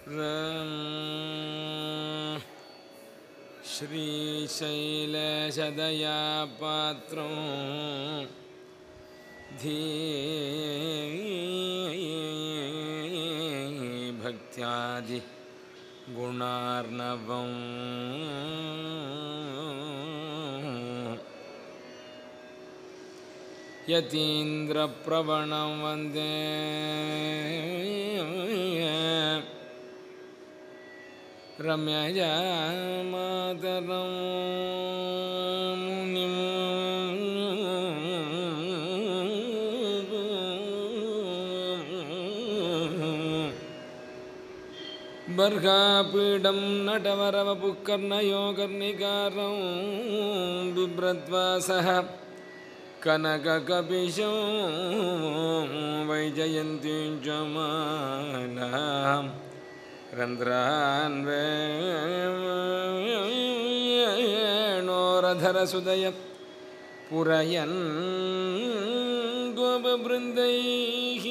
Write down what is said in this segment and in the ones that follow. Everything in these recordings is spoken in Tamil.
ரம் श्रीशैलशदया पात्रं धीभक्त्यादि गुणार्णवम् यतीन्द्रप्रवणं वन्दे रम्यजा मातरं मुनिम् बर्हापीडं नटवरवपुकर्णयो कर्णिकारं बिभ्रत्वा सह कनककपिशो वैजयन्तीं च मालां रन्ध्रान्वेणोरधरसुदय पुरयन् गोपवृन्दैः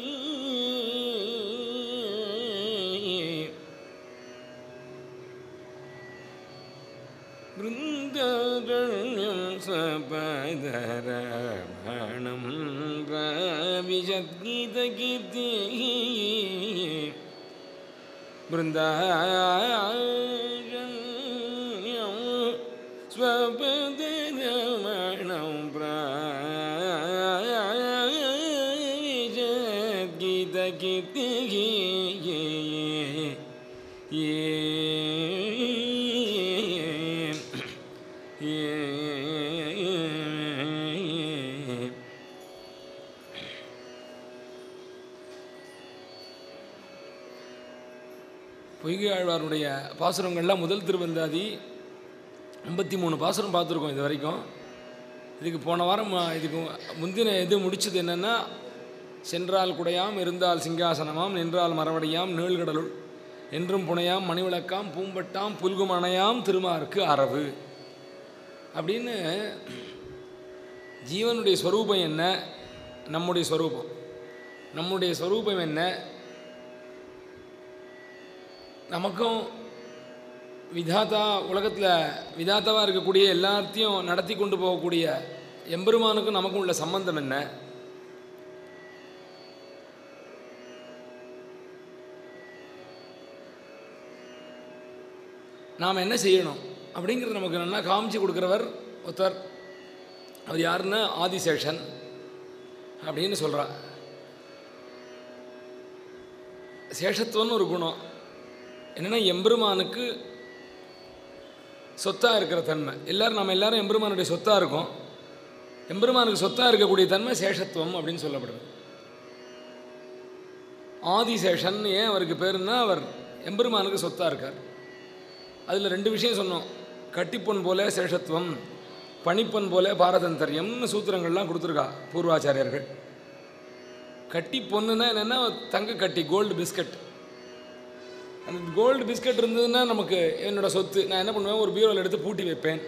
बृन्दारण्यं सपदरमणं विशद्गीतकीर्तिः बृन्दारण्यं स्वपदरमणं प्राविशद्गीतकीर्तिः பொய்கை ஆழ்வாருடைய பாசுரங்கள்லாம் முதல் திருவந்தாதி ஐம்பத்தி மூணு பாசுரம் பார்த்துருக்கோம் இது வரைக்கும் இதுக்கு போன வாரம் ஆ, இதுக்கு முந்தின இது முடிச்சது என்னென்னா சென்றால் குடையாம் இருந்தால் சிங்காசனமாம் நின்றால் மரவடியாம் நீழ்கடலுள் என்றும் புனையாம் மணிவிளக்காம் பூம்பட்டாம் புல்குமணையாம் திருமார்க்கு அரவு அப்படின்னு ஜீவனுடைய ஸ்வரூபம் என்ன நம்முடைய ஸ்வரூபம் நம்முடைய ஸ்வரூபம் என்ன நமக்கும் விதாத்தா உலகத்தில் விதாத்தாவாக இருக்கக்கூடிய எல்லாத்தையும் நடத்தி கொண்டு போகக்கூடிய எம்பெருமானுக்கும் நமக்கும் உள்ள சம்பந்தம் என்ன நாம் என்ன செய்யணும் அப்படிங்கிறது நமக்கு நல்லா காமிச்சு கொடுக்குறவர் ஒருத்தர் அவர் யாருன்னா ஆதிசேஷன் அப்படின்னு சொல்கிறா சேஷத்துவம்னு ஒரு குணம் என்னென்னா எம்பெருமானுக்கு சொத்தாக இருக்கிற தன்மை எல்லாரும் நம்ம எல்லாரும் எம்பெருமானுடைய சொத்தாக இருக்கோம் எம்பெருமானுக்கு சொத்தாக இருக்கக்கூடிய தன்மை சேஷத்துவம் அப்படின்னு சொல்லப்படுது ஆதிசேஷன் ஏன் அவருக்கு பேருன்னா அவர் எம்பெருமானுக்கு சொத்தாக இருக்கார் அதில் ரெண்டு விஷயம் சொன்னோம் கட்டிப்பொன் போல சேஷத்துவம் பணிப்பொன் போல பாரதந்தரியம்னு சூத்திரங்கள்லாம் கொடுத்துருக்கா பூர்வாச்சாரியர்கள் கட்டி பொண்ணுன்னா என்னென்னா தங்க கட்டி கோல்டு பிஸ்கட் அந்த கோல்டு பிஸ்கட் இருந்ததுன்னா நமக்கு என்னோட சொத்து நான் என்ன பண்ணுவேன் ஒரு பீரோவில் எடுத்து பூட்டி வைப்பேன்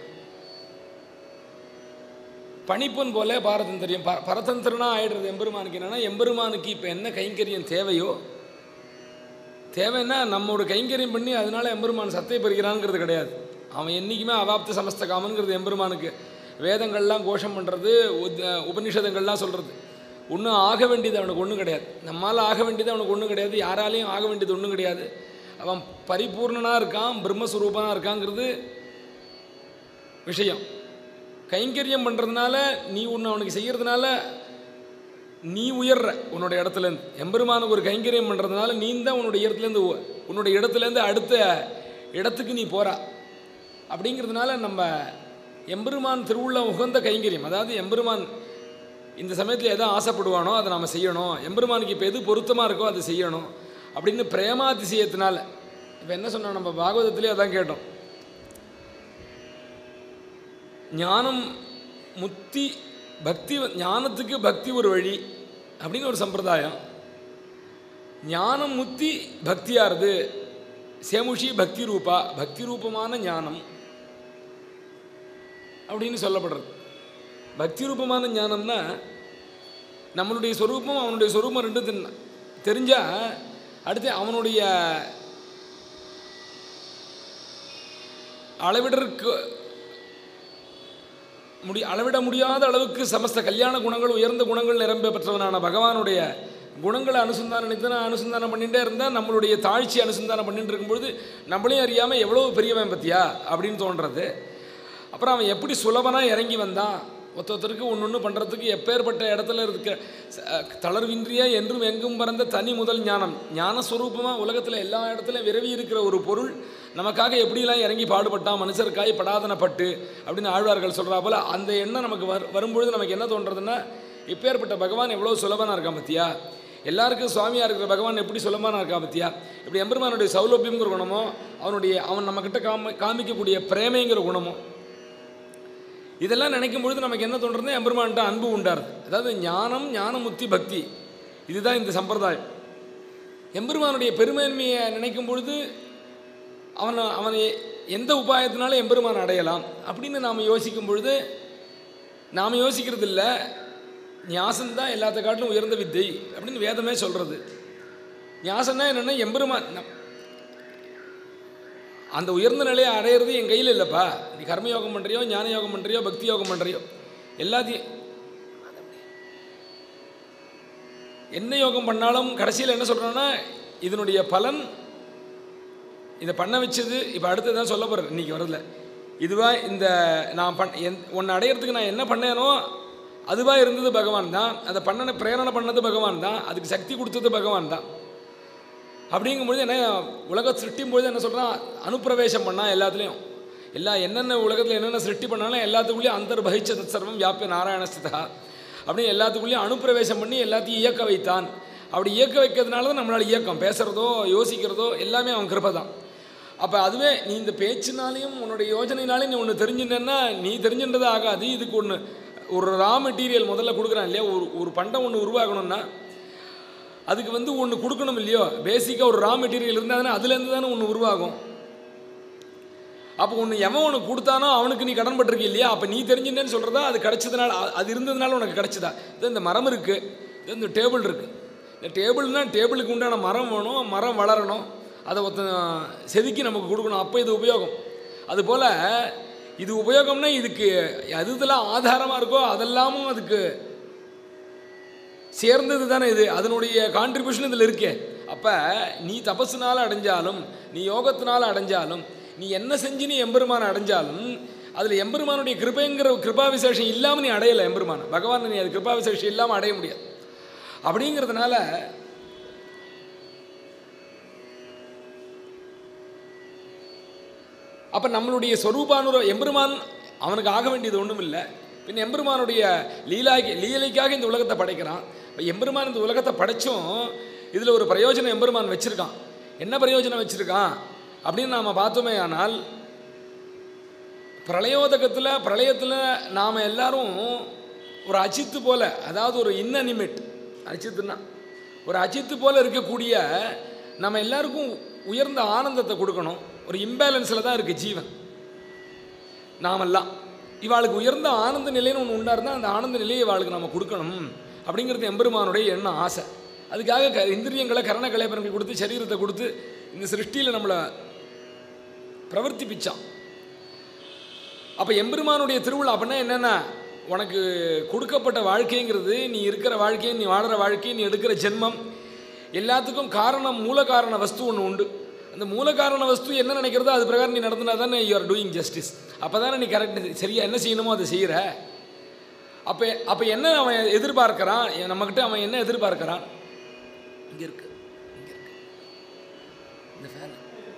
பணிப்பொன் போல பாரதந்திரியம் ப பரதந்திரனா ஆயிடுறது எம்பெருமானுக்கு என்னென்னா எம்பெருமானுக்கு இப்போ என்ன கைங்கரியம் தேவையோ தேவைன்னா நம்மளோட கைங்கரியம் பண்ணி அதனால எம்பெருமான் சத்தை பெறுகிறான்ங்கிறது கிடையாது அவன் என்றைக்குமே அவாப்த சமஸ்த காமன்கிறது எம்பெருமானுக்கு வேதங்கள்லாம் கோஷம் பண்ணுறது உபனிஷதங்கள்லாம் சொல்கிறது ஒன்றும் ஆக வேண்டியது அவனுக்கு ஒன்றும் கிடையாது நம்மால் ஆக வேண்டியது அவனுக்கு ஒன்றும் கிடையாது யாராலையும் ஆக வேண்டியது ஒன்றும் கிடையாது அவன் பரிபூர்ணனாக இருக்கான் பிரம்மஸ்வரூபனாக இருக்காங்கிறது விஷயம் கைங்கரியம் பண்ணுறதுனால நீ ஒன்று அவனுக்கு செய்கிறதுனால நீ உயர்ற உன்னோட இடத்துலேருந்து எம்பெருமானுக்கு ஒரு கைங்கரியம் பண்ணுறதுனால நீ தான் உன்னோட இடத்துலேருந்து உ- உன்னோட இடத்துலேருந்து அடுத்த இடத்துக்கு நீ போகிறா அப்படிங்கிறதுனால நம்ம எம்பெருமான் திருவுள்ள உகந்த கைங்கரியம் அதாவது எம்பெருமான் இந்த சமயத்தில் எதை ஆசைப்படுவானோ அதை நாம் செய்யணும் எம்பெருமானுக்கு இப்போ எது பொருத்தமாக இருக்கோ அதை செய்யணும் அப்படின்னு பிரேமாதிசயத்தினால இப்போ என்ன சொன்னோம் நம்ம பாகவதத்திலே அதான் கேட்டோம் ஞானம் முத்தி பக்தி ஞானத்துக்கு பக்தி ஒரு வழி அப்படின்னு ஒரு சம்பிரதாயம் ஞானம் முத்தி பக்தியாருது சேமுஷி பக்தி ரூபா பக்தி ரூபமான ஞானம் அப்படின்னு சொல்லப்படுறது பக்தி ரூபமான ஞானம்னா நம்மளுடைய சொரூபம் அவனுடைய சொரூபம் ரெண்டும் தெரி- தெரிஞ்சா அடுத்து அவனுடைய அளவிடற்கு முடி அளவிட முடியாத அளவுக்கு சமஸ்த கல்யாண குணங்கள் உயர்ந்த குணங்கள் நிரம்ப பெற்றவனான பகவானுடைய குணங்களை அனுசந்தானம் நித்தன அனுசந்தானம் பண்ணிகிட்டே இருந்தால் நம்மளுடைய தாழ்ச்சி அனுசந்தானம் பண்ணிட்டு இருக்கும்பொழுது நம்மளையும் அறியாமல் எவ்வளோ பெரியவன் பத்தியா அப்படின்னு தோன்றது அப்புறம் அவன் எப்படி சுலபனாக இறங்கி வந்தான் ஒருத்த ஒருத்தருக்கு ஒன்று ஒன்று பண்ணுறதுக்கு எப்பேற்பட்ட இடத்துல இருக்க ச- தளர்வின்றிய என்றும் எங்கும் பறந்த தனி முதல் ஞானம் ஞானஸ்வரூபமாக உலகத்தில் எல்லா இடத்துலையும் விரவி இருக்கிற ஒரு பொருள் நமக்காக எப்படிலாம் இறங்கி பாடுபட்டான் மனுஷருக்காய் படாதனப்பட்டு அப்படின்னு ஆழ்வார்கள் சொல்கிறா போல அந்த எண்ணம் நமக்கு வரு வரும்பொழுது நமக்கு என்ன தோன்றதுன்னா இப்பேற்பட்ட பகவான் எவ்வளோ சுலபனாக இருக்கான் பத்தியா எல்லாருக்கும் சுவாமியாக இருக்கிற பகவான் எப்படி சுலபனாக இருக்கான் பத்தியா இப்படி எம்பெருமானுடைய சௌலபியங்கிற குணமோ அவனுடைய அவன் நம்மக்கிட்ட காமி காமிக்கக்கூடிய பிரேமைங்கிற குணமோ இதெல்லாம் நினைக்கும் பொழுது நமக்கு என்ன தோன்றது எம்பெருமான்ட்ட அன்பு உண்டாருது அதாவது ஞானம் ஞானமுத்தி பக்தி இதுதான் இந்த சம்பிரதாயம் எம்பெருமானுடைய பெருமைன்மையை நினைக்கும் பொழுது அவனை அவனை எந்த உபாயத்தினாலும் எம்பெருமான் அடையலாம் அப்படின்னு நாம் யோசிக்கும் பொழுது நாம் யோசிக்கிறது இல்லை ஞாசம்தான் எல்லாத்த காட்டிலும் உயர்ந்த வித்தை அப்படின்னு வேதமே சொல்கிறது ஞாசம்னா என்னென்னா எம்பெருமான் நம்- அந்த உயர்ந்த நிலையை அடையிறது என் கையில் இல்லைப்பா நீ கர்ம யோகம் பண்ணுறியோ ஞான யோகம் பண்ணுறியோ பக்தி யோகம் பண்ணுறியோ எல்லாத்தையும் என்ன யோகம் பண்ணாலும் கடைசியில் என்ன சொல்கிறோன்னா இதனுடைய பலன் இதை பண்ண வச்சது இப்போ அடுத்து தான் சொல்ல போகிறேன் இன்றைக்கி வரல இதுவா இந்த நான் பண் என் ஒன்று அடையிறதுக்கு நான் என்ன பண்ணேனோ அதுவாக இருந்தது பகவான் தான் அதை பண்ணன பிரேரணை பண்ணது பகவான் தான் அதுக்கு சக்தி கொடுத்தது பகவான் தான் அப்படிங்கும்பொழுது என்ன உலக சிருஷ்டியும் பொழுது என்ன சொல்கிறான் அனுப்பிரவேசம் பண்ணால் எல்லாத்துலேயும் எல்லா என்னென்ன உலகத்தில் என்னென்ன சிருஷ்டி பண்ணாலும் எல்லாத்துக்குள்ளேயும் அந்தர்பகிச்ச தத் சர்வம் வியாபிய நாராயணஸ்திதா அப்படின்னு எல்லாத்துக்குள்ளேயும் அனுப்பிரவேசம் பண்ணி எல்லாத்தையும் இயக்க வைத்தான் அப்படி இயக்க வைக்கிறதுனால தான் நம்மளால் இயக்கம் பேசுகிறதோ யோசிக்கிறதோ எல்லாமே அவன் கிருபை தான் அப்போ அதுவே நீ இந்த பேச்சுனாலையும் உன்னுடைய யோஜனைனாலையும் நீ ஒன்று தெரிஞ்சுட்டேன்னா நீ தெரிஞ்சுன்றது ஆகாது இதுக்கு ஒன்று ஒரு ரா மெட்டீரியல் முதல்ல கொடுக்குறான் இல்லையா ஒரு ஒரு பண்டம் ஒன்று உருவாகணும்னா அதுக்கு வந்து ஒன்று கொடுக்கணும் இல்லையோ பேசிக்காக ஒரு ரா மெட்டீரியல் இருந்தால் தானே அதுலேருந்து தானே ஒன்று உருவாகும் அப்போ ஒன்று எவன் உனக்கு கொடுத்தானோ அவனுக்கு நீ கடன் பட்டிருக்க இல்லையா அப்போ நீ தெரிஞ்சுட்டேன்னு சொல்கிறதா அது கிடைச்சதுனால அ- அது இருந்ததுனால உனக்கு கிடைச்சதா இது இந்த மரம் இருக்குது இது இந்த டேபிள் இருக்குது இந்த டேபிள்னால் டேபிளுக்கு உண்டான மரம் வேணும் மரம் வளரணும் அதை ஒருத்தன் செதுக்கி நமக்கு கொடுக்கணும் அப்போ இது உபயோகம் அதுபோல் இது உபயோகம்னா இதுக்கு எது இதெல்லாம் ஆதாரமாக இருக்கோ அதெல்லாமும் அதுக்கு சேர்ந்தது தானே இது அதனுடைய கான்ட்ரிபியூஷன் இதில் இருக்கே அப்போ நீ தபஸுனால அடைஞ்சாலும் நீ யோகத்தினால அடைஞ்சாலும் நீ என்ன செஞ்சு நீ எம்பெருமானை அடைஞ்சாலும் அதில் எம்பெருமானுடைய கிருபைங்கிற கிருபா விசேஷம் இல்லாமல் நீ அடையலை எம்பெருமானை பகவான் நீ அது கிருபா விசேஷம் இல்லாமல் அடைய முடியாது அப்படிங்கிறதுனால அப்போ நம்மளுடைய சொரூபானுர எம்பெருமான் அவனுக்கு ஆக வேண்டியது ஒன்றும் இல்லை பின் எம்பெருமானுடைய லீலாக்கி லீலைக்காக இந்த உலகத்தை படைக்கிறான் இப்போ எம்பெருமான் இந்த உலகத்தை படைச்சும் இதில் ஒரு பிரயோஜனம் எம்பெருமான் வச்சுருக்கான் என்ன பிரயோஜனம் வச்சுருக்கான் அப்படின்னு நாம் பார்த்தோமே ஆனால் பிரளயோதகத்தில் பிரளயத்தில் நாம் எல்லாரும் ஒரு அஜித்து போல அதாவது ஒரு இன்னனிமேட் அஜித்துன்னா ஒரு அஜித்து போல இருக்கக்கூடிய நம்ம எல்லாருக்கும் உயர்ந்த ஆனந்தத்தை கொடுக்கணும் ஒரு இம்பேலன்ஸில் தான் இருக்குது ஜீவன் நாமெல்லாம் இவாளுக்கு உயர்ந்த ஆனந்த நிலைன்னு ஒன்று உண்டா இருந்தால் அந்த ஆனந்த நிலையை இவாளுக்கு நம்ம கொடுக்கணும் அப்படிங்கிறது எம்பெருமானுடைய எண்ணம் ஆசை அதுக்காக க இந்திரியங்களை கரண கலைப்பரங்கள் கொடுத்து சரீரத்தை கொடுத்து இந்த சிருஷ்டியில் நம்மளை பிரவர்த்திப்பிச்சான் அப்போ எம்பெருமானுடைய திருவிழா அப்படின்னா என்னென்னா உனக்கு கொடுக்கப்பட்ட வாழ்க்கைங்கிறது நீ இருக்கிற வாழ்க்கை நீ வாடுற வாழ்க்கை நீ எடுக்கிற ஜென்மம் எல்லாத்துக்கும் காரணம் மூல காரண வஸ்து ஒன்று உண்டு அந்த மூல காரண வஸ்து என்ன நினைக்கிறதோ அது பிரகாரம் நீ நடந்தினா தானே யூ ஆர் டூயிங் ஜஸ்டிஸ் அப்போ தானே நீ கரெக்ட் சரியா என்ன செய்யணுமோ அதை செய்கிற அப்போ அப்போ என்ன அவன் எதிர்பார்க்கறான் எ- நம்மக்கிட்ட அவன் என்ன எதிர்பார்க்கறான் இங்கே இருக்கு இங்கே இருக்கு இந்த ஃபேன்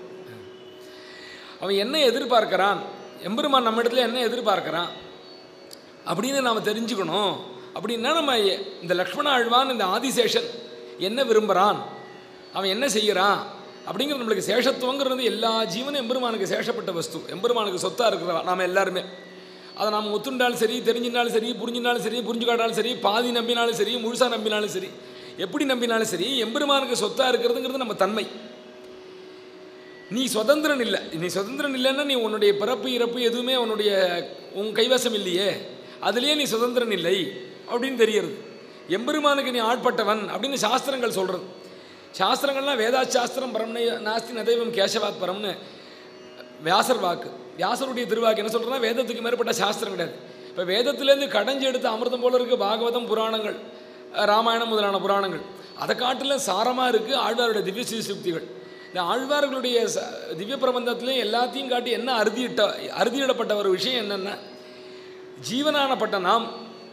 அவன் என்ன எதிர்பார்க்கறான் எம்பெருமான் நம்ம இடத்துல என்ன எதிர்பார்க்கறான் அப்படின்னு நாம் தெரிஞ்சுக்கணும் அப்படின்னா நம்ம எ- இந்த லக்ஷ்மண ஆழ்வான் இந்த ஆதிசேஷன் என்ன விரும்புகிறான் அவன் என்ன செய்கிறான் அப்படிங்கிற நம்மளுக்கு சேஷத்துவங்கிறது எல்லா ஜீவனும் எம்பெருமானுக்கு சேஷப்பட்ட வஸ்து எம்பெருமானுக்கு சொத்தாக இருக்கிறவா நாம் எல்லாருமே அதை நாம் ஒத்துண்டாலும் சரி தெரிஞ்சினாலும் சரி புரிஞ்சினாலும் சரி புரிஞ்சுக்காட்டாலும் சரி பாதி நம்பினாலும் சரி முழுசாக நம்பினாலும் சரி எப்படி நம்பினாலும் சரி எம்பெருமானுக்கு சொத்தாக இருக்கிறதுங்கிறது நம்ம தன்மை நீ சுதந்திரன் இல்லை நீ சுதந்திரன் இல்லைன்னா நீ உன்னுடைய பிறப்பு இறப்பு எதுவுமே உன்னுடைய உன் கைவசம் இல்லையே அதுலேயே நீ சுதந்திரன் இல்லை அப்படின்னு தெரியறது எம்பெருமானுக்கு நீ ஆட்பட்டவன் அப்படின்னு சாஸ்திரங்கள் சொல்கிறது சாஸ்திரங்கள்லாம் வேதாசாஸ்திரம் பரம்னு நாஸ்தி நதைவம் கேசவாத் பரம்னு வியாசர் வாக்கு வியாசருடைய திருவாக்கு என்ன சொல்கிறேன்னா வேதத்துக்கு மேற்பட்ட சாஸ்திரம் கிடையாது இப்போ வேதத்திலேருந்து கடைஞ்சி எடுத்த அமிர்தம் போல இருக்குது பாகவதம் புராணங்கள் அஹ், ராமாயணம் முதலான புராணங்கள் அதை காட்டிலும் சாரமாக இருக்குது ஆழ்வாருடைய திவ்ய சுக்திகள் இந்த ஆழ்வார்களுடைய ச- திவ்ய பிரபந்தத்திலையும் எல்லாத்தையும் காட்டி என்ன அறுதியிட்ட அறுதியிடப்பட்ட ஒரு விஷயம் என்னென்னா ஜீவனானப்பட்ட நாம்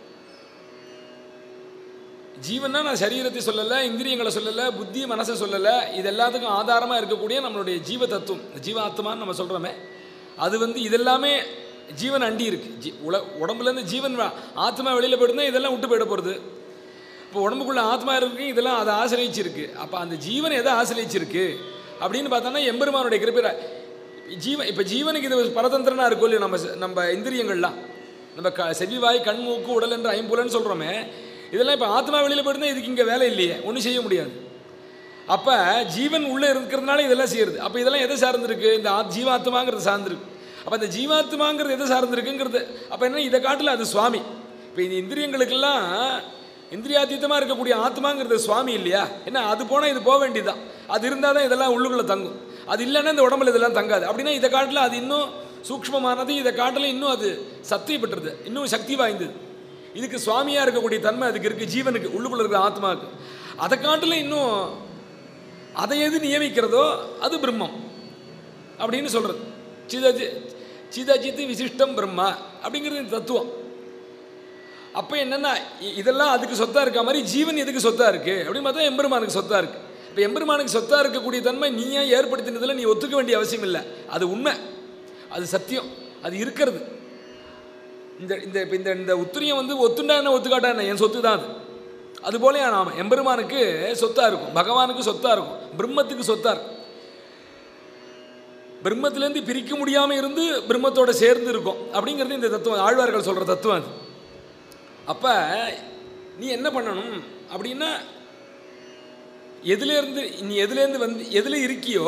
ஜீவன்னா நான் சரீரத்தை சொல்லலை இந்திரியங்களை சொல்லலை புத்தி மனசை சொல்லலை இது எல்லாத்துக்கும் ஆதாரமாக இருக்கக்கூடிய நம்மளுடைய ஜீவ தத்துவம் இந்த ஜீவாத்மான்னு நம்ம சொல்கிறோமே அது வந்து இதெல்லாமே ஜீவன் அண்டி இருக்கு ஜீ உல உடம்புலேருந்து ஜீவன் வ- ஆத்மா வெளியில் போயிடுந்தா இதெல்லாம் விட்டு போயிட போகிறது இப்போ உடம்புக்குள்ள ஆத்மா இருக்கு இதெல்லாம் அதை ஆசிரியச்சிருக்கு அப்போ அந்த ஜீவன் எதை ஆசிரியச்சிருக்கு அப்படின்னு பார்த்தோன்னா எம்பெருமானுடைய கிருப்பிர ஜீவன் இப்போ ஜீவனுக்கு இது பரதந்திரனா இருக்கும் இல்லையா நம்ம ச- நம்ம இந்திரியங்கள்லாம் நம்ம க செவிவாய் கண் மூக்கு உடல் என்று ஐம்புலன்னு சொல்கிறோமே இதெல்லாம் இப்போ ஆத்மா வெளியில் போயிருந்தா இதுக்கு இங்கே வேலை இல்லையே ஒன்றும் செய்ய முடியாது அப்போ ஜீவன் உள்ளே இருக்கிறதுனால இதெல்லாம் செய்யுது அப்போ இதெல்லாம் எதை சார்ந்திருக்கு இந்த ஆத் ஜீவாத்மாங்கிறது சார்ந்திருக்கு அப்போ இந்த ஜீவாத்மாங்கிறது எதை சார்ந்திருக்குங்கிறது அப்போ என்ன இதை காட்டில் அது சுவாமி இப்போ இந்த இந்திரியங்களுக்கெல்லாம் இந்திரியாதீத்தமாக இருக்கக்கூடிய ஆத்மாங்கிறது சுவாமி இல்லையா என்ன அது போனால் இது போக வேண்டியதுதான் அது இருந்தால் தான் இதெல்லாம் உள்ளுக்குள்ளே தங்கும் அது இல்லைன்னா இந்த உடம்புல இதெல்லாம் தங்காது அப்படின்னா இதை காட்டில் அது இன்னும் சூக்ஷ்மமானது இதை காட்டில் இன்னும் அது சக்தி பெற்றது இன்னும் சக்தி வாய்ந்தது இதுக்கு சுவாமியாக இருக்கக்கூடிய தன்மை அதுக்கு இருக்குது ஜீவனுக்கு உள்ளுக்குள்ள இருக்கிற ஆத்மாவுக்கு அதை காட்டில் இன்னும் அதை எது நியமிக்கிறதோ அது பிரம்மம் அப்படின்னு சொல்கிறது சிதஜி சிதஜித் விசிஷ்டம் பிரம்மா அப்படிங்கிறது இந்த தத்துவம் அப்போ என்னென்னா இ- இதெல்லாம் அதுக்கு சொத்தாக இருக்க மாதிரி ஜீவன் எதுக்கு சொத்தாக இருக்குது அப்படின்னு பார்த்தா எம்பெருமானுக்கு சொத்தாக இருக்குது இப்போ எம்பெருமானுக்கு சொத்தாக இருக்கக்கூடிய தன்மை நீயே ஏற்படுத்தினதில் நீ ஒத்துக்க வேண்டிய அவசியம் இல்லை அது உண்மை அது சத்தியம் அது இருக்கிறது இந்த இந்த இப்போ இந்த இந்த உத்திரியம் வந்து ஒத்துண்டா என்ன ஒத்துக்காட்டா என்ன என் சொத்து தான் அது அதுபோல நாம எம்பெருமானுக்கு சொத்தாக இருக்கும் பகவானுக்கு சொத்தாக இருக்கும் பிரம்மத்துக்கு சொத்தாக இருக்கும் பிரம்மத்திலேருந்து பிரிக்க முடியாமல் இருந்து பிரம்மத்தோட சேர்ந்து இருக்கும் அப்படிங்கிறது இந்த தத்துவம் ஆழ்வார்கள் சொல்கிற தத்துவம் அது அப்போ நீ என்ன பண்ணணும் அப்படின்னா எதுலேருந்து நீ எதுலேருந்து வந்து எதில் இருக்கியோ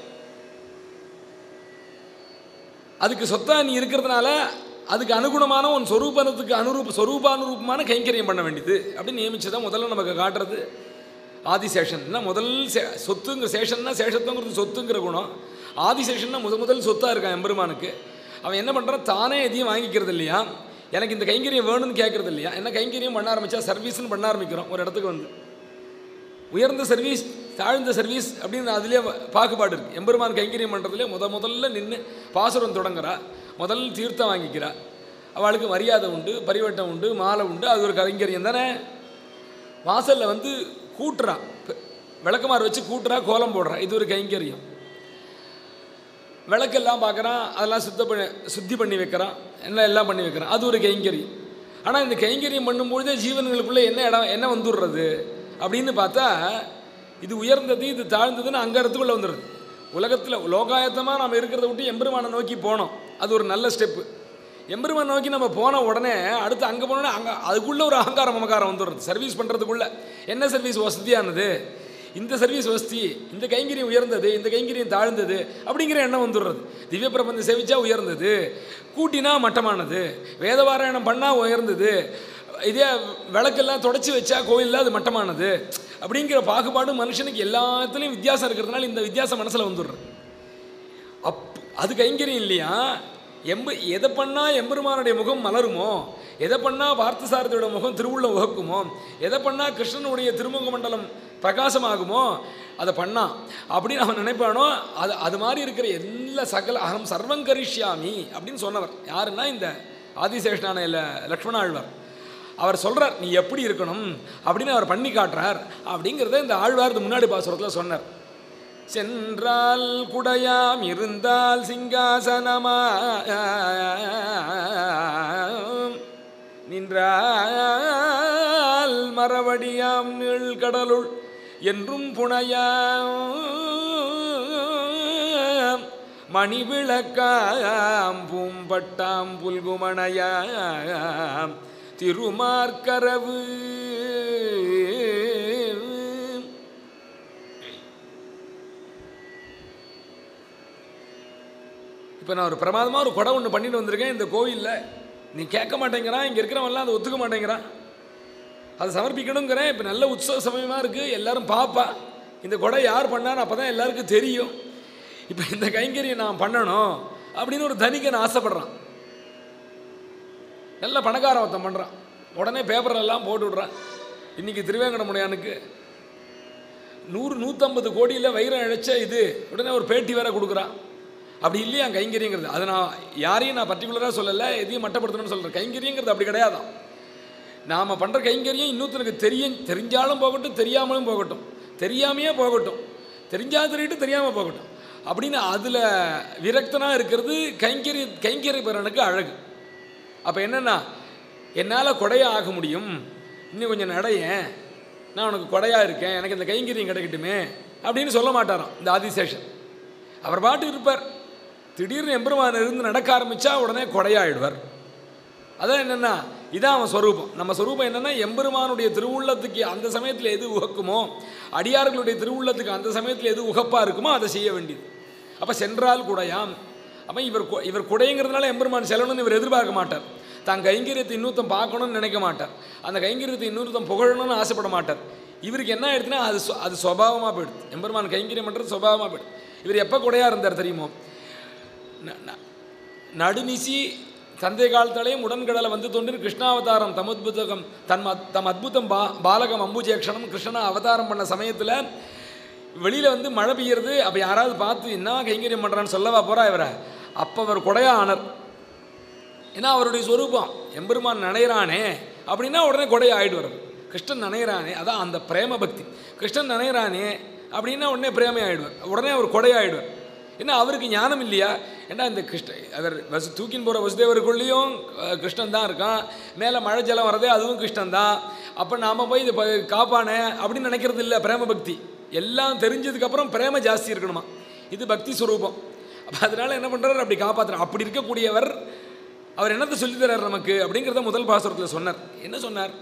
அதுக்கு சொத்தா நீ இருக்கிறதுனால அதுக்கு அனுகுணமான உன் சொரூபனத்துக்கு அனுரூப சொரூபானுரூபமான கைங்கரியம் பண்ண வேண்டியது அப்படின்னு நியமிச்சு தான் முதல்ல நமக்கு காட்டுறது ஆதிசேஷன்னா முதல் சே சொத்துங்கிற சேஷன்னா சேஷத்துங்கிறது சொத்துங்கிற குணம் ஆதிசேஷன்னா முத முதல் சொத்தாக இருக்கான் எம்பெருமானுக்கு அவன் என்ன பண்ணுறான் தானே எதையும் வாங்கிக்கிறது இல்லையா எனக்கு இந்த கைங்கரியம் வேணும்னு கேட்கறது இல்லையா என்ன கைங்கரியம் பண்ண ஆரம்பித்தா சர்வீஸ்னு பண்ண ஆரம்பிக்கிறோம் ஒரு இடத்துக்கு வந்து உயர்ந்த சர்வீஸ் தாழ்ந்த சர்வீஸ் அப்படின்னு அதுலேயே பாகுபாடு இருக்குது எம்பெருமான் கைங்கரியம் பண்ணுறதுலே முத முதல்ல நின்று பாசுரம் தொடங்குறா முதல் தீர்த்தம் வாங்கிக்கிறா அவளுக்கு மரியாதை உண்டு பரிவட்டம் உண்டு மாலை உண்டு அது ஒரு கைங்கரியம் தானே வாசலில் வந்து கூட்டுறா பெ- விளக்குமாறு வச்சு கூட்டுறா கோலம் போடுறா இது ஒரு கைங்கரியம் விளக்கெல்லாம் பார்க்குறான் அதெல்லாம் சுத்த பண்ணி சுத்தி பண்ணி வைக்கிறான் எல்லாம் எல்லாம் பண்ணி வைக்கிறான் அது ஒரு கைங்கரியம் ஆனால் இந்த கைங்கரியம் பண்ணும்பொழுதே ஜீவன்களுக்குள்ளே என்ன இடம் என்ன வந்துடுறது அப்படின்னு பார்த்தா இது உயர்ந்தது இது தாழ்ந்ததுன்னு அங்கே இடத்துக்குள்ளே வந்துடுது உலகத்தில் லோகாயத்தமாக நாம் இருக்கிறத விட்டு எம்பெருமானை நோக்கி போனோம் அது ஒரு நல்ல ஸ்டெப்பு எம்பெருமான் நோக்கி நம்ம போன உடனே அடுத்து அங்கே போனோடனே அங்கே அதுக்குள்ளே ஒரு அகங்காரம் மமகாரம் வந்துடுறது சர்வீஸ் பண்ணுறதுக்குள்ள என்ன சர்வீஸ் வசதியானது இந்த சர்வீஸ் வசதி இந்த கைங்கரியம் உயர்ந்தது இந்த கைங்கரியம் தாழ்ந்தது அப்படிங்கிற எண்ணம் வந்துடுறது திவ்ய பிரபந்தம் சேவிச்சா உயர்ந்தது கூட்டினா மட்டமானது வேதபாராயணம் பண்ணால் உயர்ந்தது இதே விளக்கெல்லாம் தொடச்சி வச்சா கோயிலில் அது மட்டமானது அப்படிங்கிற பாகுபாடு மனுஷனுக்கு எல்லாத்துலேயும் வித்தியாசம் இருக்கிறதுனால இந்த வித்தியாசம் மனசில் வந்துடுறது அப் அது கைங்கரியம் இல்லையா எம்ப எதை பண்ணால் எம்பெருமானுடைய முகம் மலருமோ எதை பண்ணால் பார்த்தசாரதியோட முகம் திருவுள்ள உகக்குமோ எதை பண்ணால் கிருஷ்ணனுடைய திருமுக மண்டலம் பிரகாசமாகுமோ அதை பண்ணான் அப்படின்னு அவன் நினைப்பானோ அது அது மாதிரி இருக்கிற எல்லா சகல அகம் சர்வம் கரிஷ்யாமி அப்படின்னு சொன்னவர் யாருன்னா இந்த ஆதிசேஷனான இல்லை லக்ஷ்மண ஆழ்வார் அவர் சொல்கிறார் நீ எப்படி இருக்கணும் அப்படின்னு அவர் பண்ணி காட்டுறார் அப்படிங்கிறத இந்த ஆழ்வார் இது முன்னாடி பாசுரத்தில் சொன்னார் சென்றால் குடையாம் இருந்தால் சிங்காசனமா நின்றால் மரவடியாம் நீழ்கடலுள் என்றும் புனையாம் மணிவிளக்காம் பூம்பட்டாம் புல்குமணையாம் திருமார்க்கரவு இப்போ நான் ஒரு பிரமாதமாக ஒரு குடம் ஒன்று பண்ணிட்டு வந்திருக்கேன் இந்த கோயிலில் நீ கேட்க மாட்டேங்கிறான் இங்கே இருக்கிறவன்லாம் அதை ஒத்துக்க மாட்டேங்கிறான் அதை சமர்ப்பிக்கணுங்கிறேன் இப்போ நல்ல உற்சவ சமயமாக இருக்குது எல்லாரும் பாப்பா இந்த கொடை யார் பண்ணான்னு அப்போ தான் எல்லாருக்கும் தெரியும் இப்போ இந்த கைங்கரியம் நான் பண்ணணும் அப்படின்னு ஒரு தனிகன் ஆசைப்படுறான் நல்ல பணக்காரன் ஒருத்தன் பண்ணுறான் உடனே பேப்பர் எல்லாம் போட்டு விடுறான் இன்னைக்கு திருவேங்கடமுடையானுக்கு நூறு நூற்றம்பது கோடியில் வைரம் இழைச்ச இது உடனே ஒரு பேட்டி வேற கொடுக்குறான் அப்படி இல்லையா கைங்கரியங்கிறது அது நான் யாரையும் நான் பர்டிகுலராக சொல்லலை எதையும் மட்டப்படுத்தணும்னு சொல்கிறேன் கைங்கரியங்கிறது அப்படி கிடையாதான் நாம் பண்ணுற கைங்கரியம் இன்னொருத்தனுக்கு தெரியும் தெரிஞ்சாலும் போகட்டும் தெரியாமலும் போகட்டும் தெரியாமையே போகட்டும் தெரிஞ்சா தெரியிட்டு தெரியாமல் போகட்டும் அப்படின்னு அதில் விரக்தனாக இருக்கிறது கைங்கரிய கைங்கரிய பிறனுக்கு அழகு அப்போ என்னென்னா என்னால் கொடையா ஆக முடியும் இன்னும் கொஞ்சம் நடையேன் நான் உனக்கு கொடையாக இருக்கேன் எனக்கு இந்த கைங்கரியம் கிடைக்கட்டுமே அப்படின்னு சொல்ல மாட்டாராம் இந்த ஆதிசேஷன் அவர் பாட்டு இருப்பார் திடீர்னு எம்பெருமான் இருந்து நடக்க ஆரம்பித்தா உடனே கொடையாயிடுவார் அதான் என்னென்னா இதான் அவன் ஸ்வரூபம் நம்ம ஸ்வரூபம் என்னென்னா எம்பெருமானுடைய திருவுள்ளத்துக்கு அந்த சமயத்தில் எது உகக்குமோ அடியார்களுடைய திருவுள்ளத்துக்கு அந்த சமயத்தில் எது உகப்பாக இருக்குமோ அதை செய்ய வேண்டியது அப்போ சென்றால் குடையாம் அப்போ இவர் கொ- இவர் குடைங்கிறதுனால எம்பெருமான் செல்லணும்னு இவர் எதிர்பார்க்க மாட்டார் தான் கைங்கரியத்தை இன்னொருத்தன் பார்க்கணும்னு நினைக்க மாட்டார் அந்த கைங்கரியத்தை இன்னொருத்தன் புகழணும்னு ஆசைப்பட மாட்டார் இவருக்கு என்ன ஆயிடுச்சுன்னா அது சொ- அது சுபாவமாக போயிடுது எம்பெருமான் கைங்கரியம் பண்ணுறது சுபாவமாக போயிடுது இவர் எப்போ குடையாக இருந்தார் தெரியுமோ ந- ந- நடுநிசி தந்தை காலத்தாலே உடன்கடலை வந்து தோன்றி கிருஷ்ணாவதாரம் தம் அத்புதகம் தன் அத்- தம் அத்புதம் பா பாலகம் அம்புஜேக்ஷணம் கிருஷ்ணனை அவதாரம் பண்ண சமயத்தில் வெளியில் வந்து மழை பெய்யறது அப்போ யாராவது பார்த்து என்ன கைங்கரியம் பண்ணுறான்னு சொல்லவா போகிறா இவரை அப்போ அவர் கொடையா ஆனர் ஏன்னா அவருடைய சொரூபம் எம்பெருமான் நனைகிறானே அப்படின்னா உடனே கொடையா ஆயிடுவார் கிருஷ்ணன் நனைகிறானே அதான் அந்த பிரேம பக்தி கிருஷ்ணன் நனைகிறானே அப்படின்னா உடனே பிரேமை ஆயிடுவார் உடனே அவர் கொடையாயிடுவார் ஏன்னா அவருக்கு ஞானம் இல்லையா ஏன்னா இந்த கிருஷ்ண அவர் வசு தூக்கின் போகிற வசுதேவருக்குள்ளேயும் அஹ், கிருஷ்ணன் தான் இருக்கான் மேலே மழை ஜலம் வரதே அதுவும் கிருஷ்ணன் தான் அப்போ நாம் போய் இதை ப- காப்பானே அப்படின்னு நினைக்கிறது இல்லை பிரேம பக்தி எல்லாம் தெரிஞ்சதுக்கப்புறம் பிரேம ஜாஸ்தி இருக்கணுமா இது பக்தி சுரூபம் அப்போ அதனால என்ன பண்ணுறாரு அப்படி காப்பாற்றுறார் அப்படி இருக்கக்கூடியவர் அவர் என்னத்தை சொல்லித் தர்றார் நமக்கு அப்படிங்கிறத முதல் பாசுரத்தில் சொன்னார் என்ன சொன்னார்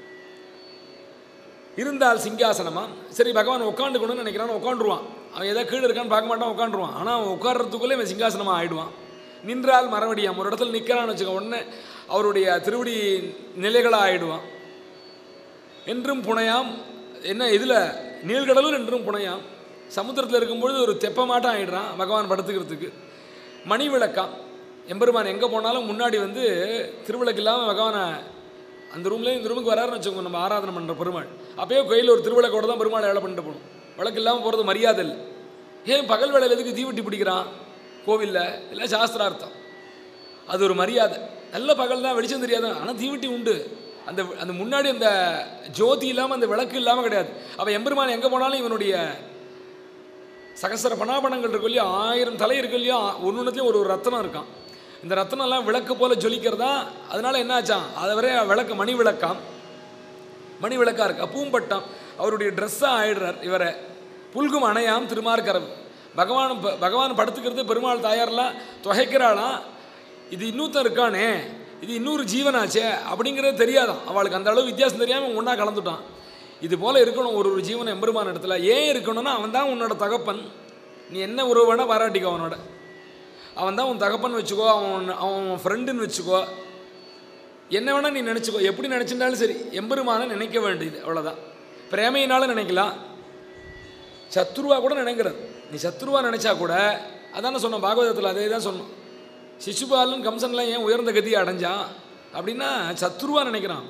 இருந்தால் சிங்காசனமா சரி பகவான் உட்காந்துக்கணும்னு நினைக்கிறான் உட்காந்துருவான் அவன் எதாவது கீழே இருக்கான்னு பார்க்க மாட்டான் உட்காந்துருவான் ஆனால் அவன் உட்கார்றதுக்குள்ளே இவன் சிங்காசனமாக ஆயிடுவான் நின்றால் மரவடியாம் ஒரு இடத்துல நிற்கிறான்னு வச்சுக்க உடனே அவருடைய திருவடி நிலைகளாக ஆயிடுவான் என்றும் புனையாம் என்ன இதில் நீள்கடலும் என்றும் புனையாம் சமுத்திரத்தில் இருக்கும்பொழுது ஒரு தெப்பமாட்டம் ஆயிடுறான் பகவான் படுத்துக்கிறதுக்கு மணி விளக்காம் எம்பெருமான் எங்கே போனாலும் முன்னாடி வந்து திருவிளக்கு இல்லாமல் பகவானை அந்த ரூம்லேயே இந்த ரூமுக்கு வராருன்னு வச்சுக்கோங்க நம்ம ஆராதனை பண்ணுற பெருமாள் அப்பயே கோயிலில் ஒரு திருவிளக்கோட தான் பெருமாள் வேலை பண்ணிட்டு போகணும் விளக்கு இல்லாமல் போகிறது மரியாதை இல்லை ஏன் பகல் வேலையில் எதுக்கு தீவட்டி பிடிக்கிறான் கோவிலில் இல்லை சாஸ்திரார்த்தம் அது ஒரு மரியாதை நல்ல பகல் தான் வெளிச்சம் தெரியாது ஆனால் தீவட்டி உண்டு அந்த அந்த முன்னாடி அந்த ஜோதி இல்லாமல் அந்த விளக்கு இல்லாமல் கிடையாது அவன் எம்பெருமான் எங்கே போனாலும் இவனுடைய சகசர பணாபணங்கள் இருக்கு இல்லையா ஆயிரம் தலை இருக்கு இல்லையா ஒன்று ஒன்றுத்துலேயும் ஒரு ஒரு ரத்தனம் இருக்கான் இந்த ரத்தனம்லாம் விளக்கு போல ஜொலிக்கிறதா அதனால என்னாச்சான் அதை வரை விளக்கு மணி விளக்காம் மணி விளக்கா இருக்கு பூம்பட்டம் அவருடைய ட்ரெஸ்ஸாக ஆயிடுறார் இவரை புல்கும் அணையாம் திருமார்கரவு பகவான் ப- பகவான் படுத்துக்கிறது பெருமாள் தாயார்லாம் தொகைக்கிறாளாம் இது இன்னொருத்தன் இருக்கானே இது இன்னொரு ஜீவனாச்சே அப்படிங்கிறது தெரியாதான் அவளுக்கு அந்த அளவு வித்தியாசம் தெரியாமல் ஒன்றா கலந்துட்டான் இது போல் இருக்கணும் ஒரு ஒரு ஜீவன் எம்பெருமான இடத்துல ஏன் இருக்கணும்னா அவன் தான் உன்னோட தகப்பன் நீ என்ன உறவு வேணால் பாராட்டிக்கோ அவனோட அவன் தான் உன் தகப்பன் வச்சுக்கோ அவன் அவன் ஃப்ரெண்டுன்னு வச்சுக்கோ என்ன வேணால் நீ நினச்சிக்கோ எப்படி நினச்சிருந்தாலும் சரி எம்பெருமான நினைக்க வேண்டியது அவ்வளோதான் பிரேமையினாலும் நினைக்கலாம் சத்ருவா கூட நினைக்கிறது நீ சத்ருவா நினச்சா கூட அதானே சொன்னோம் பாகவதத்தில் அதே தான் சொன்னோம் சிசுபாலன் கம்சன்லாம் ஏன் உயர்ந்த கதியை அடைஞ்சான் அப்படின்னா சத்ருவா நினைக்கிறான்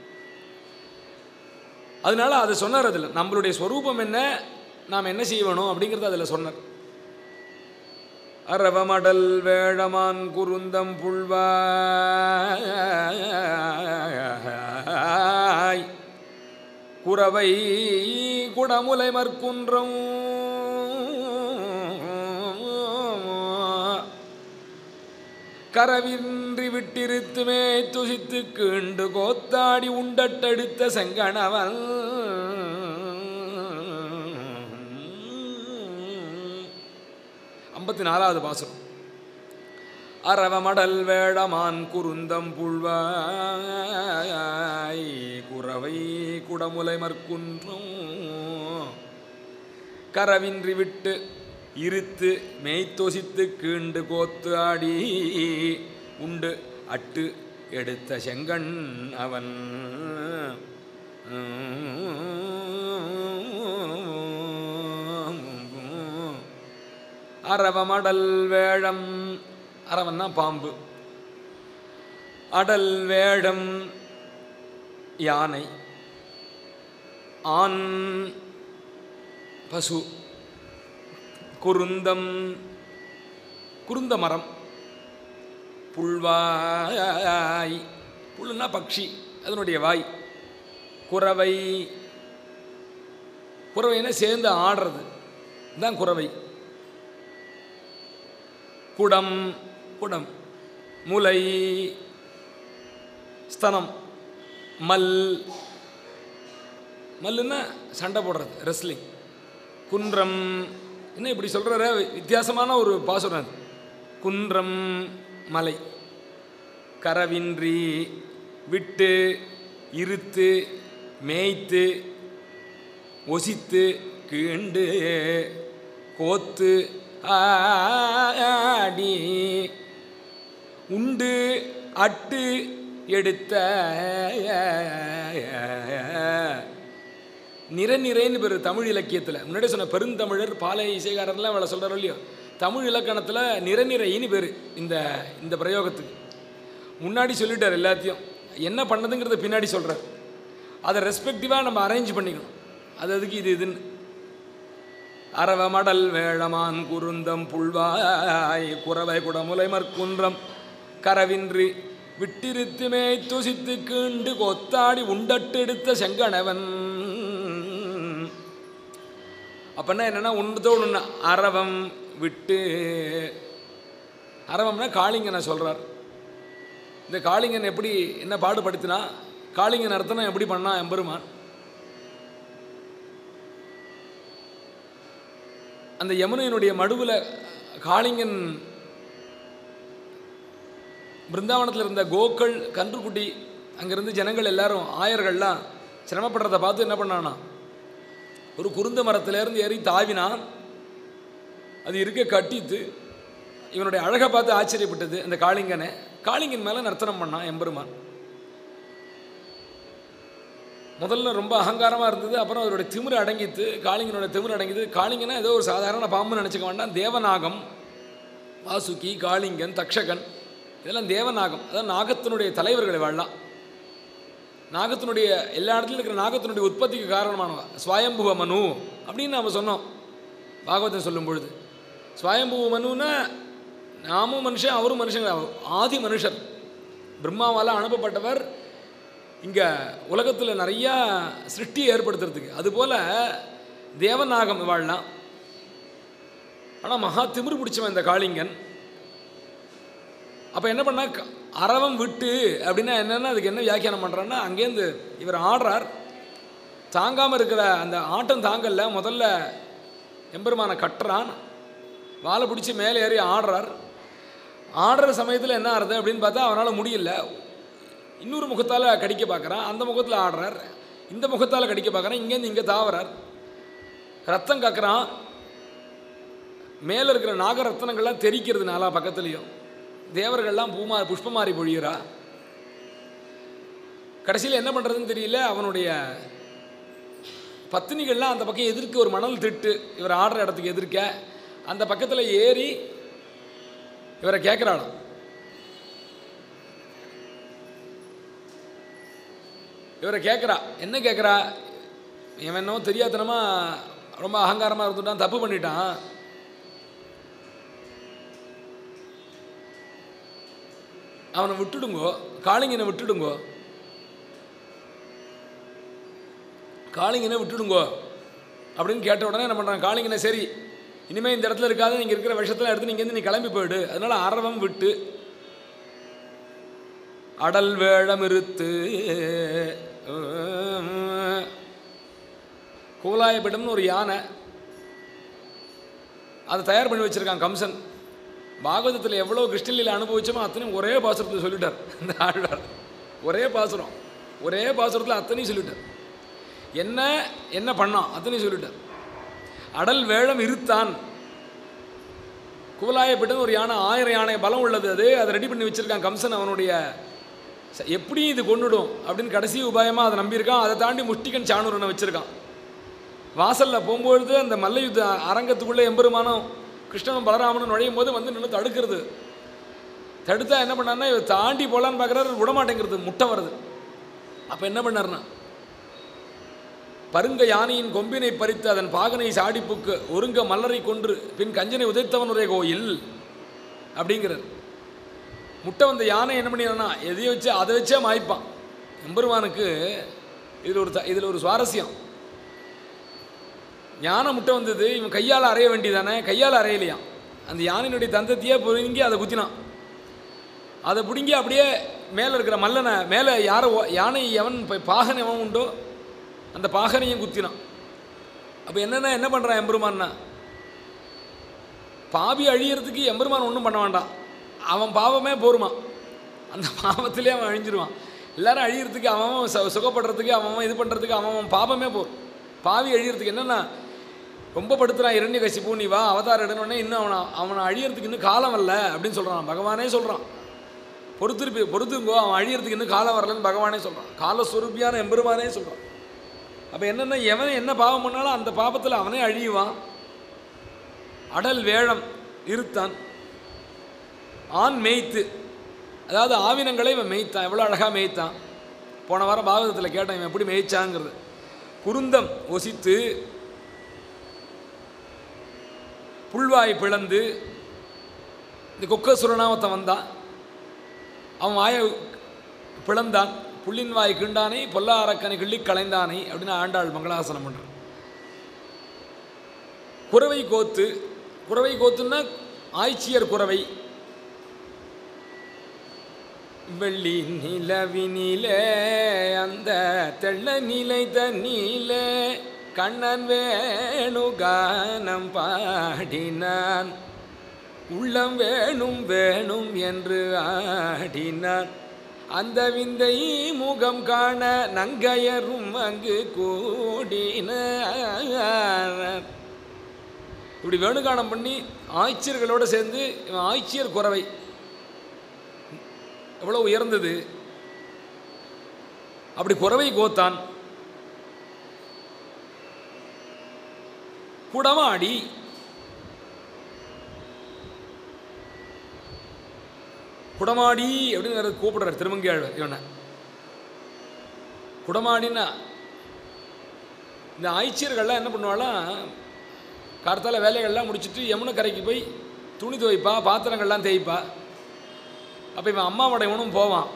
அதனால அதை சொன்னார் அதில் நம்மளுடைய ஸ்வரூபம் என்ன நாம் என்ன செய்ய வேணும் அப்படிங்கிறத அதில் சொன்னார் அரவமடல் வேழமான் குருந்தம் புல்வாய் குறவை குடமுலை மற்குன்றம் கரவின்றி விட்டிருத்துமே துசித்து கீண்டு கோத்தாடி உண்டட்டெடுத்த செங்கணவன் ஐம்பத்தி நாலாவது பாசுரம் அரவமடல் வேடமான் குருந்தம் புல்வாய் குறவை குடமுலை மற்குன்றும் கரவின்றி விட்டு இருத்து மெய்த்தொசித்து கீண்டு கோத்து ஆடி உண்டு அட்டு எடுத்த செங்கண் அவன் அரவமடல் வேழம் அரவன்னா பாம்பு அடல் வேடம் யானை ஆண் பசு குருந்தம் குருந்த மரம் புல்வாய் புல்லுன்னா பக்ஷி அதனுடைய வாய் குறவை குறவைன்னா சேர்ந்து ஆடுறது இதுதான் குறவை குடம் குடம் முலை ஸ்தனம் மல் மல்லுன்னா சண்டை போடுறது ரெஸ்லிங் குன்றம் என்ன இப்படி சொல்கிற வித்தியாசமான ஒரு பாசுரம் அது குன்றம் மலை கரவின்றி விட்டு இருத்து மேய்த்து ஒசித்து கீண்டு கோத்து ஆடி உண்டு அட்டு எடுத்த நிறநிறைன்னு பேர் தமிழ் இலக்கியத்தில் முன்னாடி சொன்ன பெருந்தமிழர் பாலை இசைக்காரர்லாம் அவளை சொல்கிறாரோ இல்லையோ தமிழ் இலக்கணத்தில் நிறநிறைன்னு பேர் இந்த இந்த பிரயோகத்துக்கு முன்னாடி சொல்லிட்டார் எல்லாத்தையும் என்ன பண்ணதுங்கிறத பின்னாடி சொல்கிறார் அதை ரெஸ்பெக்டிவாக நம்ம அரேஞ்ச் பண்ணிக்கணும் அது அதுக்கு இது இதுன்னு அரவ மடல் வேழமான் குருந்தம் புல்வாய் குறவை குடமுலை மற்குன்றம் கரவின்றி விட்டிருத்துமே துசித்து கீண்டு கொத்தாடி உண்டட்டெடுத்த செங்கணவன் அப்பன்னா என்னன்னா ஒன்றத்தோடு ஒன்று அரவம் விட்டு அரவம்னா காளிங்கனை சொல்கிறார் இந்த காளிங்கன் எப்படி என்ன பாடுபடுத்தினா காளிங்கன் அர்த்தம் எப்படி பண்ணா எம்பெருமான் அந்த யமுனையினுடைய மடுவில் காளிங்கன் பிருந்தாவனத்தில் இருந்த கோக்கள் கன்றுக்குட்டி அங்கேருந்து ஜனங்கள் எல்லாரும் ஆயர்கள்லாம் சிரமப்படுறத பார்த்து என்ன பண்ணானா ஒரு குருந்த மரத்திலேருந்து ஏறி தாவினான் அது இருக்க கட்டித்து இவனுடைய அழகை பார்த்து ஆச்சரியப்பட்டது அந்த காளிங்கனை காளிங்கன் மேலே நர்த்தனம் பண்ணான் எம்பெருமான் முதல்ல ரொம்ப அகங்காரமாக இருந்தது அப்புறம் அவருடைய திமிரு அடங்கித்து காளிங்கனோட திமிரு அடங்கிது காளிங்கனா ஏதோ ஒரு சாதாரண பாம்பு நினச்சிக்க வேண்டாம் தேவநாகம் வாசுகி காளிங்கன் தக்ஷகன் இதெல்லாம் தேவநாகம் அதான் நாகத்தினுடைய தலைவர்களை வாழலாம் நாகத்தினுடைய எல்லா இடத்துலையும் இருக்கிற நாகத்தினுடைய உற்பத்திக்கு காரணமானவ ஸ்வயம்புவ மனு அப்படின்னு நாம் சொன்னோம் பாகவதம் சொல்லும் பொழுது ஸ்வயம்புவ மனுன்னா நாமும் மனுஷன் அவரும் மனுஷன் ஆதி மனுஷர் பிரம்மாவால் அனுப்பப்பட்டவர் இங்கே உலகத்தில் நிறையா சிருஷ்டி ஏற்படுத்துறதுக்கு அதுபோல் தேவநாகம் வாழலாம் ஆனால் மகா திமிரு பிடிச்சவன் இந்த காளிங்கன் அப்போ என்ன பண்ணா க- அரவம் விட்டு அப்படின்னா என்னென்னா அதுக்கு என்ன வியாக்கியானம் பண்ணுறான்னா அங்கேருந்து இவர் ஆடுறார் தாங்காமல் இருக்கிற அந்த ஆட்டம் தாங்கல்ல முதல்ல எம்பெருமானை கட்டுறான் வாழை பிடிச்சி மேலே ஏறி ஆடுறார் ஆடுற சமயத்தில் என்ன ஆறுது அப்படின்னு பார்த்தா அவனால் முடியல இன்னொரு முகத்தால் கடிக்க பார்க்குறான் அந்த முகத்தில் ஆடுறார் இந்த முகத்தால் கடிக்க பார்க்குறான் இங்கேருந்து இங்கே தாவறார் ரத்தம் கக்குறான் மேலே இருக்கிற நாகரத்னங்கள்லாம் தெரிக்கிறது நாலா பக்கத்துலேயும் தேவர்கள்லாம் பூமா புஷ்பமாரி பொழிகிறா கடைசியில் என்ன பண்ணுறதுன்னு தெரியல அவனுடைய பத்தினிகள்லாம் அந்த பக்கம் எதிர்க்க ஒரு மணல் திட்டு இவர் ஆடுற இடத்துக்கு எதிர்க்க அந்த பக்கத்தில் ஏறி இவரை கேட்குறாளாம் இவரை கேட்குறா என்ன கேட்குறா இவன் என்னவோ தெரியாதனமா ரொம்ப அகங்காரமாக இருந்துட்டான் தப்பு பண்ணிட்டான் அவனை விட்டுடுங்கோ காளிங்கனை விட்டுடுங்கோ காளிங்கனை விட்டுடுங்கோ அப்படின்னு கேட்ட உடனே என்ன பண்ணுறான் காளிங்கனை சரி இனிமேல் இந்த இடத்துல இருக்காது நீங்கள் இருக்கிற விஷயத்தில் எடுத்து நீங்கள் நீ கிளம்பி போயிடு அதனால அரவம் விட்டு அடல் வேழம் இருத்து கோலாயபிடம்னு ஒரு யானை அதை தயார் பண்ணி வச்சிருக்கான் கம்சன் பாகவதத்தில் எவ்வளோ கிருஷ்ணலீல அனுபவிச்சோமோ அத்தனையும் ஒரே பாசுரத்தில் சொல்லிட்டார் இந்த ஆழ்வார் ஒரே பாசுரம் ஒரே பாசுரத்தில் அத்தனையும் சொல்லிட்டார் என்ன என்ன பண்ணான் அத்தனையும் சொல்லிட்டார் அடல் வேழம் இருத்தான் குவலாயப்பட்டு ஒரு யானை ஆயிரம் யானை பலம் உள்ளது அது அதை ரெடி பண்ணி வச்சிருக்கான் கம்சன் அவனுடைய ச- எப்படி இது கொண்டுடும் அப்படின்னு கடைசி உபாயமாக அதை நம்பியிருக்கான் அதை தாண்டி முஷ்டிகன் சாணூரனை வச்சிருக்கான் வாசலில் போகும்பொழுது அந்த மல்ல யுத்த அரங்கத்துக்குள்ளே எம்பெருமானும் கிருஷ்ணனும் பலராமனும் நுழையும் போது வந்து நின்று தடுக்கிறது தடுத்தா என்ன பண்ணாருன்னா இவர் தாண்டி போகலான்னு பார்க்குறாரு விட மாட்டேங்கிறது முட்டை வருது அப்போ என்ன பண்ணாருன்னா பருங்க யானையின் கொம்பினை பறித்து அதன் பாகனை சாடிப்புக்கு ஒருங்க மல்லரை கொன்று பின் கஞ்சனை உதைத்தவனுடைய கோயில் அப்படிங்கிறார் முட்டை வந்த யானை என்ன பண்ணிடுறான்னா எதையும் வச்சு அதை வச்சே மாய்ப்பான் எம்பெருமானுக்கு இதில் ஒரு த இதில் ஒரு சுவாரஸ்யம் யானை முட்டை வந்தது இவன் கையால் அறைய வேண்டியதானே கையால் அறையலையாம் அந்த யானையினுடைய தந்தத்தையே பிடுங்கி அதை குத்தினான் அதை பிடுங்கி அப்படியே மேலே இருக்கிற மல்லனை மேலே யாரை ஓ- யானை எவன் இப்போ பாகன் எவன் உண்டோ அந்த பாகனையும் குத்தினான் அப்போ என்னென்ன என்ன பண்ணுறான் எம்பெருமான்னா பாவி அழியறதுக்கு எம்பெருமான் ஒன்றும் பண்ண வேண்டாம் அவன் பாவமே போருமா அந்த பாவத்திலே அவன் அழிஞ்சிருவான் எல்லாரும் அழியறதுக்கு அவன் அவன் சு- சுகப்படுறதுக்கு அவன் அவன் இது பண்ணுறதுக்கு அவன் அவன் பாவமே போரும் பாவி அழியறதுக்கு என்னென்னா ரொம்ப படுத்துறான் இரண்ய கசிப்பு நீ வா அவதாரம் எடுனோடனே இன்னும் அவனை அவனை அழியறதுக்கு இன்னும் காலம் வரல அப்படின்னு சொல்கிறான் பகவானே சொல்கிறான் பொறுத்திருப்பி பொறுத்துங்கோ அவன் அழியறதுக்கு இன்னும் காலம் வரலன்னு பகவானே சொல்கிறான் காலஸ்வரூபியான எம்பெருமானே சொல்கிறான் அப்போ என்னென்ன எவன் என்ன பாவம் பண்ணாலும் அந்த பாவத்தில் அவனே அழியுவான் அடல் வேழம் இருத்தான் ஆண் மேய்த்து அதாவது ஆவினங்களை இவன் மேய்த்தான் எவ்வளோ அழகாக மேய்த்தான் போன வாரம் பாகவதத்தில் கேட்டான் இவன் எப்படி மேய்ச்சாங்கிறது குருந்தம் ஒசித்து புல்வாய் பிளந்து இந்த கொக்க சுரணாமத்தன் வந்தான் அவன் வாயை பிளந்தான் புள்ளின் வாய் கிண்டானை பொல்லா அரக்கனை கிள்ளி களைந்தானை அப்படின்னு ஆண்டாள் மங்களாசனம் பண்ணுறான் குறவை கோத்து குறவை கோத்துன்னா ஆய்ச்சியர் குறவை வெள்ளி நிலவினிலே அந்த தெள்ள நிலை தண்ணிலே கண்ணன் வேணுகானம் பாடினான் உள்ளம் வேணும் வேணும் என்று ஆடினான் அந்த விந்தை முகம் காண நங்கையரும் அங்கு கூடினார் இப்படி வேணுகானம் பண்ணி ஆய்ச்சியர்களோடு சேர்ந்து இவன் ஆய்ச்சியர் குறவை எவ்வளோ உயர்ந்தது அப்படி குறவை கோத்தான் குடமாடி குடமாடி அப்படின்னு கூப்பிடுறார் திருமங்கியாழ்வார் இவனை குடமாடின்னா இந்த ஆய்ச்சியர்கள்லாம் என்ன பண்ணுவாளாம் கார்த்தால வேலைகள்லாம் முடிச்சுட்டு யமுனை கரைக்கு போய் துணி துவைப்பா பாத்திரங்கள்லாம் தேய்ப்பா அப்போ இவன் அம்மாவோட இவனும் போவான்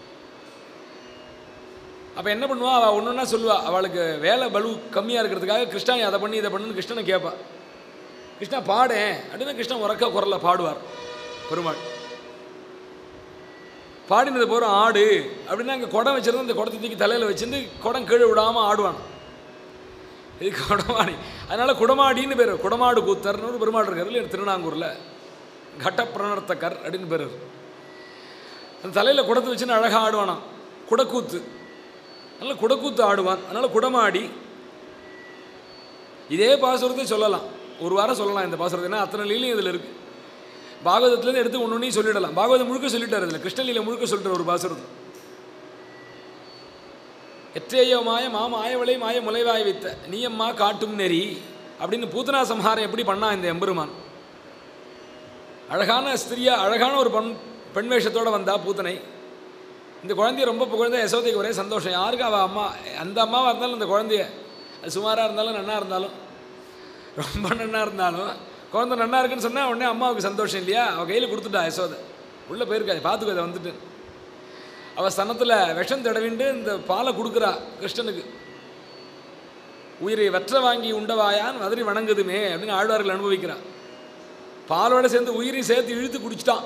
அப்போ என்ன பண்ணுவா அவள் ஒன்று ஒன்றா சொல்லுவா அவளுக்கு வேலை பலு கம்மியாக இருக்கிறதுக்காக கிருஷ்ணா நீ அதை பண்ணி இதை பண்ணுன்னு கிருஷ்ணனை கேட்பா கிருஷ்ணா பாடேன் அப்படின்னு கிருஷ்ணன் உறக்க குரல்ல பாடுவார் பெருமாள் பாடினது போகிற ஆடு அப்படின்னா அங்கே குடம் வச்சிருந்து அந்த குடத்தை தூக்கி தலையில் வச்சிருந்து குடம் கீழே விடாமல் ஆடுவான் இது குடமாடி அதனால குடமாடின்னு பேர் குடமாடு கூத்தர்னு ஒரு பெருமாள் இருக்கார் இல்லையா திருநாங்கூரில் கட்டப்பிரணர்த்தக்கர் அப்படின்னு பேர் அந்த தலையில் குடத்தை வச்சுன்னு அழகாக ஆடுவானாம் குடக்கூத்து அதனால குடக்கூத்து ஆடுவான் அதனால குடமாடி இதே பாசுரத்தை சொல்லலாம் ஒரு வாரம் சொல்லலாம் இந்த பாசுரத்தை ஏன்னா அத்தனை லீலையும் இதில் இருக்குது பாகவதத்துலேருந்து எடுத்து ஒன்று ஒன்றையும் சொல்லிடலாம் பாகவதம் முழுக்க சொல்லிட்டார் இதில் கிருஷ்ணலீலை முழுக்க சொல்லிட்டார் ஒரு பாசுரத்தை எற்றேயோ மாய மா மாயவளை மாய முளைவாய் வைத்த நீயம்மா காட்டும் நெறி அப்படின்னு பூத்தனா சம்ஹாரம் எப்படி பண்ணா இந்த எம்பெருமான் அழகான ஸ்திரியா அழகான ஒரு பெண் பெண் வேஷத்தோடு வந்தா பூத்தனை இந்த குழந்தைய ரொம்ப புகழ்ந்த யசோதைக்கு ஒரே சந்தோஷம் யாருக்கு அவள் அம்மா அந்த அம்மாவாக இருந்தாலும் அந்த குழந்தைய அது சுமாராக இருந்தாலும் நன்னா இருந்தாலும் ரொம்ப நன்னா இருந்தாலும் குழந்தை நன்னா இருக்குன்னு சொன்னால் உடனே அம்மாவுக்கு சந்தோஷம் இல்லையா அவள் கையில் கொடுத்துட்டா யசோதை உள்ளே போயிருக்கா பார்த்துக்கோ அதை வந்துட்டு அவள் சனத்தில் விஷம் தடவிண்டு இந்த பாலை கொடுக்குறா கிருஷ்ணனுக்கு உயிரை வற்ற வாங்கி உண்டவாயான் மதுரை வணங்குதுமே அப்படின்னு ஆழ்வார்கள் அனுபவிக்கிறான் பாலோட சேர்ந்து உயிரையும் சேர்த்து இழுத்து குடிச்சிட்டான்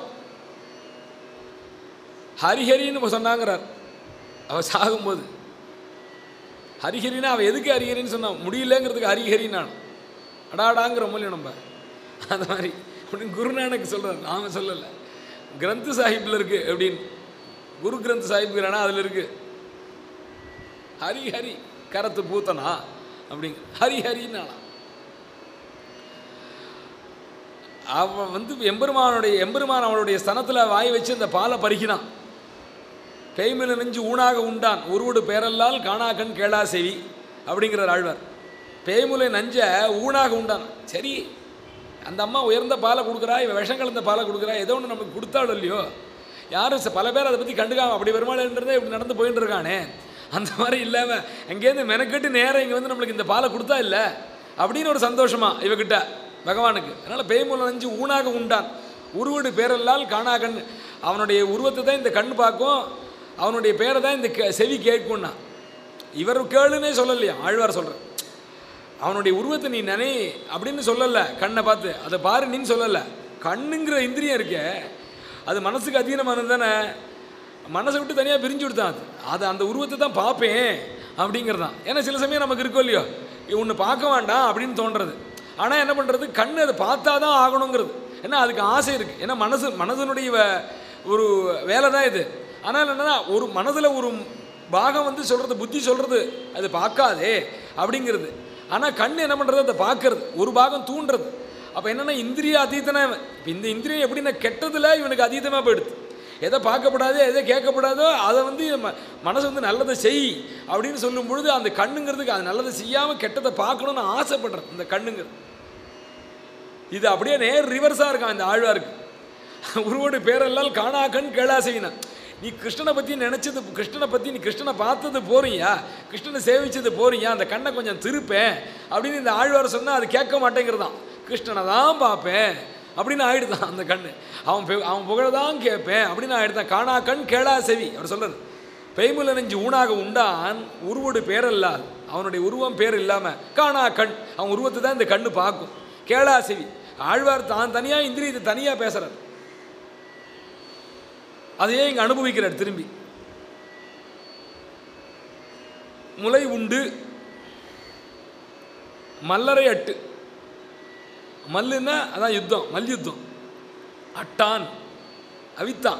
ஹரிஹரின்னு சொன்னாங்கிறார் அவள் சாகும்போது ஹரிஹரினா அவள் எதுக்கு ஹரிஹரின்னு சொன்னான் முடியலங்கிறதுக்கு ஹரிஹரின்னான் அடாடாங்கிற மூலியம் நம்ம அந்த மாதிரி அப்படின்னு குருநானக் சொல்கிறார் நாம சொல்லலை கிரந்த் சாஹிப்பில் இருக்கு அப்படின்னு குரு கிரந்த் சாஹிப்ங்கிறானா அதில் இருக்கு ஹரி ஹரி கரத்து பூத்தனா அப்படிங்க ஹரி ஹரின்னானா அவன் வந்து எம்பெருமானுடைய எம்பெருமான் அவனுடைய ஸ்தனத்தில் வாய் வச்சு அந்த பாலை பறிக்கிறான் கைமில நெஞ்சு ஊனாக உண்டான் ஒருவடு பேரல்லால் காணாக்கண் கேளா செவி அப்படிங்கிறார் ஆழ்வார் பேய்முலை நஞ்ச ஊனாக உண்டான் சரி அந்த அம்மா உயர்ந்த பாலை கொடுக்குறா இவன் விஷம் கலந்த பாலை கொடுக்குறா ஏதோ ஒன்று நமக்கு கொடுத்தாலும் இல்லையோ யாரும் ச- பல பேர் அதை பற்றி கண்டுக்காம அப்படி பெருமாள்ன்றதே இப்படி நடந்து போயிட்டு இருக்கானே அந்த மாதிரி இல்லாமல் அங்கேருந்து மெனக்கெட்டு நேரம் இங்கே வந்து நம்மளுக்கு இந்த பாலை கொடுத்தா இல்லை அப்படின்னு ஒரு சந்தோஷமா இவகிட்ட பகவானுக்கு அதனால் பேய்மூலம் நஞ்சு ஊனாக உண்டான் உருவடு பேரல்லால் காணா கண் அவனுடைய உருவத்தை தான் இந்த கண் பார்க்கும் அவனுடைய பேரை தான் இந்த கே- செவி கேட்கும்னா இவர் கேளுன்னே சொல்லலையா ஆழ்வார் சொல்கிறார் அவனுடைய உருவத்தை நீ நினை அப்படின்னு சொல்லலை கண்ணை பார்த்து அதை பாரு நீன்னு சொல்லலை கண்ணுங்கிற இந்திரியம் இருக்கே அது மனசுக்கு அதீனமானது தானே மனசை விட்டு தனியாக பிரிஞ்சு விடுத்தான் அது அது அந்த உருவத்தை தான் பார்ப்பேன் அப்படிங்கிறதான் ஏன்னா சில சமயம் நமக்கு இருக்கோ இல்லையோ ஒன்று பார்க்க வேண்டாம் அப்படின்னு தோன்றது ஆனால் என்ன பண்ணுறது கண் அதை பார்த்தா தான் ஆகணுங்கிறது ஏன்னா அதுக்கு ஆசை இருக்குது ஏன்னா மனசு மனதனுடைய வ- ஒரு வேலை தான் இது ஆனால் என்னன்னா ஒரு மனதில் ஒரு பாகம் வந்து சொல்கிறது புத்தி சொல்கிறது அது பார்க்காதே அப்படிங்கிறது ஆனால் கண் என்ன பண்ணுறது அதை பார்க்கறது ஒரு பாகம் தூண்டுறது அப்போ என்னென்னா இந்திரிய அதீதனா இவன். இப்ப இந்த இந்திரியம் எப்படின்னா கெட்டதில் இவனுக்கு அதீதமாக போயிடுது எதை பார்க்கப்படாதோ எதை கேட்கப்படாதோ அதை வந்து ம- மனசு வந்து நல்லதை செய் அப்படின்னு சொல்லும் பொழுது அந்த கண்ணுங்கிறதுக்கு அது நல்லதை செய்யாமல் கெட்டதை பார்க்கணும்னு ஆசைப்படுறது இந்த கண்ணுங்கிறது இது அப்படியே நேர் ரிவர்ஸாக இருக்கான் இந்த ஆழ்வாருக்கு உருவோடு பேரெல்லாம் காணா கண் கேளா செய்யினான் நீ கிருஷ்ணனை பற்றி நினச்சது கிருஷ்ணனை பற்றி நீ கிருஷ்ணனை பார்த்தது போறியா கிருஷ்ணனை சேவிச்சது போறியா அந்த கண்ணை கொஞ்சம் திருப்பேன் அப்படின்னு இந்த ஆழ்வார் சொன்னால் அது கேட்க மாட்டேங்கிறதான் கிருஷ்ணனை தான் பார்ப்பேன் அப்படின்னு ஆயிடுதான் அந்த கண்ணு அவன் பெ- அவன் புகழ தான் கேட்பேன் அப்படின்னு ஆயிடுதான் காணா கண் கேளா செவி அவர் சொல்றாரு பெய்முல நெஞ்சு ஊனாக உண்டான் உருவோடு பேரல்லால் அவனுடைய உருவம் பேர் இல்லாமல் காணா கண் அவன் உருவத்தை தான் இந்த கண்ணு பார்க்கும் கேளா செவி ஆழ்வார் தான் தனியாக இந்திரியத்தை தனியாக பேசுறார் அதையே இங்கே அனுபவிக்கிறார் திரும்பி முலை உண்டு மல்லரை அட்டு மல்லுன்னா அதான் யுத்தம் மல்யுத்தம் அட்டான் அவித்தான்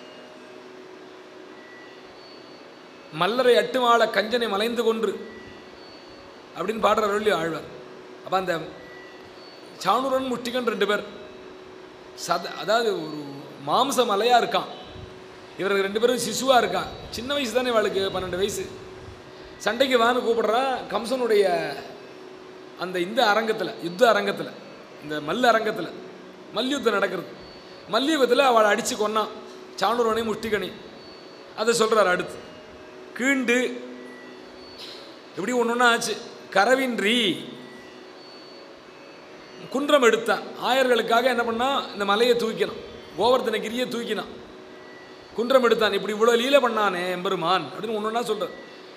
மல்லரை அட்டுமாள கஞ்சனை மலைந்து கொன்று அப்படின்னு பாடுறார் இல்லையோ ஆழ்வார் அப்போ அந்த சாணுரன் முஷ்டிகன் ரெண்டு பேர் சத அதாவது ஒரு மாம்ச மலையாக இருக்கான் இவருக்கு ரெண்டு பேரும் சிசுவாக இருக்கான் சின்ன வயசு தானே இவளுக்கு பன்னெண்டு வயசு சண்டைக்கு வான்னு கூப்பிடுறான் கம்சனுடைய அந்த இந்த அரங்கத்தில் யுத்த அரங்கத்தில் இந்த மல்லு அரங்கத்தில் மல்யுத்தம் நடக்கிறது மல்யுகத்தில் அவளை அடித்து கொன்னான் சாணுரனை முஷ்டிகனி அதை சொல்கிறார் அடுத்து கீண்டு இப்படி ஒன்று ஒன்றா ஆச்சு கரவின்றி குன்றம் எடுத்தான் ஆயர்களுக்காக என்ன பண்ணான் இந்த மலையை தூக்கினான் கோவர்த்தனகிரியை தூக்கினான் குன்றம் எடுத்தான் இப்படி இவ்வளோ லீலை பண்ணானே எம்பெருமான் அப்படின்னு ஒன்று ஒன்றா சொல்கிறார்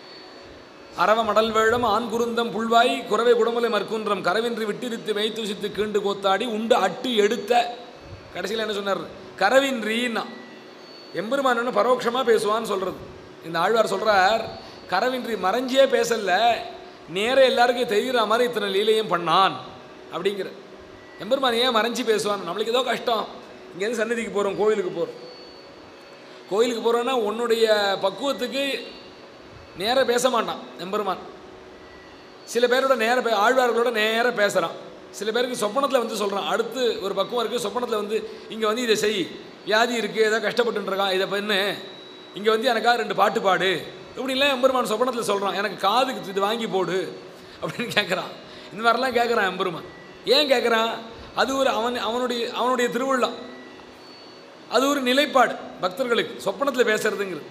அரவ மடல் வேழம் ஆண் குருந்தம் புல்வாய் குறவை குடமுலை மற்குன்றம் கரவின்றி விட்டிருத்து மெய்த்துசித்து கீண்டு கோத்தாடி உண்டு அட்டு எடுத்த கடைசியில் என்ன சொன்னார் கரவின்றின்னா எம்பெருமான் என்ன பரோட்சமாக பேசுவான்னு சொல்கிறது இந்த ஆழ்வார் சொல்கிறார் கரவின்றி மறைஞ்சே பேசல நேர எல்லாருக்கும் தெரிகிற மாதிரி இத்தனை லீலையும் பண்ணான் அப்படிங்கிற எம்பெருமான் ஏன் மறைஞ்சு பேசுவான் நம்மளுக்கு ஏதோ கஷ்டம் இங்கேருந்து சன்னதிக்கு போகிறோம் கோயிலுக்கு போகிறோம் கோயிலுக்கு போகிறோன்னா உன்னுடைய பக்குவத்துக்கு நேராக பேச மாட்டான் எம்பெருமான் சில பேரோட நேர பே ஆழ்வார்களோட நேராக பேசுகிறான் சில பேருக்கு சொப்பனத்தில் வந்து சொல்கிறான் அடுத்து ஒரு பக்குவம் இருக்குது சொப்பனத்தில் வந்து இங்கே வந்து இதை செய் வியாதி இருக்குது ஏதோ கஷ்டப்பட்டுருக்கான் இதை பண்ணு இங்கே வந்து எனக்காக ரெண்டு பாட்டு பாடு இப்படிலாம் எம்பெருமான் சொப்பனத்தில் சொல்கிறான் எனக்கு காதுக்கு இது வாங்கி போடு அப்படின்னு கேட்குறான் இந்த மாதிரிலாம் கேட்குறான் எம்பெருமான் ஏன் கேட்குறான் அது ஒரு அவன் அவனுடைய அவனுடைய திருவிழம் அது ஒரு நிலைப்பாடு பக்தர்களுக்கு சொப்பனத்தில் பேசுறதுங்கிறது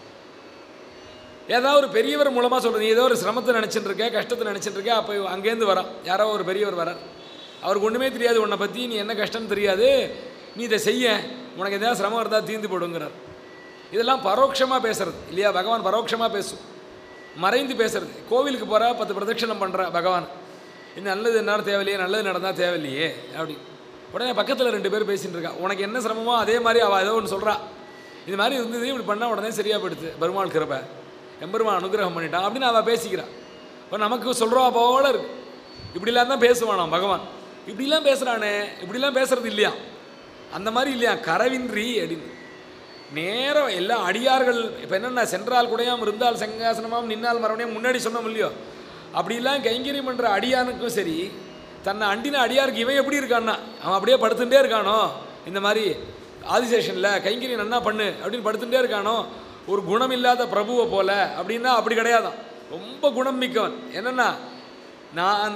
ஏதாவது ஒரு பெரியவர் மூலமாக சொல்கிறது நீ ஏதோ ஒரு சிரமத்தை நினச்சிட்டு இருக்க கஷ்டத்தை நினச்சிட்டு இருக்க அப்போ அங்கேருந்து வரான் யாரோ ஒரு பெரியவர் வரார் அவருக்கு ஒன்றுமே தெரியாது உன்னை பற்றி நீ என்ன கஷ்டம்னு தெரியாது நீ இதை செய்ய உனக்கு எதாவது சிரமம் இருந்தால் தீர்ந்து போடுங்கிறார் இதெல்லாம் பரோட்சமாக பேசுறது இல்லையா பகவான் பரோட்சமாக பேசும் மறைந்து பேசுறது கோவிலுக்கு போகிறா பத்து பிரதட்சணம் பண்ணுற பகவான் இது நல்லது என்ன தேவையில்லையே நல்லது நடந்தால் தேவையில்லையே அப்படி உடனே பக்கத்தில் ரெண்டு பேர் பேசிட்டு இருக்கா உனக்கு என்ன சிரமமோ அதே மாதிரி அவள் ஏதோ ஒன்று சொல்கிறா இது மாதிரி இருந்தது இப்படி பண்ணால் உடனே சரியாக போயிடுது பெருமாள் கிருபை எம்பெருமான் அனுகிரகம் பண்ணிட்டான் அப்படின்னு அவள் பேசிக்கிறான் இப்போ நமக்கு சொல்கிறா போல இருக்கு இப்படிலாம் தான் பேசுவானாம் பகவான் இப்படிலாம் பேசுகிறானே இப்படிலாம் பேசுறது இல்லையா அந்த மாதிரி இல்லையா கரவின்றி அப்படின்னு நேரம் எல்லா அடியார்கள் இப்போ என்னென்ன சென்றால் குடையாம் இருந்தால் செங்காசனமாம் நின்னால் மறுபடியும் முன்னாடி சொன்னோம் இல்லையோ அப்படிலாம் கைங்கரியம் பண்ணுற அடியானுக்கும் சரி தன்னை அண்டின அடியாருக்கு இவன் எப்படி இருக்கான்னா அவன் அப்படியே படுத்துட்டே இருக்கானோ இந்த மாதிரி ஆதிசேஷனில் கைங்கரியம் நன்னா பண்ணு அப்படின்னு படுத்துட்டே இருக்கானோ ஒரு குணம் இல்லாத பிரபுவை போல அப்படின்னா அப்படி கிடையாதான் ரொம்ப குணம் மிக்கவன் என்னென்னா நான்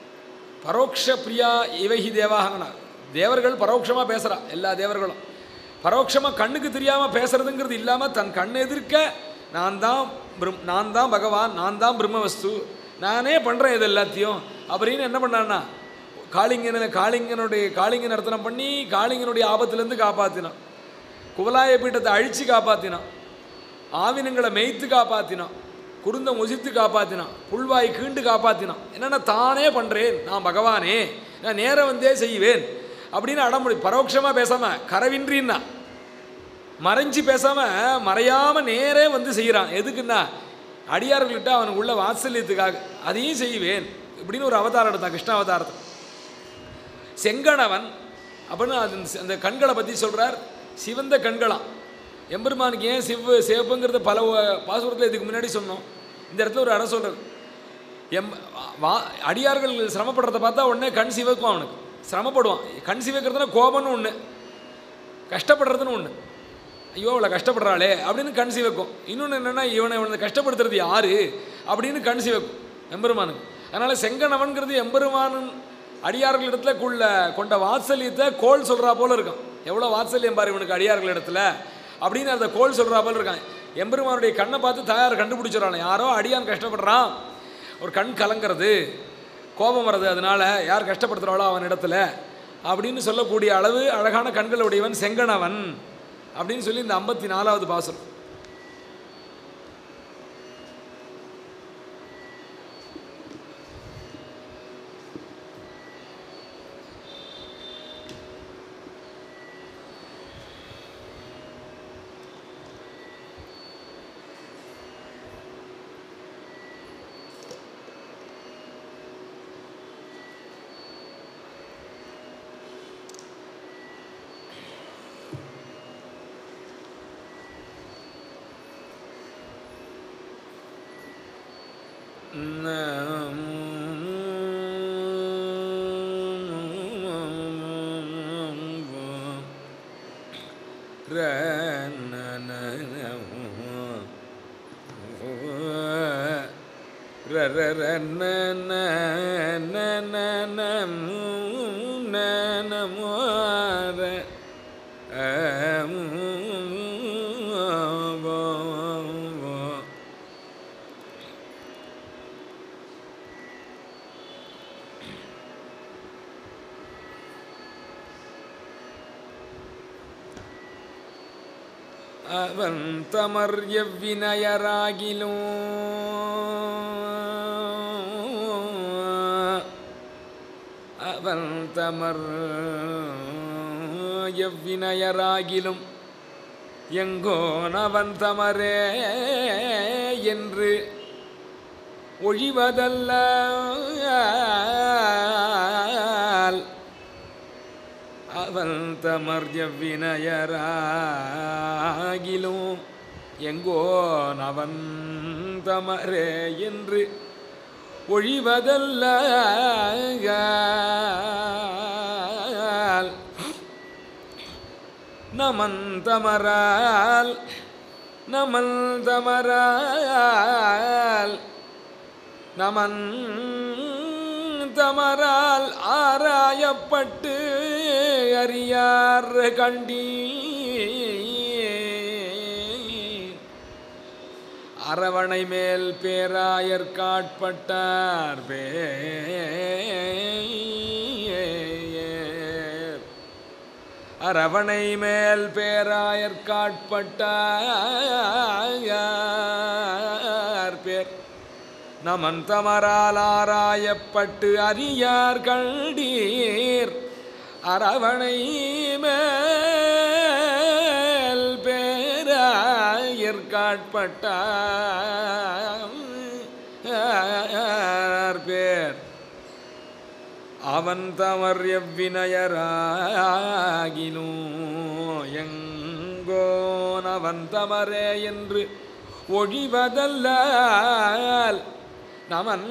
பரோட்ச பிரியா இவைஹி தேவாகனா தேவர்கள் பரோட்சமாக பேசுகிறா எல்லா தேவர்களும் பரோட்சமாக கண்ணுக்கு தெரியாமல் பேசுறதுங்கிறது இல்லாமல் தன் கண் எதிர்க்க நான் தான் பிரம் நான் தான் பகவான் நான் தான் பிரம்மவஸ்து நானே பண்ணுறேன் இது எல்லாத்தையும் அப்படின்னு என்ன பண்ணான்னா காளிங்கன காளிங்கனுடைய காளிங்க நர்த்தனம் பண்ணி காளிங்கனுடைய ஆபத்துலேருந்து காப்பாற்றினான் குவலாய பீட்டத்தை அழித்து காப்பாற்றினான் ஆவினங்களை மேய்த்து காப்பாற்றினான் குருந்த முசித்து காப்பாற்றினான் புல்வாய் கீண்டு காப்பாற்றினான் என்னென்ன தானே பண்ணுறேன் நான் பகவானே நான் நேரம் வந்தே செய்வேன் அப்படின்னு அடமுடி பரோட்சமாக பேசாமல் கரவின்றின்னா மறைஞ்சு பேசாமல் மறையாமல் நேரே வந்து செய்கிறான் எதுக்குன்னா அடியார்கள்கிட்ட அவனுக்கு உள்ள வாத்சல்யத்துக்காக அதையும் செய்வேன் இப்படின்னு ஒரு அவதாரம் எடுத்தான் கிருஷ்ண அவதாரத்தை செங்கணவன் அப்படின்னு அது அந்த கண்களை பற்றி சொல்கிறார் சிவந்த கண்களாம் எம்பெருமானுக்கு ஏன் சிவ் சிவப்புங்கிறத பல பாசுரத்தில் இதுக்கு முன்னாடி சொன்னோம் இந்த இடத்துல ஒரு அறை சொல்கிறது எம் வா அடியார்கள் சிரமப்படுறத பார்த்தா உடனே கண் சிவக்கும் அவனுக்கு சிரமப்படுவான் கண் சிவக்கிறதுனா கோபம்னு ஒன்று கஷ்டப்படுறதுன்னு ஒன்று ஐயோ அவளை கஷ்டப்படுறாளே அப்படின்னு கண் சிவக்கும் இன்னொன்று என்னென்னா இவனை இவனை கஷ்டப்படுத்துறது யாரு அப்படின்னு கண் சிவக்கும் எம்பெருமானுக்கு அதனால் செங்கணவன்கிறது எம்பெருமானன் அடியார்களிடத்துல குள்ள கொண்ட வாத்சல்யத்தை கோல் சொல்கிறா போல இருக்கும் எவ்வளோ வாத்சல்யம் பாரு இவனுக்கு அடியார்களிடத்துல அப்படின்னு அந்த கோல் சொல்கிறா போல இருக்கான் எம்பெருமானுடைய கண்ணை பார்த்து தாயார் கண்டுபிடிச்சிடறான் யாரோ அடியான் கஷ்டப்படுறான் ஒரு கண் கலங்கிறது கோபம் வர்றது அதனால யார் கஷ்டப்படுத்துகிறாளோ அவன் இடத்துல அப்படின்னு சொல்லக்கூடிய அளவு அழகான கண்கள் உடையவன் செங்கணவன் அப்படின்னு சொல்லி இந்த ஐம்பத்தி நாலாவது பாசுரம் அவன் தமர் எவ்வினையராகிலும் அவன் தமர் எவ்வினையராகிலும் எங்கோன் தமரே என்று ஒழிவதல்ல அவன் தமர் எவ்வினையராகிலும் எங்கோன் அவன் தமரே என்று ஒழிவதல்ல நமன் தமரால் நமன் தமரால் நமன் தமரால் ஆராயப்பட்டு அறியார் கண்டீ அரவணை மேல் பேராயர் காட்பட்டார் பேர் அரவணை மேல் பேராயர் காட்பட்டார் பேர் நமன் தமரால் ஆராயப்பட்டு அறியார் கண்டீர் அரவணை மேல் பேராயர் காட்பட்டார் பேர் அவன் தமர் எவ்வினையராகிலும் எங்கோன் அவன் தமரே என்று ஒழிவதல்ல நமன்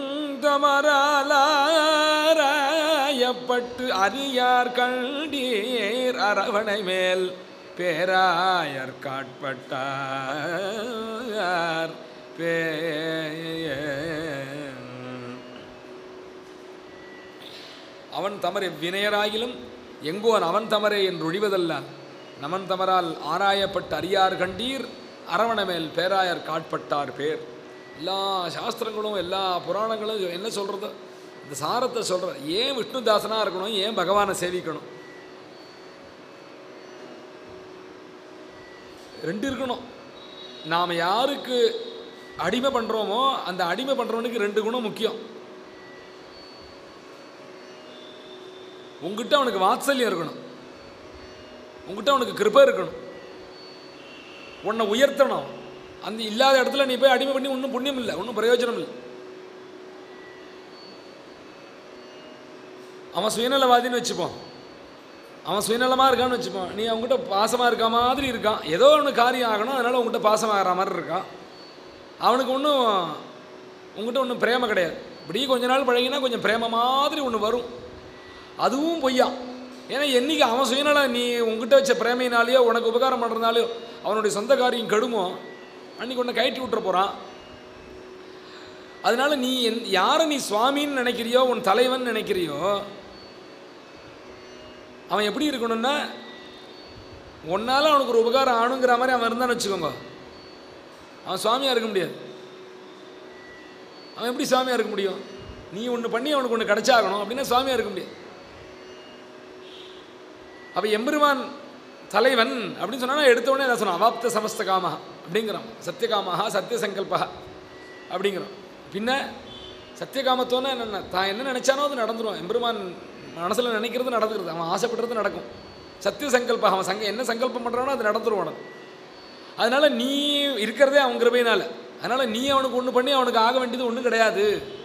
தமராலாராயப்பட்டு அறியார் கண்டீர் அரவணை மேல் பேராயர் காட்பட்டார் பே அவன் தமரை வினையராகிலும் எங்கோன் அவன் தமரே என்று ஒழிவதல்ல நமன் தமரால் ஆராயப்பட்ட அரியார் கண்டீர் அரவணமேல் பேராயர் காட்பட்டார் பேர் எல்லா சாஸ்திரங்களும் எல்லா புராணங்களும் என்ன சொல்கிறதோ இந்த சாரத்தை சொல்கிற ஏன் விஷ்ணுதாசனாக இருக்கணும் ஏன் பகவானை சேவிக்கணும் ரெண்டு இருக்கணும் நாம் யாருக்கு அடிமை பண்ணுறோமோ அந்த அடிமை பண்ணுறவனுக்கு ரெண்டு குணம் முக்கியம் உங்ககிட்ட அவனுக்கு வாத்சல்யம் இருக்கணும் உங்ககிட்ட அவனுக்கு கிருபை இருக்கணும் உன்னை உயர்த்தணும் அந்த இல்லாத இடத்துல நீ போய் அடிமை பண்ணி ஒன்றும் புண்ணியம் இல்லை ஒன்றும் பிரயோஜனம் இல்லை அவன் சுயநலவாதின்னு வச்சுப்போம் அவன் சுயநலமாக இருக்கான்னு வச்சுப்போம் நீ அவங்ககிட்ட பாசமாக இருக்க மாதிரி இருக்கான் ஏதோ ஒன்று காரியம் ஆகணும் அதனால் உங்ககிட்ட பாசமாகற மாதிரி இருக்கான் அவனுக்கு ஒன்றும் உங்ககிட்ட ஒன்றும் பிரேம கிடையாது இப்படி கொஞ்ச நாள் பழகினா கொஞ்சம் பிரேம மாதிரி ஒன்று வரும் அதுவும் பொய்யா ஏன்னா என்னைக்கு அவன் சுயநலம் நீ உங்ககிட்ட வச்ச பிரேமையினாலேயோ உனக்கு உபகாரம் பண்ணுறதுனாலையோ அவனுடைய சொந்த காரியம் கெடுமோ அன்னைக்கு உன்னை கயட்டி விட்டுற போகிறான் அதனால நீ என் யாரை நீ சுவாமின்னு நினைக்கிறியோ உன் தலைவன் நினைக்கிறியோ அவன் எப்படி இருக்கணும்னா உன்னால் அவனுக்கு ஒரு உபகாரம் ஆணுங்கிற மாதிரி அவன் இருந்தான்னு வச்சுக்கோங்க அவன் சுவாமியாக இருக்க முடியாது அவன் எப்படி சுவாமியாக இருக்க முடியும் நீ ஒன்று பண்ணி அவனுக்கு ஒன்று கிடைச்சாகணும் அப்படின்னா சுவாமியாக இருக்க முடியாது அப்போ எம்பெருமான் தலைவன் அப்படின்னு சொன்னா எடுத்த உடனே என்ன சொன்னான் அவாப்த சமஸ்த காமஹா அப்படிங்கிறான் சத்தியகாமஹா சத்திய சங்கல்பா அப்படிங்கிறான் பின்ன சத்தியகாமத்தோன்னா என்னென்ன தான் என்ன நினைச்சானோ அது நடந்துரும் எம்பெருமான் மனசில் நினைக்கிறது நடந்துருது அவன் ஆசைப்படுறது நடக்கும் சத்திய சங்கல்பம் அவன் சங்க என்ன சங்கல்பம் பண்ணுறானோ அது நடந்துரும் உனக்கு அதனால நீ இருக்கிறதே அவன் கிருபையினால அதனால நீ அவனுக்கு ஒன்று பண்ணி அவனுக்கு ஆக வேண்டியது ஒன்றும் கிடையாது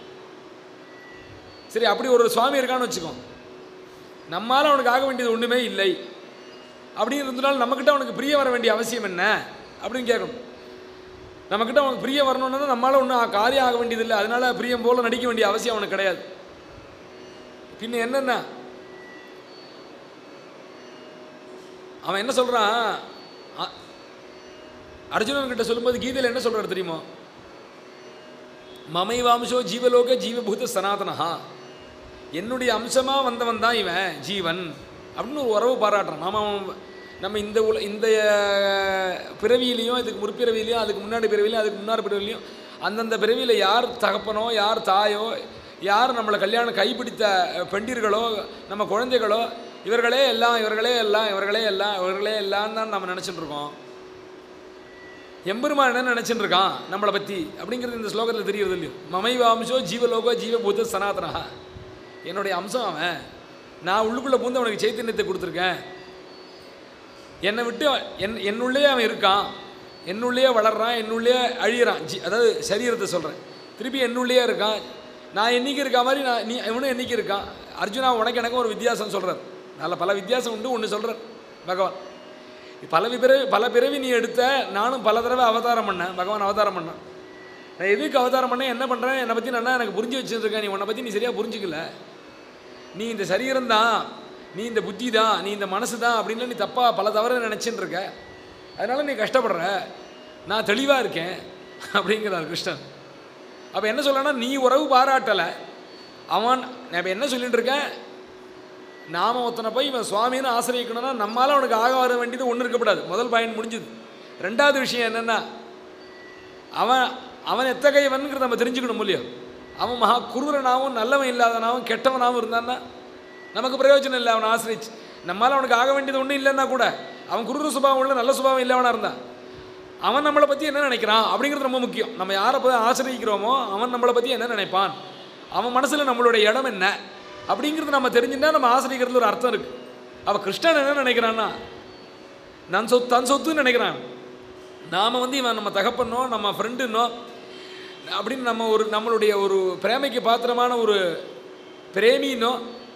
சரி அப்படி ஒரு சுவாமி இருக்கான்னு வச்சுக்கோ நம்மால் அவனுக்கு ஆக வேண்டியது ஒன்றுமே இல்லை அப்படின்னு இருந்தனால நம்மக்கிட்ட அவனுக்கு பிரிய வர வேண்டிய அவசியம் என்ன அப்படின்னு கேட்கணும் நம்மக்கிட்ட அவனுக்கு பிரிய வரணும்னா தான் நம்மளால் ஒன்றும் காரியம் ஆக வேண்டியதில்லை அதனால பிரியம் போல நடிக்க வேண்டிய அவசியம் அவனுக்கு கிடையாது பின்ன என்னென்ன அவன் என்ன சொல்கிறான் அர்ஜுனன் கிட்ட சொல்லும்போது கீதையில் என்ன சொல்கிறார் தெரியுமா மமைவாம்சோ ஜீவலோக ஜீவபூத சனாதனஹா என்னுடைய அம்சமாக வந்தவன் தான் இவன் ஜீவன் அப்படின்னு ஒரு உறவு பாராட்டுறான் நாம அவன் நம்ம இந்த உல இந்த அஹ், பிறவியிலையும் இதுக்கு முற்பிறவிலையும் அதுக்கு முன்னாடி பிறவிலையும் அதுக்கு முன்னாடி பிறவிலையும் அந்தந்த பிறவியில் யார் தகப்பனோ யார் தாயோ யார் நம்மளை கல்யாணம் கைப்பிடித்த அஹ், பெண்டிர்களோ நம்ம குழந்தைகளோ இவர்களே எல்லாம் இவர்களே எல்லாம் இவர்களே எல்லாம் இவர்களே எல்லாம் தான் நம்ம நினச்சிட்டு இருக்கோம் எம்பெருமான் என்ன நினச்சிட்டு இருக்கான் நம்மளை பற்றி அப்படிங்கிறது இந்த ஸ்லோகத்தில் தெரியுறது இல்லையோ மமைவாம்சோ ஜீவலோகோ ஜீவபூத சனாதனஹா என்னுடைய அம்சம் அவன் நான் உள்ளுக்குள்ளே பூந்து அவனுக்கு சைத்தன்யத்தை கொடுத்துருக்கேன் என்னை விட்டு என் என்னுள்ளே அவன் இருக்கான் என்னுள்ளே வளர்றான் என்னுள்ளே அழியிறான் ஜி அதாவது சரீரத்தை சொல்கிறேன் திருப்பி என்னுள்ளே இருக்கான் நான் என்னைக்கு இருக்கா மாதிரி நான் நீ இவனும் என்னைக்கு இருக்கான் அர்ஜுனா உனக்கு எனக்கும் ஒரு வித்தியாசம் சொல்கிறார் நல்ல பல வித்தியாசம் உண்டு ஒன்று சொல்கிறார் பகவான் பல பிறவி பல பிறவி நீ எடுத்த நானும் பல தடவை அவதாரம் பண்ணேன் பகவான் அவதாரம் பண்ணேன் நான் எதுக்கு அவதாரம் பண்ணேன் என்ன பண்ணுறேன் என்னை பற்றி நல்லா எனக்கு புரிஞ்சு வச்சுருக்கேன் நீ உன்னை பற்றி நீ சரியாக புரிஞ்சுக்கல நீ இந்த சரீரம் தான் நீ இந்த புத்தி தான் நீ இந்த மனசு தான் அப்படின்லாம் நீ தப்பாக பல தவிர நினச்சின்னு இருக்க அதனால் நீ கஷ்டப்படுற நான் தெளிவாக இருக்கேன் அப்படிங்கிறார் கிருஷ்ணன் அப்போ என்ன சொல்லனா நீ உறவு பாராட்டலை அவன் நான் இப்போ என்ன சொல்லிட்டு இருக்கேன் நாம ஒருத்தனை போய் இவன் சுவாமின்னு ஆசிரியக்கணும்னா நம்மால் அவனுக்கு ஆக வர வேண்டியது ஒன்றும் இருக்கக்கூடாது முதல் பாயிண்ட் முடிஞ்சுது ரெண்டாவது விஷயம் என்னென்னா அவன் அவன் எத்தகையவன்கிறத நம்ம தெரிஞ்சுக்கணும் இல்லையோ அவன் மகா குருரனாகவும் நல்லவன் இல்லாதனாகவும் கெட்டவனாகவும் இருந்தான்னா நமக்கு பிரயோஜனம் இல்லை அவனை ஆசிரிச்சு நம்மால் அவனுக்கு ஆக வேண்டியது ஒன்றும் இல்லைன்னா கூட அவன் குருர சுபாவம் உள்ள நல்ல சுபாவம் இல்லவனாக இருந்தான் அவன் நம்மளை பற்றி என்ன நினைக்கிறான் அப்படிங்கிறது ரொம்ப முக்கியம் நம்ம யாரை போய் ஆசிரியக்கிறோமோ அவன் நம்மளை பற்றி என்ன நினைப்பான் அவன் மனசில் நம்மளுடைய இடம் என்ன அப்படிங்கிறது நம்ம தெரிஞ்சுட்டா நம்ம ஆசிரியக்கிறதுல ஒரு அர்த்தம் இருக்குது அவள் கிருஷ்ணன் என்ன நினைக்கிறான்னா நான் சொத்து தன் சொத்துன்னு நினைக்கிறான் நாம் வந்து இவன் நம்ம தகப்பனோ நம்ம ஃப்ரெண்டுனோ அப்படின்னு நம்ம ஒரு நம்மளுடைய ஒரு பிரேமைக்கு பாத்திரமான ஒரு பிரேமினோ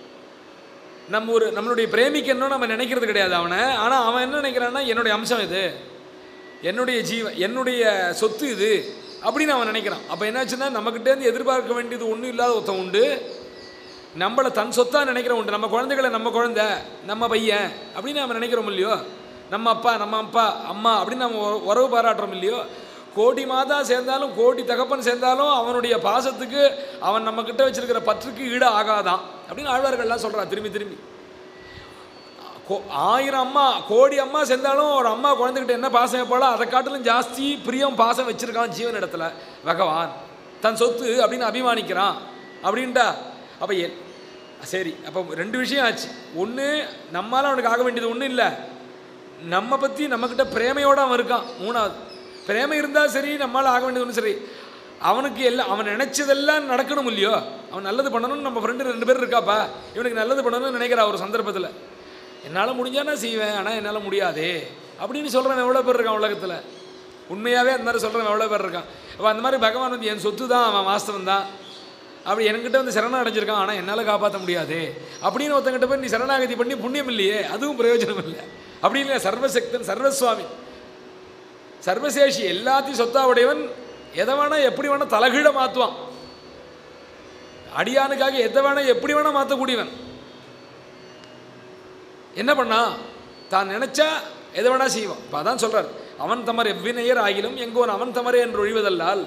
நம்ம ஒரு நம்மளுடைய பிரேமிக்கன்னோ நம்ம நினைக்கிறது கிடையாது அவனை ஆனால் அவன் என்ன நினைக்கிறான்னா என்னுடைய அம்சம் இது என்னுடைய ஜீவன் என்னுடைய சொத்து இது அப்படின்னு அவன் நினைக்கிறான் அப்போ என்னாச்சுன்னா நம்மக்கிட்டேருந்து எதிர்பார்க்க வேண்டியது ஒன்றும் இல்லாத ஒருத்தன் உண்டு நம்மளை தன் சொத்தாக நினைக்கிற உண்டு நம்ம குழந்தைகளை நம்ம குழந்தை நம்ம பையன் அப்படின்னு நம்ம நினைக்கிறோம் இல்லையோ நம்ம அப்பா நம்ம அப்பா அம்மா அப்படின்னு நம்ம உற- உறவு பாராட்டுறோம் இல்லையோ கோடி மாதா சேர்ந்தாலும் கோடி தகப்பன் சேர்ந்தாலும் அவனுடைய பாசத்துக்கு அவன் நம்மக்கிட்ட வச்சிருக்கிற பற்றுக்கு ஈடு ஆகாதான் அப்படின்னு ஆழ்வார்கள்லாம் சொல்றா திரும்பி திரும்பி கோ- ஆயிரம் அம்மா கோடி அம்மா செந்தாலும் ஒரு அம்மா குழந்தைகிட்ட என்ன பாசம் வைப்பாளோ அதை காட்டிலும் ஜாஸ்தி பிரியம் பாசம் வச்சிருக்கான் ஜீவன் இடத்துல பகவான் தன் சொத்து அப்படின்னு அபிமானிக்கிறான் அப்படின்ட்டா அப்போ எ சரி அப்போ ரெண்டு விஷயம் ஆச்சு ஒன்று நம்மால் அவனுக்கு ஆக வேண்டியது ஒன்றும் இல்லை நம்ம பற்றி நம்மக்கிட்ட பிரேமையோடு அவன் இருக்கான் மூணாவது பிரேமை இருந்தால் சரி நம்மளால் ஆக வேண்டியது ஒன்றும் சரி அவனுக்கு எல்லாம் அவன் நினைச்சதெல்லாம் நடக்கணும் இல்லையோ அவன் நல்லது பண்ணணும்னு நம்ம ஃப்ரெண்டு ரெண்டு பேர் இருக்காப்பா இவனுக்கு நல்லது பண்ணணும்னு நினைக்கிறா ஒரு சந்தர்ப்பத்தில் என்னால் முடிஞ்சா நான் செய்வேன் ஆனால் என்னால் முடியாதே அப்படின்னு சொல்கிறவன் எவ்வளோ பேர் இருக்கான் உலகத்தில் உண்மையாகவே அந்த மாதிரி சொல்கிறவன் எவ்வளோ பேர் இருக்கான் அப்போ அந்த மாதிரி பகவான் வந்து என் சொத்து தான் அவன் வாஸ்தவன் தான் அப்படி என்கிட்ட வந்து சரணம் அடைஞ்சிருக்கான் ஆனால் என்னால் காப்பாற்ற முடியாது அப்படின்னு ஒருத்தங்கிட்ட போய் நீ சரணாகதி பண்ணி புண்ணியம் இல்லையே அதுவும் பிரயோஜனம் இல்லை அப்படி இல்லை சர்வசக்தன் சர்வசுவாமி சர்வசேஷி எல்லாத்தையும் சொத்தா உடையவன் எதை வேணா எப்படி வேணா தலகீழ மாற்றுவான் அடியானுக்காக எதை வேணா எப்படி வேணா மாற்றக்கூடியவன் என்ன பண்ணா தான் நினைச்சா எதை வேணா செய்வான் இப்போ அதான் சொல்றார் அவன் தமர் எவ்வினையர் ஆகிலும் எங்கோன் அவன் தமரே என்று ஒழிவதல்லால்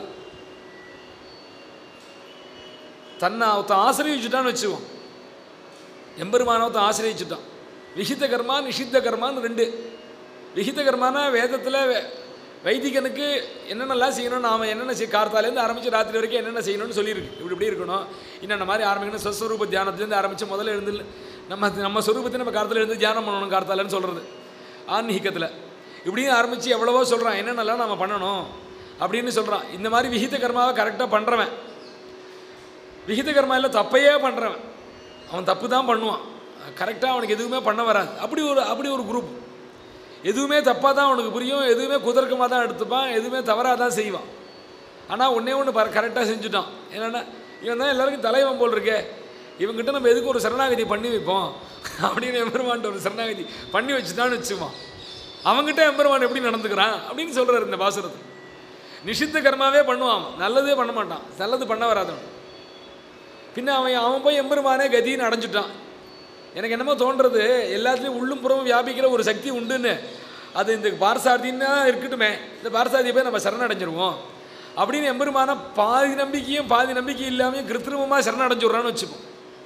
தன்னை ஒருத்தன் ஆசிரியச்சுட்டான்னு வச்சுக்குவோம் எம்பெருமானை ஒருத்தன் ஆசிரியச்சுட்டான் விஹித கர்மா நிஷித்த கர்மான்னு ரெண்டு விஹித கர்மானா வேதத்தில் வைதிகனுக்கு என்னென்னலாம் செய்யணும் நாம என்னென்ன செய் கார்த்தாலேருந்து ஆரம்பித்து ராத்திரி வரைக்கும் என்னென்ன செய்யணும்னு சொல்லியிருக்கு இப்படி இப்படி இருக்கணும் இன்னென்ன மாதிரி ஆரம்பிக்கணும் ஸ்வஸ்வரூப தியானத்துலேருந்து ஆரம்பித்து முதல்ல எழுந்து நம்ம நம்ம சொரூபத்தை நம்ம கார்த்தால எழுந்து தியானம் பண்ணணும் கார்த்தாலன்னு சொல்கிறது ஆன்மீகத்தில் இப்படியும் ஆரம்பித்து எவ்வளவோ சொல்கிறான் என்னென்னலாம் நம்ம பண்ணணும் அப்படின்னு சொல்கிறான் இந்த மாதிரி விஹித கர்மாவை கரெக்டாக பண்ணுறவன் விகித கர்மாவில் தப்பையே பண்ணுறவன் அவன் தப்பு தான் பண்ணுவான் கரெக்டாக அவனுக்கு எதுவுமே பண்ண வராது அப்படி ஒரு அப்படி ஒரு குரூப் எதுவுமே தப்பாக தான் அவனுக்கு புரியும் எதுவுமே குதர்க்கமாக தான் எடுத்துப்பான் எதுவுமே தவறாக தான் செய்வான் ஆனால் ஒன்றே ஒன்று பர கரெக்டாக செஞ்சுட்டான் என்னென்னா இவன் தான் எல்லாருக்கும் தலைவன் போல் இருக்கே இவங்கிட்ட நம்ம எதுக்கு ஒரு சரணாகதி பண்ணி வைப்போம் அப்படின்னு எம்பெருமான்ட்ட ஒரு சரணாகதி பண்ணி வச்சுட்டான்னு வச்சுக்குவான் அவங்ககிட்ட எம்பெருமான் எப்படி நடந்துக்கிறான் அப்படின்னு சொல்கிறார் இந்த பாசுரத்தை நிஷித்த கர்மாவே பண்ணுவான் அவன். நல்லதே பண்ண மாட்டான் நல்லது பண்ண வராதவன் பின்ன அவன் அவன் போய் எம்பெருமானே கதின்னு அடைஞ்சிட்டான் எனக்கு என்னமோ தோன்றது எல்லாத்துலேயும் உள்ளும் புறமும் வியாபிக்கிற ஒரு சக்தி உண்டுன்னு அது இந்த பார்சாதின்னா இருக்கட்டுமே இந்த பார்சாதியை போய் நம்ம சரணடைஞ்சிருவோம் அப்படின்னு எம்பெருமான பாதி நம்பிக்கையும் பாதி நம்பிக்கை இல்லாமையும் கிருத்திருமமாக சரணடைஞ்சிடுறான்னு வச்சுப்போம்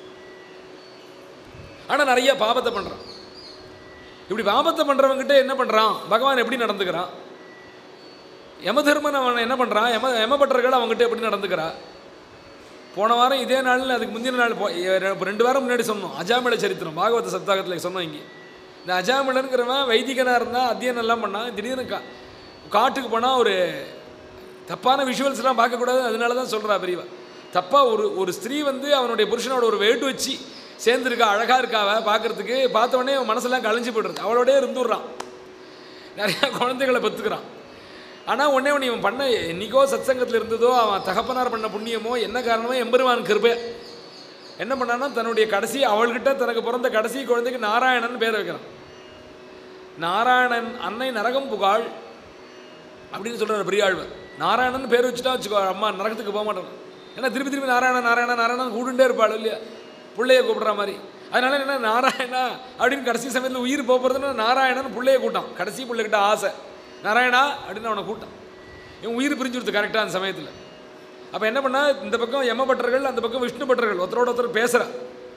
ஆனால் நிறைய பாபத்தை பண்ணுறான் இப்படி பாபத்தை பண்ணுறவங்கிட்ட என்ன பண்ணுறான் பகவான் எப்படி நடந்துக்கிறான் யமதர்மன் அவன் என்ன பண்ணுறான் யம யமபட்டர்கள் அவங்ககிட்ட எப்படி நடந்துக்கிறா போன வாரம் இதே நாளில் அதுக்கு முந்தின நாள் போ ரெ- ரெண்டு வாரம் முன்னாடி சொன்னோம் அஜாமிள சரித்திரம் பாகவத சப்தாகத்தில் சொன்னோம் இங்கே இந்த அஜாமிளனுங்கிறவன் வைதிகனாக இருந்தால் அத்தியனம் எல்லாம் பண்ணான் திடீர்னு கா காட்டுக்கு போனால் ஒரு தப்பான விஷுவல்ஸ்லாம் பார்க்கக்கூடாது அதனால தான் சொல்கிறா பெரியவா தப்பாக ஒரு ஒரு ஸ்திரீ வந்து அவனுடைய புருஷனோட ஒரு வேட்டு வச்சு சேர்ந்துருக்கா அழகாக இருக்காவ பார்க்கறதுக்கு பார்த்த உடனே அவன் மனசெல்லாம் கழிஞ்சு போய்டுறது அவளோடயே இருந்துடுறான் நிறையா குழந்தைகளை பெற்றுக்கிறான் ஆனால் உடனே ஒன்று இவன் பண்ண என்னைக்கோ சத்சங்கத்தில் இருந்ததோ அவன் தகப்பனார் பண்ண புண்ணியமோ என்ன காரணமோ எம்பெருமான் கிருபை என்ன பண்ணான்னா தன்னுடைய கடைசி அவள்கிட்ட தனக்கு பிறந்த கடைசி குழந்தைக்கு நாராயணன் பேர் வைக்கிறான் நாராயணன் அன்னை நரகம் புகாள் அப்படின்னு சொல்கிறார் பெரியாழ்வர் நாராயணன் பேர் வச்சுட்டா வச்சுக்கோ அம்மா நரகத்துக்கு போக மாட்டான் ஏன்னா திருப்பி திருப்பி நாராயணன் நாராயணன் நாராயணன் கூடுண்டே இருப்பாள் இல்லையா பிள்ளைய கூப்பிடுற மாதிரி அதனால என்ன நாராயணா அப்படின்னு கடைசி சமயத்தில் உயிர் போகிறதுன்னா நாராயணன் பிள்ளைய கூட்டான் கடைசி பிள்ளைகிட்ட ஆசை நாராயணா அப்படின்னு அவனை கூட்டான் இவன் உயிர் பிரிஞ்சு கொடுத்து கரெக்டாக அந்த சமயத்தில் அப்போ என்ன பண்ணா இந்த பக்கம் யம பட்டர்கள் அந்த பக்கம் விஷ்ணு பட்டர்கள் ஒருத்தரோட ஒருத்தர் பேசுகிறா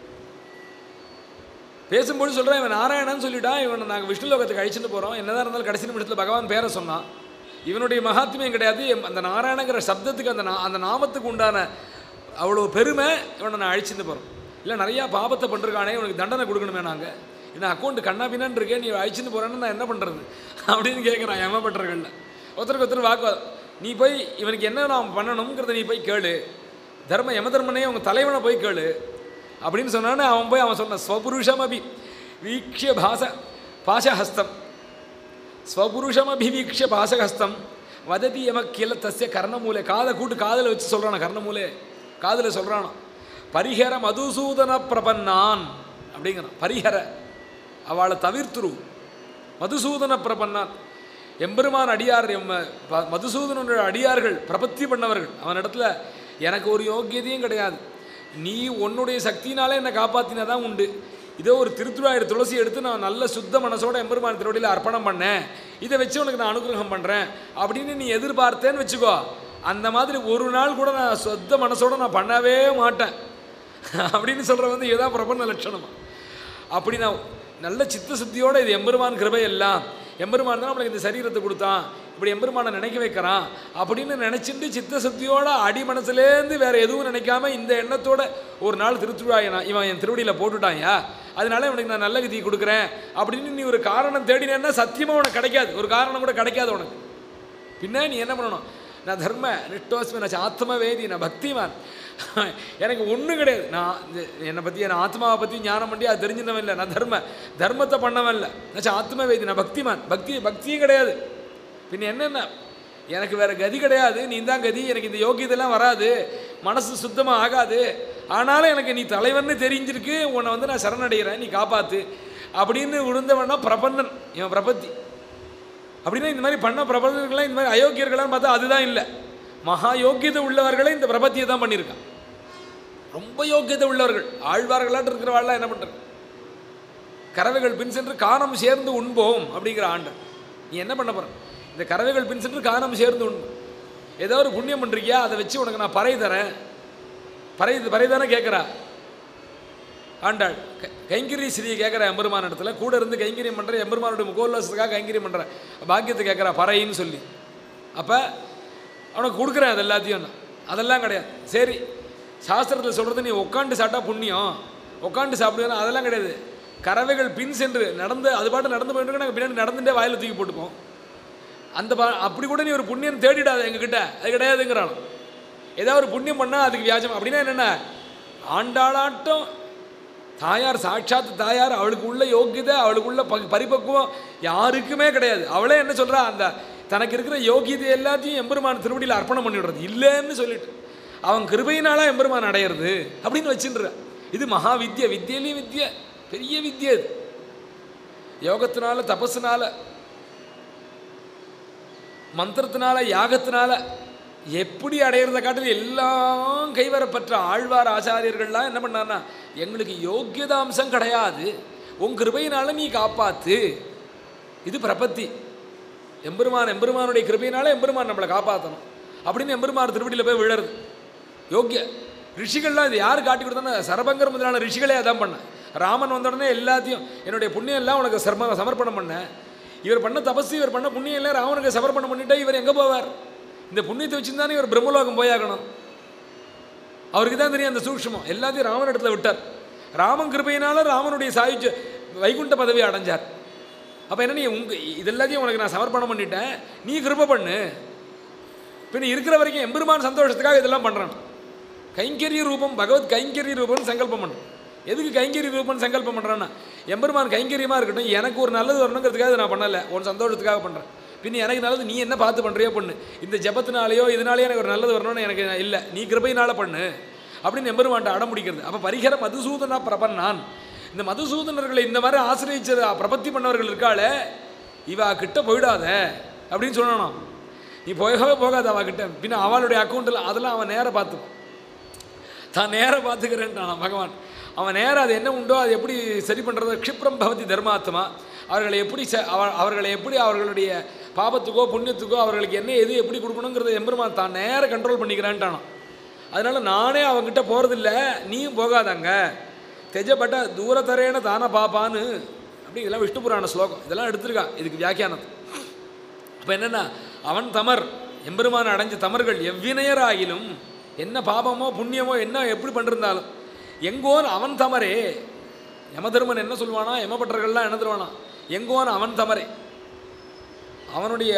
பேசும்போது சொல்கிறேன் இவன் நாராயணன் சொல்லிட்டான் இவனை நாங்கள் விஷ்ணு லோகத்துக்கு அழிச்சுட்டு போகிறோம் என்னதான் இருந்தாலும் கடைசி நிமிஷத்தில் பகவான் பேரை சொன்னான் இவனுடைய மகாத்மியம் கிடையாது எம்- அந்த நாராயணங்கிற சப்தத்துக்கு அந்த நா- அந்த நாமத்துக்கு உண்டான அவ்வளோ பெருமை இவனை நான் அழிச்சுட்டு போகிறோம் இல்லை நிறையா பாபத்தை பண்ணிருக்கானே இவனுக்கு தண்டனை கொடுக்கணுமே நாங்கள் என்ன அக்கௌண்ட் கண்ணா பின்னான்னு இருக்கேன் நீ அழிச்சுட்டு போகிறேன்னு நான் என்ன பண்ணுறது அப்படின்னு கேட்குறான் ஏமாப்பட்டர்களில் ஒருத்தருக்கு ஒருத்தர் வாக்குவாதம் நீ போய் இவனுக்கு என்ன நாம் பண்ணணுங்கிறத நீ போய் கேளு தர்ம யம தர்மனே உங்கள் தலைவனை போய் கேளு அப்படின்னு சொன்னானே அவன் போய் அவன் சொன்னான் ஸ்வபுருஷம் அபி வீக்ஷிய பாச பாசஹஸ்தம் ஸ்வபுருஷமபிவீக்ஷ பாசகஸ்தம் வததி எம கில தஸ்ய கர்ணமூலை காதை கூட்டு காதில் வச்சு சொல்கிறானா கர்ணமூலே காதில் சொல்கிறானா பரிஹர மதுசூதன பிரபன்னான் அப்படிங்கிறான் பரிஹர அவளை தவிர்த்துரு மதுசூதன பிரபன்னான் எம்பெருமான் அடியார் எம்ம ப- மதுசூதனனுடைய அடியார்கள் பிரபத்தி பண்ணவர்கள் அவனிடத்துல எனக்கு ஒரு யோக்கியதையும் கிடையாது நீ உன்னுடைய சக்தினாலே என்னை காப்பாத்தினா தான் உண்டு இதோ ஒரு திருத்துழாயிரம் துளசி எடுத்து நான் நல்ல சுத்த மனசோட எம்பெருமான் திருவடியில் அர்ப்பணம் பண்ணேன் இதை வச்சு உனக்கு நான் அனுகிரகம் பண்ணுறேன் அப்படின்னு நீ எதிர்பார்த்தேன்னு வச்சுக்கோ அந்த மாதிரி ஒரு நாள் கூட நான் சுத்த மனசோட நான் பண்ணவே மாட்டேன் அப்படின்னு சொல்கிற வந்து இதுதான் பிரபன்ன லட்சணமா அப்படி நான் நல்ல சித்த சுத்தியோட இது எம்பெருமான் கிருபை எல்லாம் எம்பெருமான் தான் நம்மளுக்கு இந்த சரீரத்தை கொடுத்தான் இப்படி எம்பெருமானை நினைக்க வைக்கிறான் அப்படின்னு நினச்சிட்டு சித்த சுத்தியோட அடி மனசுலேருந்து வேற எதுவும் நினைக்காம இந்த எண்ணத்தோட ஒரு நாள் திருத்துழாயனா இவன் என் திருவடியில் போட்டுட்டான்யா அதனால இவனுக்கு நான் நல்ல விதி கொடுக்குறேன் அப்படின்னு நீ ஒரு காரணம் தேடினேன்னா சத்தியமாக உனக்கு கிடைக்காது ஒரு காரணம் கூட கிடைக்காது உனக்கு பின்ன நீ என்ன பண்ணணும் நான் தர்ம நிட்டோஸ்மி நான் ஆத்ம வேதி நான் பக்திமான் எனக்கு ஒன்றும் கிடையாது நான் இந்த- என்னை பற்றி என் ஆத்மாவை பற்றி ஞானம் பண்ணி அது தெரிஞ்சினவன் இல்லை நான் தர்ம தர்மத்தை பண்ணவன் இல்லை நான் ஆத்ம வேதி நான் பக்திமான் பக்தி பக்தியும் கிடையாது பின்ன என்னென்ன எனக்கு வேற கதி கிடையாது நீ தான் கதி எனக்கு இந்த யோகியதெல்லாம் வராது மனசு சுத்தமாக ஆகாது ஆனாலும் எனக்கு நீ தலைவன்னு தெரிஞ்சிருக்கு உன்னை வந்து நான் சரணடைகிறேன் நீ காப்பாத்து அப்படின்னு விழுந்தவனா பிரபன்னன் இவன் பிரபத்தி அப்படின்னா இந்த மாதிரி பண்ண பிரபலங்கள்லாம் இந்த மாதிரி அயோக்கியர்களான்னு பார்த்தா அதுதான் இல்லை மகா யோக்கியதை உள்ளவர்களே இந்த பிரபத்தியை தான் பண்ணியிருக்கான் ரொம்ப யோக்கியதை உள்ளவர்கள் ஆழ்வார்களாட்டு இருக்கிறவாள்லாம் என்ன பண்ணுறது கறவைகள் பின் சென்று காணம் சேர்ந்து உண்போம் அப்படிங்கிற ஆண்டு நீ என்ன பண்ண போற இந்த கறவைகள் பின் சென்று காணம் சேர்ந்து உண்பு ஏதோ ஒரு புண்ணியம் பண்ணுறியா அதை வச்சு உனக்கு நான் பறை தரேன் பறை பறை தானே கேட்குறா ஆண்டாள் க- கைங்கரி ஸ்ரீ கேட்குற எம்பெருமான் இடத்துல கூட இருந்து கைங்கரியம் பண்ணுற எம்பெருமானுடைய முகோல்லாசத்துக்காக கைங்கரியம் பண்ணுற பாக்கியத்தை கேட்குறா பறையின்னு சொல்லி அப்போ அவனுக்கு கொடுக்குறேன் அது எல்லாத்தையும் நான். அதெல்லாம் கிடையாது சரி சாஸ்திரத்தில் சொல்கிறது நீ உட்காந்து சாப்பிட்டா புண்ணியம் உட்காந்து சாப்பிடுவேன் அதெல்லாம் கிடையாது கறவைகள் பின் சென்று நடந்து அது பாட்டு நடந்து போயிட்டு நாங்கள் பின்னாடி நடந்துட்டே வாயில் தூக்கி போட்டுப்போம் அந்த பா அப்படி கூட நீ ஒரு புண்ணியம் தேடிடாத எங்ககிட்ட அது கிடையாதுங்கிறான் ஏதாவது ஒரு புண்ணியம் பண்ணால் அதுக்கு வியாஜம் அப்படின்னா என்னென்ன ஆண்டாளாட்டம் தாயார் சாட்சாத் தாயார் அவளுக்கு உள்ள யோக்கியதை அவளுக்கு உள்ள ப பரிபக்குவம் யாருக்குமே கிடையாது அவளே என்ன சொல்றா அந்த தனக்கு இருக்கிற யோகியதை எல்லாத்தையும் எம்பெருமான் திருவடியில் அர்ப்பணம் பண்ணி விடுறது இல்லைன்னு சொல்லிட்டு அவன் கிருபையினால எம்பெருமான் அடையிறது அப்படின்னு வச்சுன்ற இது மகா வித்யை வித்தியிலையும் வித்யை பெரிய வித்யை இது யோகத்தினால தபஸுனால மந்திரத்தினால யாகத்தினால எப்படி அடையிறத காட்டில் எல்லாம் கைவரப்பற்ற ஆழ்வார் ஆச்சாரியர்கள்லாம் என்ன பண்ணார்னா எங்களுக்கு யோக்கியதாம்சம் கிடையாது உன் கிருபையினால நீ காப்பாத்து இது பிரபத்தி எம்பெருமான் எம்பெருமானுடைய கிருபையினால எம்பெருமான் நம்மளை காப்பாற்றணும் அப்படின்னு எம்பெருமான் திருவடியில் போய் விழருது யோக்கிய ரிஷிகள்லாம் இது யார் காட்டி கொடுத்தானே சரபங்கர் முதலான ரிஷிகளே அதான் பண்ணேன் ராமன் வந்த உடனே எல்லாத்தையும் என்னுடைய புண்ணியம் எல்லாம் உனக்கு சர்ம சமர்ப்பணம் பண்ணேன் இவர் பண்ண தபசு இவர் பண்ண புண்ணியம் எல்லாம் ராவனுக்கு சமர்ப்பணம் பண்ணிட்டா இவர் எங்கே போவார் இந்த புண்ணியத்தை வச்சுருந்தானே இவர் பிரம்மலோகம் போயாகணும் அவருக்கு தான் தெரியும் அந்த சூக்ஷ்மம் எல்லாத்தையும் ராமன் இடத்துல விட்டார் ராமன் கிருபையினால ராமனுடைய சாயுஜ வைகுண்ட பதவி அடைஞ்சார் அப்போ என்ன நீ உங்க இதெல்லாத்தையும் உனக்கு நான் சமர்ப்பணம் பண்ணிட்டேன் நீ கிருபை பண்ணு பின்ன இருக்கிற வரைக்கும் எம்பெருமான் சந்தோஷத்துக்காக இதெல்லாம் பண்ணுறான் கைங்கரிய ரூபம் பகவத் கைங்கரிய ரூபம்னு சங்கல்பம் பண்ணும் எதுக்கு கைங்கரிய ரூபம்னு சங்கல்பம் பண்ணுறான்னா எம்பெருமான் கைங்கரியமாக இருக்கட்டும் எனக்கு ஒரு நல்லது வரணுங்கிறதுக்காக இதை நான் பண்ணலை உன் சந்தோஷத்துக்காக பண்ணுறேன் பின்ன எனக்கு நல்லது நீ என்ன பார்த்து பண்ணுறியோ பண்ணு இந்த ஜபத்தினாலேயோ இதனாலேயோ எனக்கு ஒரு நல்லது வரணும்னு எனக்கு இல்லை நீ கிருபையினால பண்ணு அப்படின்னு எம்பெருமான்ட்ட அடம் பிடிக்கிறது அப்போ பரிகர மதுசூதனா பிரபன்னான் இந்த மதுசூதனர்களை இந்த மாதிரி ஆசிரியச்ச பிரபத்தி பண்ணவர்கள் இருக்காளே இவா கிட்ட போயிடாத அப்படின்னு சொல்லணும் நீ போகவே போகாத அவ கிட்ட பின்ன அவளுடைய அக்கௌண்ட்டில் அதெல்லாம் அவன் நேராக பார்த்துப்பான் தான் நேராக பார்த்துக்கிறேன்ட்டான் பகவான் அவன் நேராக அது என்ன உண்டோ அது எப்படி சரி பண்ணுறது க்ஷிப்ரம் பவதி தர்மாத்மா அவர்களை எப்படி ச அவ- அவர்களை எப்படி அவர்களுடைய பாபத்துக்கோ புண்ணியத்துக்கோ அவர்களுக்கு என்ன எது எப்படி கொடுக்கணுங்கிறத எம்பெருமான் தான் நேராக கண்ட்ரோல் பண்ணிக்கிறேன்ட்டானோ அதனால் நானே அவங்ககிட்ட போகிறதில்ல நீயும் போகாதாங்க தெஜப்பட்ட தூரத்தரேன தான பாப்பான்னு அப்படி இதெல்லாம் விஷ்ணு புராண ஸ்லோகம் இதெல்லாம் எடுத்திருக்கா இதுக்கு வியாக்கியானம் அப்போ என்னென்னா அவன் தமர் எம்பெருமான அடைஞ்ச தமர்கள் எவ்வினையராகிலும் என்ன பாபமோ புண்ணியமோ என்ன எப்படி பண்ணிருந்தாலும் எங்கோன் அவன் தமரே யமதர்மன் என்ன சொல்லுவானா யமபட்டர்கள்லாம் என்ன தருவானா எங்கோன் அவன் தமரே அவனுடைய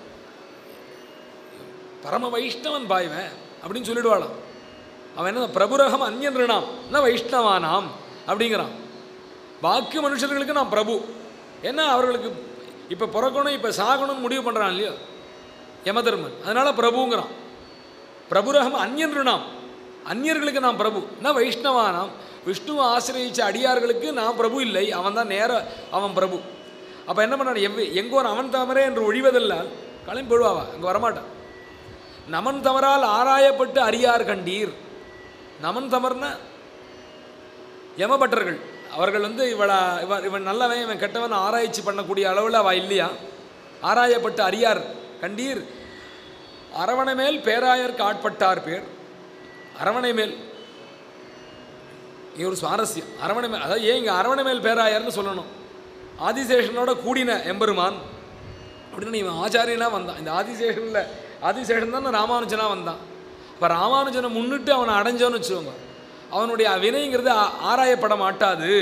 பரம வைஷ்ணவன் பாய்வன் அப்படின்னு சொல்லிடுவாளாம் அவன் என்ன பிரபுரகம் அந்நியன்றாம் என்ன வைஷ்ணவானாம் அப்படிங்கிறான் பாக்கி மனுஷர்களுக்கு நான் பிரபு ஏன்னா அவர்களுக்கு இப்போ பிறக்கணும் இப்போ சாகணும்னு முடிவு பண்ணுறான் இல்லையோ யமதர்மன் அதனால் பிரபுங்கிறான் பிரபுரகம் அந்நியன்றாம் அந்நியர்களுக்கு நான் பிரபு என்ன வைஷ்ணவானாம் விஷ்ணுவை ஆசிரியச்ச அடியார்களுக்கு நான் பிரபு இல்லை அவன் தான் நேர அவன் பிரபு அப்போ என்ன பண்ணான் எவ் எங்கோன் அவன் தமரே என்று ஒழிவதல்லால் கிளம்பி போடுவாவா அங்கே வரமாட்டான் நமன் தமரால் ஆராயப்பட்டு அறியார் கண்டீர் நமன் தமர்னா யமபட்டர்கள் அவர்கள் வந்து இவளா இவன் இவன் நல்லவன் இவன் கெட்டவன் ஆராய்ச்சி பண்ணக்கூடிய அளவில் அவள் இல்லையா ஆராயப்பட்டு அறியார் கண்டீர் அரவணை மேல் பேராயர்க்கு ஆட்பட்டார் பேர் அரவணை மேல் இது ஒரு சுவாரஸ்யம் அரவணை மேல் அதாவது ஏன் இங்கே அரவணை மேல் பேராயர்னு சொல்லணும் ஆதிசேஷனோட கூடின எம்பெருமான் அப்படின்னு இவன் ஆச்சாரியனாக வந்தான் இந்த ஆதிசேஷனில் ஆதிசேஷன் தான் ராமானுஜனாக வந்தான் இப்போ ராமானுஜனை முன்னிட்டு அவனை அடைஞ்சோன்னு வச்சுக்கோங்க அவனுடைய வினைங்கிறது ஆ- ஆராயப்பட மாட்டாது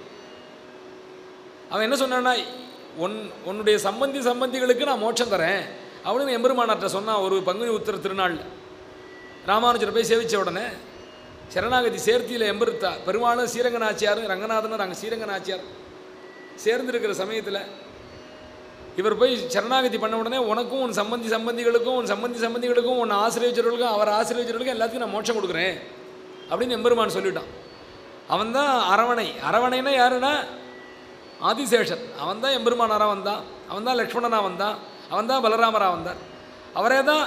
அவன் என்ன சொன்னான்னா உன் உன்னுடைய சம்பந்தி சம்பந்திகளுக்கு நான் மோட்சம் தரேன் அப்படின்னு எம்பெருமானார்ட்ட சொன்னான் ஒரு பங்குனி உத்திர திருநாளில் ராமானுஜரை போய் சேவிச்ச உடனே சரணாகதி சேர்த்தியில் எம்பெருத்தா பெருமாளும் ஸ்ரீரங்கநாச்சியாரும் ரங்கநாதனும் அங்கே ஸ்ரீரங்கநாச்சியார் சேர்ந்திருக்கிற சமயத்தில் இவர் போய் சரணாகதி பண்ண உடனே உனக்கும் உன் சம்பந்தி சம்பந்திகளுக்கும் உன் சம்பந்தி சம்பந்திகளுக்கும் உன் ஆசிரியர்களுக்கும் அவர் ஆசிரியர்களுக்கும் எல்லாத்துக்கும் நான் மோட்சம் கொடுக்குறேன் அப்படின்னு எம்பெருமான் சொல்லிட்டான் அவன் தான் அரவணை அரவணைனா யாருன்னா ஆதிசேஷன் அவன் தான் எம்பெருமானாரா வந்தான் அவன் தான் லக்ஷ்மணனா வந்தான் அவன் தான் பலராமரா வந்தார் அவரே தான்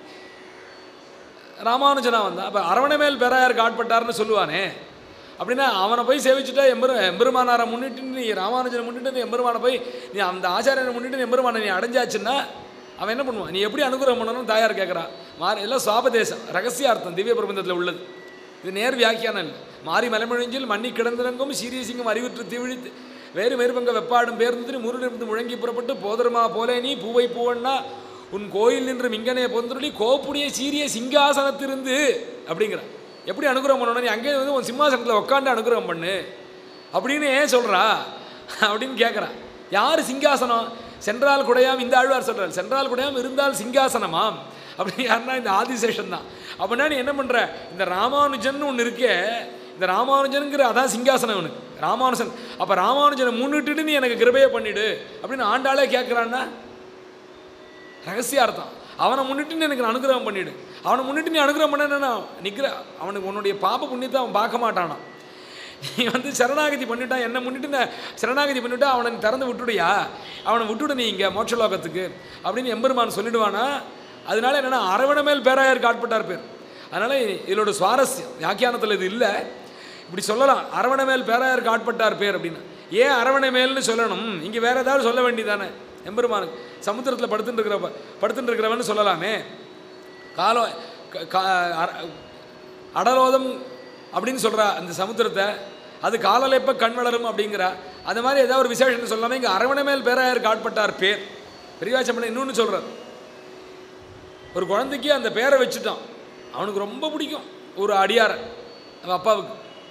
ராமானுஜனா வந்தான் அப்போ அரவணை மேல் பெறாயாருக்கு ஆட்பட்டார்னு சொல்லுவானே அப்படின்னா அவனை போய் சேவிச்சுட்டா எம்பெரு எம்பெருமானாரை முன்னிட்டு நீ ராமானுஜனை முன்னிட்டு நீ எம்பெருமானை போய் நீ அந்த ஆச்சாரியனை முன்னிட்டு நீ எம்பெருமானை நீ அடைஞ்சாச்சுன்னா அவன் என்ன பண்ணுவான் நீ எப்படி அனுகிரகம் பண்ணணும்னு தாயார் கேட்குறான் மாறி எல்லாம் சுவாபதேசம் ரகசியார்த்தம் திவ்ய பிரபந்தத்தில் உள்ளது இது நேர் வியாக்கியானம் இல்லை மாறி மலைமொழிஞ்சில் மண்ணி கிடந்திறங்கும் சீரியசிங்கம் அறிவுற்று திவிழித்து வேறு மேற்பங்க வெப்பாடும் பேர்ந்து முருடிருந்து முழங்கி புறப்பட்டு போதருமா போலே நீ பூவை பூவண்ணா உன் கோயில் நின்று மிங்கனே பொந்துருளி கோப்புடைய சீரிய சிங்காசனத்திருந்து அப்படிங்கிறான் எப்படி அனுகிரகம் பண்ணணும் நீ அங்கே வந்து உன் சிம்மாசனத்தில் உட்காந்து அனுகிரகம் பண்ணு அப்படின்னு ஏன் சொல்கிறா அப்படின்னு கேட்குறான் யார் சிங்காசனம் சென்றால் குடையாம் இந்த ஆழ்வார் சொல்கிறார் சென்றால் குடையாம் இருந்தால் சிங்காசனமாம் அப்படின்னு யாருன்னா இந்த ஆதிசேஷன் தான் அப்படின்னா நீ என்ன பண்ணுற இந்த ராமானுஜன் ஒன்று இருக்கே இந்த ராமானுஜனுங்கிற அதான் சிங்காசனம் இவனுக்கு ராமானுஜன் அப்போ ராமானுஜனை முன்னிட்டுட்டு நீ எனக்கு கிருபையை பண்ணிடு அப்படின்னு ஆண்டாளே கேட்குறான்னா ரகசியார்த்தம் அவனை முன்னிட்டு நீ எனக்கு அனுகிரகம் பண்ணிடு அவனை முன்னிட்டு நீ அனுகிரகம் பண்ணனா நிற்கிற அவனுக்கு உன்னுடைய பாப புண்ணியத்தை அவன் பார்க்க மாட்டானான் நீ வந்து சரணாகதி பண்ணிட்டான் என்னை முன்னிட்டு நான் சரணாகதி பண்ணிவிட்டா அவனை நீ திறந்து விட்டுடுயா அவனை விட்டுடு நீ இங்கே மோட்சலோகத்துக்கு அப்படின்னு எம்பெருமான் சொல்லிடுவானா அதனால என்னென்னா அரவண மேல் பேராயருக்கு ஆட்பட்டார் பேர் அதனால் இதோட சுவாரஸ்யம் வியாக்கியானத்தில் இது இல்லை இப்படி சொல்லலாம் அரவண மேல் பேராயருக்கு ஆட்பட்டார் பேர் அப்படின்னு ஏன் அரவணை மேல்னு சொல்லணும் இங்கே வேற ஏதாவது சொல்ல வேண்டியதானே எம்பெருமானுக்கு சமுத்திரத்தில் படுத்துட்டு இருக்கிற படுத்துட்டு இருக்கிறவன்னு சொல்லலாமே காலம் க- கா- அர- அடலோதம் அப்படின்னு சொல்கிறா அந்த சமுத்திரத்தை அது காலலைப்ப கண் வளரும் அப்படிங்கிறா அந்த மாதிரி ஏதாவது ஒரு விசேஷம் சொல்லாமல் இங்கே அரவணை மேல் பேராயருக்கு ஆட்பட்டார் பேர் பெரியவாச்சம்பளம் இன்னொன்று சொல்கிறார் ஒரு குழந்தைக்கு அந்த பேரை வச்சுட்டான் அவனுக்கு ரொம்ப பிடிக்கும் ஒரு அடியாரை அவன் அப்பாவுக்கு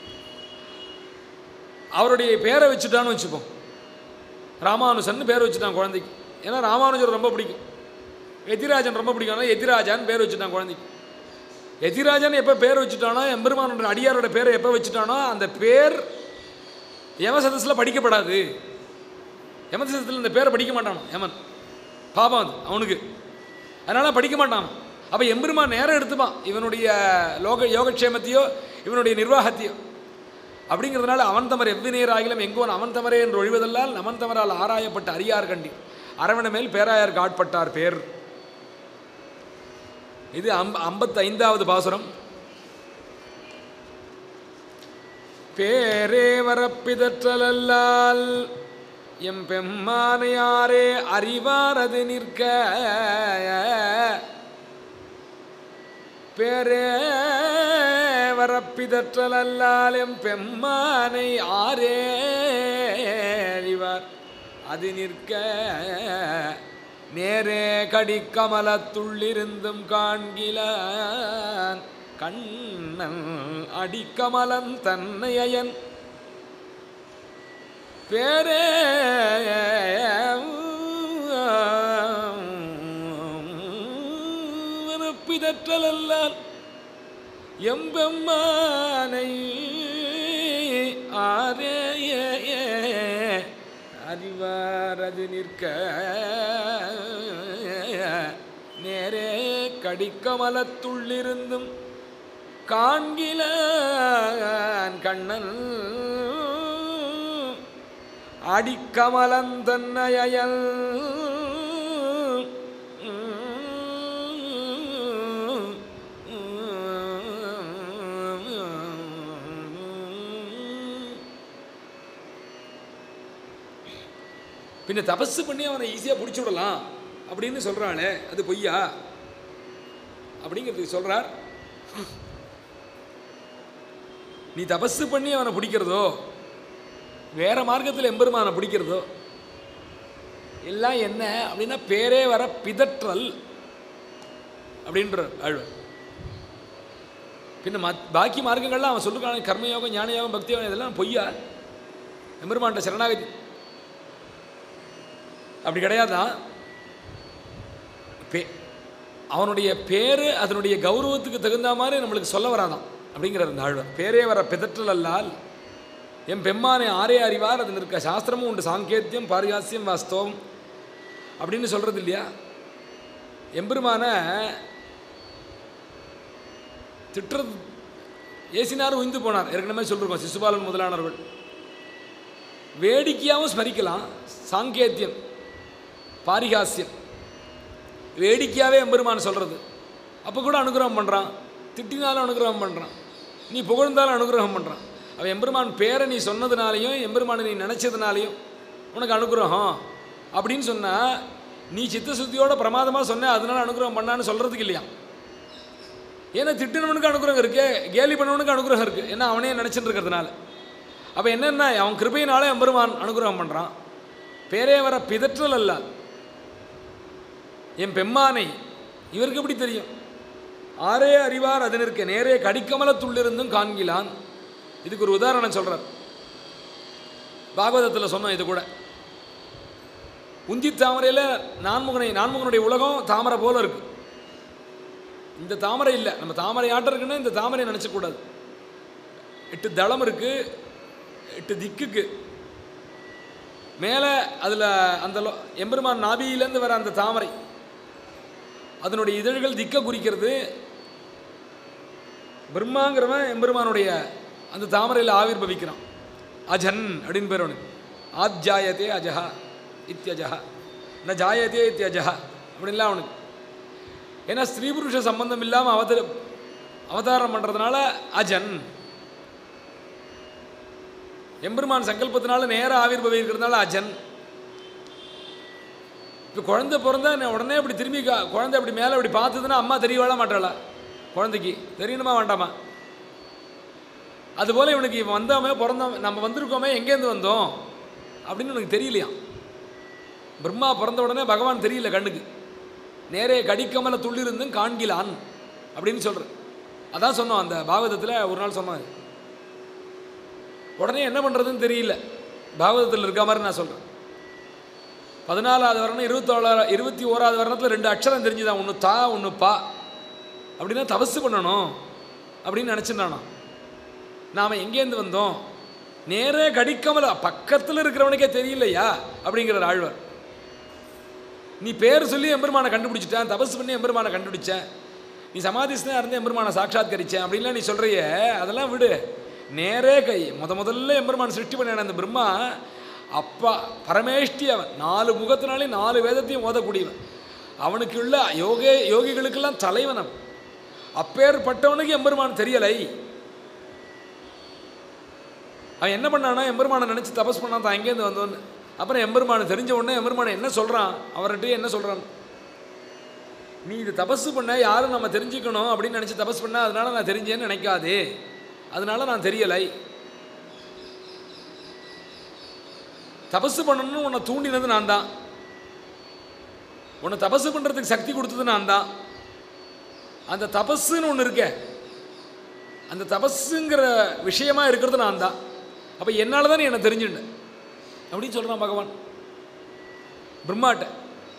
அவருடைய பேரை வச்சுட்டான்னு வச்சுப்போம் ராமானுஜன் பேர் வச்சுட்டான் குழந்தைக்கு ஏன்னா ராமானுஜர் ரொம்ப பிடிக்கும் எதிராஜன் ரொம்ப பிடிக்கும் அதனால எதிராஜான்னு பேர் வச்சுட்டான் குழந்தைக்கு எதிராஜன் எப்போ பேர் வச்சுட்டானோ எம்பெருமானோட அடியாரோட பேரை எப்போ வச்சுட்டானோ அந்த பேர் யமசதஸில் படிக்கப்படாது யமசதத்தில் இந்த பேரை படிக்க மாட்டானோ யமன் பாபம் அது அவனுக்கு அதனால் படிக்க மாட்டான் அப்போ எம்பெருமான் நேரம் எடுத்துப்பான் இவனுடைய லோக யோகக்ஷேமத்தையோ இவனுடைய நிர்வாகத்தையோ அப்படிங்கிறதுனால அவன் தமர் எவ்வினேராகிலும் எங்கோன் அவன் தமரே என்று ஒழிவதல்லால் நமன் தமரால் ஆராயப்பட்ட அரியார் கண்டி அரவண மேல் பேராயருக்கு ஆட்பட்டார் பேர் இது அம்ப ஐம்பத்தி ஐந்தாவது பாசுரம் பேரே வரப்பிதற்றலல்லால் எம் பெம்மானையாரே அறிவாரது நிற்க பேரே வரப்பிதற்றலல்லால் எம் பெம்மானை ஆரே அறிவார் அது நிற்க நேரே கடிக்கமலத்துள்ளிருந்தும் காண்கிலான் கண்ணன் அடிக்கமலன் தன்னையன் பேரே பிதற்றலல்லால் எம்பெம்மானை ஆரே அறிவாரது நிற்க நேரே கடிக்கமலத்துள்ளிருந்தும் காண்கில கண்ணன் அடிக்கமலந்தன்னையல் பின்ன தபசு பண்ணி அவனை ஈஸியாக பிடிச்சி விடலாம் அப்படின்னு சொல்கிறாளே அது பொய்யா அப்படிங்கிறதுக்கு சொல்கிறார் நீ தபசு பண்ணி அவனை பிடிக்கிறதோ வேற மார்க்கத்தில் எம்பெருமானை பிடிக்கிறதோ எல்லாம் என்ன அப்படின்னா பேரே வர பிதற்றல் அப்படின்ற ஆழ்வார் பின்ன மத் பாக்கி மார்க்கங்கள்லாம் அவன் சொல்லிருக்கான கர்மயோகம் ஞானயோகம் பக்தி யோகம் இதெல்லாம் பொய்யா எம்பெருமான்ட்ட சரணாகதி அப்படி கிடையாதான் பே அவனுடைய பேர் அதனுடைய கௌரவத்துக்கு தகுந்த மாதிரி நம்மளுக்கு சொல்ல வராதான் அப்படிங்கிறார் இந்த ஆழ்வார் பேரே வர பிதற்றல் அல்லால் என் பெம்மானை ஆரே அறிவார் அதில் இருக்க சாஸ்திரமும் உண்டு சாங்கேத்தியம் பாரியாசியம் வாஸ்தவம் அப்படின்னு சொல்கிறது இல்லையா எம்பெருமான திட்டுறது ஏசினார் உயிந்து போனார் ஏற்கனவே சொல்லிருக்கோம் சிசுபாலன் முதலானவர்கள் வேடிக்கையாகவும் ஸ்மரிக்கலாம் சாங்கேத்தியம் பாரிகாசியம் வேடிக்கையாகவே எம்பெருமான் சொல்கிறது அப்போ கூட அனுகிரகம் பண்ணுறான் திட்டினாலும் அனுகிரகம் பண்ணுறான் நீ புகழ்ந்தாலும் அனுகிரகம் பண்ணுறான் அவன் எம்பெருமான் பேரை நீ சொன்னதுனாலையும் எம்பெருமானை நீ நினச்சதுனாலையும் உனக்கு அனுகிரகம் அப்படின்னு சொன்னால் நீ சித்தசுத்தியோட பிரமாதமாக சொன்ன அதனால அனுகிரகம் பண்ணான்னு சொல்கிறதுக்கு இல்லையா ஏன்னா திட்டினவனுக்கு அனுகிரகம் இருக்கு கேலி பண்ணவனுக்கு அனுகிரகம் இருக்குது ஏன்னா அவனே நினச்சிட்டு இருக்கிறதுனால அப்போ என்னென்ன அவன் கிருபையினாலே எம்பெருமான் அனுகிரகம் பண்ணுறான் பேரே வர பிதற்றல் அல்ல என் பெம்மானை இவருக்கு எப்படி தெரியும் ஆரே அறிவார் அதனிருக்க நேரே கடிக்கமலத்துள்ளிருந்தும் காண்கிலான் இதுக்கு ஒரு உதாரணம் சொல்கிறார் பாகவதத்தில் சொன்னோம் இது கூட உந்தி தாமரையில் நான்முகனை நான்முகனுடைய உலகம் தாமரை போல இருக்கு இந்த தாமரை இல்லை நம்ம தாமரை ஆட்டம் இருக்குன்னா இந்த தாமரை நினச்சக்கூடாது எட்டு தளம் இருக்கு எட்டு திக்குக்கு மேலே அதில் அந்த லோ- எம்பெருமான் நாபியிலேருந்து வர அந்த தாமரை அதனுடைய இதழ்கள் திக்க குறிக்கிறது பிரம்மாங்கிறவன் எம்பெருமானுடைய அந்த தாமரையில் ஆவிர்பவிக்கிறான் அஜன் அப்படின்னு பேர் அவனுக்கு ஆத்யாயத்தே அஜஹா இத்தியஜஹா ந ஜாயத்தே இத்தியஜஹா அப்படின்லாம் அவனுக்கு ஏன்னா ஸ்திரீ புருஷ சம்பந்தம் இல்லாமல் அவதர அவதாரம் பண்ணுறதுனால அஜன் எம்பெருமான் சங்கல்பத்தினால நேராக ஆவிர்பவிக்கிறதுனால அஜன் இப்போ குழந்தை பிறந்தா நான் உடனே இப்படி திரும்பி கா- குழந்தை இப்படி மேலே இப்படி பார்த்ததுன்னா அம்மா தெரியவாள மாட்டாளா குழந்தைக்கு தெரியணுமா வேண்டாமா அதுபோல் இவனுக்கு இவன் வந்தாமே பிறந்தவன் நம்ம வந்திருக்கோமே எங்கேருந்து வந்தோம் அப்படின்னு உனக்கு தெரியலையாம் பிரம்மா பிறந்த உடனே பகவான் தெரியல கண்ணுக்கு நேரே கடிக்கமல துள்ளிருந்தும் காண்கிலான் அப்படின்னு சொல்கிறேன் அதான் சொன்னோம் அந்த பாகவதத்தில் ஒரு நாள் சொன்னார் உடனே என்ன பண்ணுறதுன்னு தெரியல பாகவதத்தில் இருக்க மாதிரி நான் சொல்கிறேன் பதினாலாவது வருடம் இருபத்தோழா இருபத்தி ஓராவது வருடத்தில் ரெண்டு அக்ஷரம் தெரிஞ்சுதான் ஒன்று தா ஒன்று பா அப்படின்னா தபசு பண்ணணும் அப்படின்னு நினச்சிருந்தானோ நாம் எங்கேருந்து வந்தோம் நேரே கடிக்கமல பக்கத்தில் இருக்கிறவனுக்கே தெரியலையா அப்படிங்கிறார் ஆழ்வார் நீ பேர் சொல்லி எம்பெருமானை கண்டுபிடிச்சிட்டேன் தபசு பண்ணி எம்பெருமானை கண்டுபிடிச்சேன் நீ சமாதிஸ்தான் இருந்து எம்பெருமானை சாட்சாத்கரிச்சேன் அப்படின்லாம் நீ சொல்கிறிய அதெல்லாம் விடு நேரே கை முத முதல்ல எம்பெருமான் சிருஷ்டி பண்ண அந்த பிரம்மா அப்பா பரமேஷ்டி அவன் நாலு முகத்தினாலே நாலு வேதத்தையும் ஓதக்கூடியவன் அவனுக்கு உள்ள யோகே யோகிகளுக்கெல்லாம் தலைவன் அவன் அப்பேற்பட்டவனுக்கு எம்பெருமான் தெரியலை அவன் என்ன பண்ணானா எம்பெருமானை நினச்சி தபஸ் பண்ணான் தான் எங்கேருந்து வந்தோன்னு அப்புறம் எம்பெருமானை தெரிஞ்ச உடனே எம்பெருமானை என்ன சொல்கிறான் அவர்கிட்ட என்ன சொல்கிறான் நீ இது தபசு பண்ண யாரும் நம்ம தெரிஞ்சுக்கணும் அப்படின்னு நினச்சி தபஸ் பண்ண அதனால நான் தெரிஞ்சேன்னு நினைக்காதே அதனால நான் தெரியலை தபசு பண்ணணும்னு உன்னை தூண்டினது நான் தான் உன்னை தபசு பண்ணுறதுக்கு சக்தி கொடுத்தது நான் தான் அந்த தபஸுன்னு ஒன்று இருக்கே அந்த தபஸுங்கிற விஷயமா இருக்கிறது நான் தான் அப்போ என்னால் தான் நீ என்னை தெரிஞ்சுட்டேன் அப்படின்னு சொல்கிறான் பகவான் பிரம்மாட்ட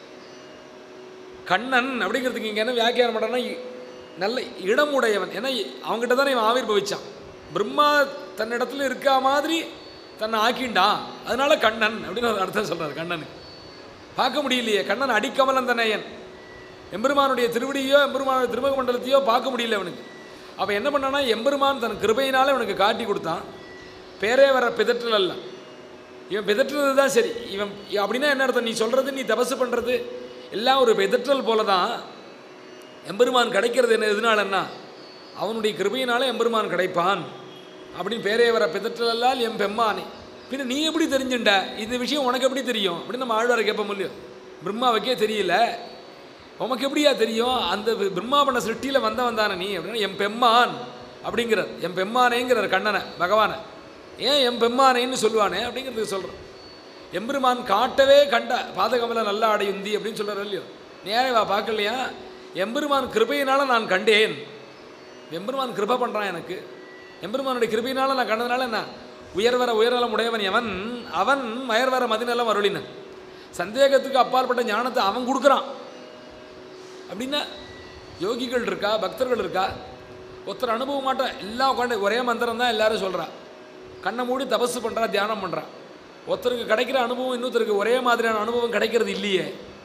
கண்ணன் அப்படிங்கிறதுக்கு இங்கே என்ன வியாக்கியானம் பண்ணுறேன்னா நல்ல இடமுடையவன் ஏன்னா அவங்ககிட்ட தானே இவன் ஆவிர்பவிச்சான் பிரம்மா தன்னிடத்துல இருக்கா மாதிரி தன்னை ஆக்கிண்டான் அதனால கண்ணன் அப்படின்னு ஒரு அர்த்தம் சொல்றாரு கண்ணனுக்கு பார்க்க முடியலையே கண்ணன் அடிக்கமலன் தனையன் எம்பெருமானுடைய திருவடியோ எம்பெருமானுடைய திருமுக மண்டலத்தையோ பார்க்க முடியல அவனுக்கு அப்போ என்ன பண்ணானா எம்பெருமான் தன் கிருபையினால இவனுக்கு காட்டி கொடுத்தான் பேரே வர பிதற்றல் அல்ல இவன் பிதற்றுறது தான் சரி இவன் அப்படின்னா என்ன அர்த்தம் நீ சொல்கிறது நீ தபசு பண்ணுறது எல்லாம் ஒரு பிதற்றல் போல தான் எம்பெருமான் கிடைக்கிறது என்ன எதனாலன்னா அவனுடைய கிருபையினால எம்பெருமான் கிடைப்பான் அப்படின்னு பேரே வர பிதற்றலால் என் பெம்மானே பின்ன நீ எப்படி தெரிஞ்சுண்ட இந்த விஷயம் உனக்கு எப்படி தெரியும் அப்படின்னு நம்ம ஆழ்வாரை கேட்ப முடியும் பிரம்மாவுக்கே தெரியல உமக்கு எப்படியா தெரியும் அந்த பிரம்மா பண்ண சிருஷ்டியில் வந்தவன் தானே நீ அப்படின்னா என் பெம்மான் அப்படிங்கிறார் என் பெம்மானேங்கிறார் கண்ணனை பகவானை ஏன் என் பெம்மானேன்னு சொல்லுவானே அப்படிங்கிறதுக்கு சொல்கிறேன் எம்பெருமான் காட்டவே கண்ட பாதகமல நல்ல ஆடையுந்தி அப்படின்னு சொல்கிறார் இல்லையோ நேரே வா பார்க்கலையா எம்பெருமான் கிருபையினால நான் கண்டேன் எம்பெருமான் கிருபை பண்ணுறான் எனக்கு எம்பெருமானுடைய கிருபையினால நான் கண்டதுனால என்ன உயர்வர உயர்நலம் உடையவன் எவன் அவன் மயர்வர மதிநலம் அருளினன் சந்தேகத்துக்கு அப்பாற்பட்ட ஞானத்தை அவன் கொடுக்குறான் அப்படின்னா யோகிகள் இருக்கா பக்தர்கள் இருக்கா ஒருத்தர் அனுபவம் மாட்டா எல்லாம் உட்காந்து ஒரே மந்திரம் தான் எல்லாரும் சொல்கிறா கண்ணை மூடி தபசு பண்ணுறா தியானம் பண்ணுறா ஒருத்தருக்கு கிடைக்கிற அனுபவம் இன்னொருத்தருக்கு ஒரே மாதிரியான அனுபவம் கிடைக்கிறது இல்லையே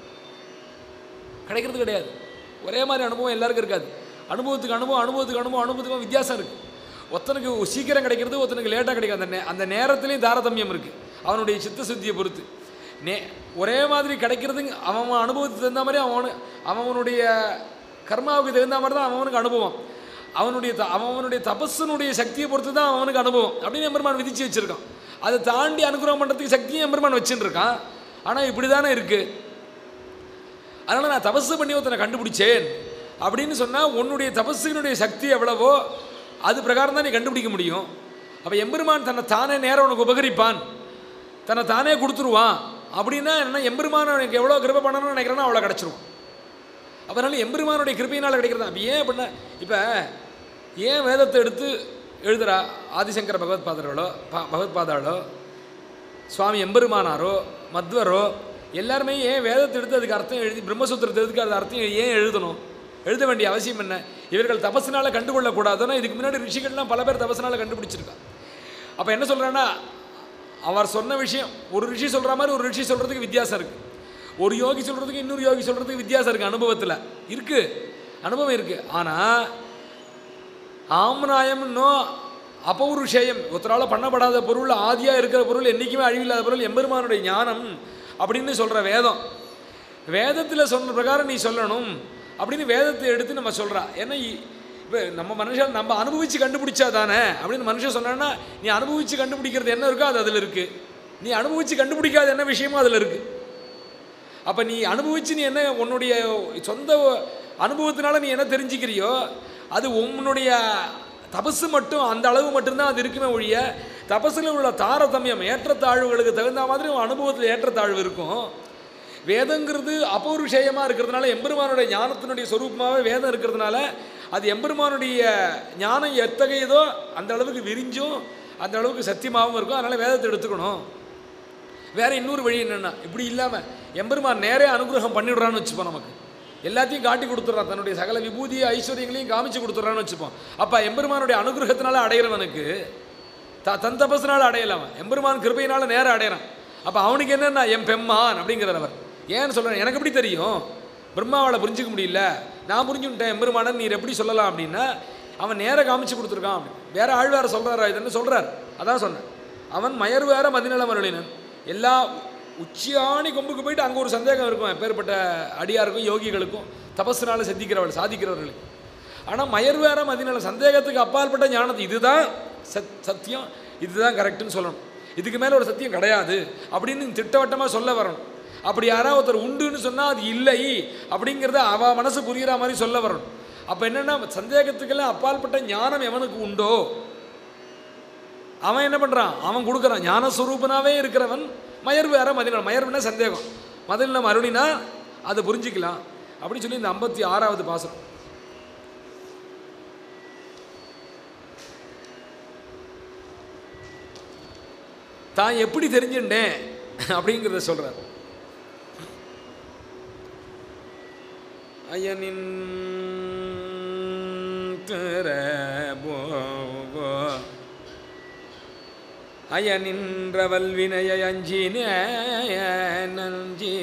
கிடைக்கிறது கிடையாது ஒரே மாதிரி அனுபவம் எல்லாருக்கும் இருக்காது அனுபவத்துக்கு அனுபவம் அனுபவத்துக்கு அனுபவம் அனுபவத்துக்கும் வித்தியாசம் இருக்குது ஒருத்தனுக்கு சீக்கிரம் கிடைக்கிறது ஒருத்தனுக்கு லேட்டாக கிடைக்கும் அந்த நே அந்த நேரத்துலேயும் தாரதமியம் இருக்குது அவனுடைய சித்த சுத்தியை பொறுத்து நே ஒரே மாதிரி கிடைக்கிறது அவன் அனுபவத்துக்கு தகுந்த மாதிரி அவனு அவனுடைய கர்மாவுக்கு தகுந்த மாதிரி தான் அவனுக்கு அனுபவம் அவனுடைய த அவனுடைய தபஸினுடைய சக்தியை பொறுத்து தான் அவனுக்கு அனுபவம் அப்படின்னு எம்பெருமான் விதிச்சு வச்சுருக்கான் அதை தாண்டி அனுகிரகம் பண்ணுறதுக்கு சக்தியும் எம்பெருமான் வச்சுன்னு இருக்கான் ஆனால் இப்படி தானே இருக்குது அதனால் நான் தபசு பண்ணி ஒருத்தனை கண்டுபிடிச்சேன் அப்படின்னு சொன்னால் உன்னுடைய தபஸினுடைய சக்தி எவ்வளவோ அது பிரகாரம் தான் நீ கண்டுபிடிக்க முடியும் அப்போ எம்பெருமான் தன்னை தானே நேரம் உனக்கு உபகரிப்பான் தன்னை தானே கொடுத்துருவான் அப்படின்னா என்ன எம்பெருமான் எனக்கு எவ்வளோ கிருபை பண்ணணும்னு நினைக்கிறேன்னா அவ்வளோ கிடச்சிரும் அதனால எம்பெருமானுடைய கிருபையினால் கிடைக்கிறது அப்போ ஏன் பண்ண இப்போ ஏன் வேதத்தை எடுத்து எழுதுறா ஆதிசங்கர பகவத் பாதர்களோ ப பகவத் பாதாளோ சுவாமி எம்பெருமானாரோ மத்வரோ எல்லாருமே ஏன் வேதத்தை எடுத்து அதுக்கு அர்த்தம் எழுதி பிரம்மசூத்திரத்தை எடுத்து அது அர்த்தம் ஏன் எழுதணும் எழுத வேண்டிய அவசியம் என்ன இவர்கள் தபசினால கண்டுகொள்ளக்கூடாதுன்னா இதுக்கு முன்னாடி ரிஷிகள்லாம் பல பேர் தபசினால கண்டுபிடிச்சிருக்கா அப்போ என்ன சொல்கிறேன்னா அவர் சொன்ன விஷயம் ஒரு ரிஷி சொல்கிற மாதிரி ஒரு ரிஷி சொல்கிறதுக்கு வித்தியாசம் இருக்குது ஒரு யோகி சொல்கிறதுக்கு இன்னொரு யோகி சொல்கிறதுக்கு வித்தியாசம் இருக்குது அனுபவத்தில் இருக்குது அனுபவம் இருக்குது ஆனால் ஆம்நாயம்னோ அபௌருஷேயம் ஒருத்தரால் பண்ணப்படாத பொருள் ஆதியாக இருக்கிற பொருள் என்றைக்குமே அழிவில்லாத பொருள் எம்பெருமானுடைய ஞானம் அப்படின்னு சொல்கிற வேதம் வேதத்தில் சொன்ன பிரகாரம் நீ சொல்லணும் அப்படின்னு வேதத்தை எடுத்து நம்ம சொல்கிறா ஏன்னா இப்போ நம்ம மனுஷன் நம்ம அனுபவித்து கண்டுபிடிச்சா தானே அப்படின்னு மனுஷன் சொன்னான்னா நீ அனுபவித்து கண்டுபிடிக்கிறது என்ன இருக்கோ அது அதில் இருக்குது நீ அனுபவித்து கண்டுபிடிக்காத என்ன விஷயமோ அதில் இருக்குது அப்போ நீ அனுபவித்து நீ என்ன உன்னுடைய சொந்த அனுபவத்தினால நீ என்ன தெரிஞ்சுக்கிறியோ அது உன்னுடைய தபசு மட்டும் அந்த அளவு மட்டும்தான் அது இருக்குமே ஒழிய தபஸில் உள்ள தாரதமியம் ஏற்றத்தாழ்வுகளுக்கு தகுந்த மாதிரி உன் அனுபவத்தில் ஏற்றத்தாழ்வு இருக்கும் வேதங்கிறது அபௌருஷேயமாக இருக்கிறதுனால எம்பெருமானுடைய ஞானத்தினுடைய சொரூபமாகவே வேதம் இருக்கிறதுனால அது எம்பெருமானுடைய ஞானம் எத்தகையதோ அந்த அளவுக்கு விரிஞ்சும் அந்த அளவுக்கு சத்தியமாகவும் இருக்கும் அதனால் வேதத்தை எடுத்துக்கணும் வேற இன்னொரு வழி என்னென்னா இப்படி இல்லாமல் எம்பெருமான் நேரே அனுகிரகம் பண்ணிவிடுறான்னு வச்சுப்போம் நமக்கு எல்லாத்தையும் காட்டி கொடுத்துட்றான் தன்னுடைய சகல விபூதி ஐஸ்வர்யங்களையும் காமிச்சு கொடுத்துட்றான்னு வச்சுப்போம் அப்போ எம்பெருமானுடைய அனுகிரகத்தினால அடைகிறவனுக்கு த தன் தபஸ்னால அடையலாம் எம்பெருமான் கிருபையினால நேரம் அடையிறான் அப்போ அவனுக்கு என்னென்னா என் பெம்மான் அப்படிங்கிறார் அவர் ஏன்னு சொல்கிறேன் எனக்கு எப்படி தெரியும் பிரம்மாவால் புரிஞ்சிக்க முடியல நான் புரிஞ்சுட்டேன் எம்பெருமானன் நீர் எப்படி சொல்லலாம் அப்படின்னா அவன் நேராக காமிச்சு கொடுத்துருக்கான் அப்படி வேற ஆள் வேற சொல்கிறாரா இதுன்னு சொல்கிறார் அதான் சொன்னேன் அவன் மயர் வேற மதிநலம் அருளினன் எல்லா உச்சியாணி கொம்புக்கு போயிட்டு அங்கே ஒரு சந்தேகம் இருக்கும் எப்பேற்பட்ட அடியாருக்கும் யோகிகளுக்கும் தபஸ்னால சித்திக்கிறவள் சாதிக்கிறவர்களுக்கு ஆனால் மயர் வேற மதிநலம் சந்தேகத்துக்கு அப்பாற்பட்ட ஞானத்து இதுதான் சத் சத்தியம் இதுதான் கரெக்டுன்னு சொல்லணும் இதுக்கு மேலே ஒரு சத்தியம் கிடையாது அப்படின்னு திட்டவட்டமாக சொல்ல வரணும் அப்படி யாராவது ஒருத்தர் உண்டுன்னு சொன்னால் அது இல்லை அப்படிங்கிறத அவ மனசு புரிகிற மாதிரி சொல்ல வரணும் அப்போ என்னென்னா சந்தேகத்துக்கெல்லாம் அப்பாற்பட்ட ஞானம் எவனுக்கு உண்டோ அவன் என்ன பண்ணுறான் அவன் கொடுக்குறான் ஞானஸ்வரூபனாவே இருக்கிறவன் மயர் வேற மதினம் மயர்வுனா சந்தேகம் மதினம் அருணினா அதை புரிஞ்சிக்கலாம் அப்படி சொல்லி இந்த ஐம்பத்தி ஆறாவது பாசனம் தான் எப்படி தெரிஞ்சுட்டேன் அப்படிங்கிறத சொல்கிறார் அயனின் அயனின்றவல் வினைய அஞ்சினே நஞ்சி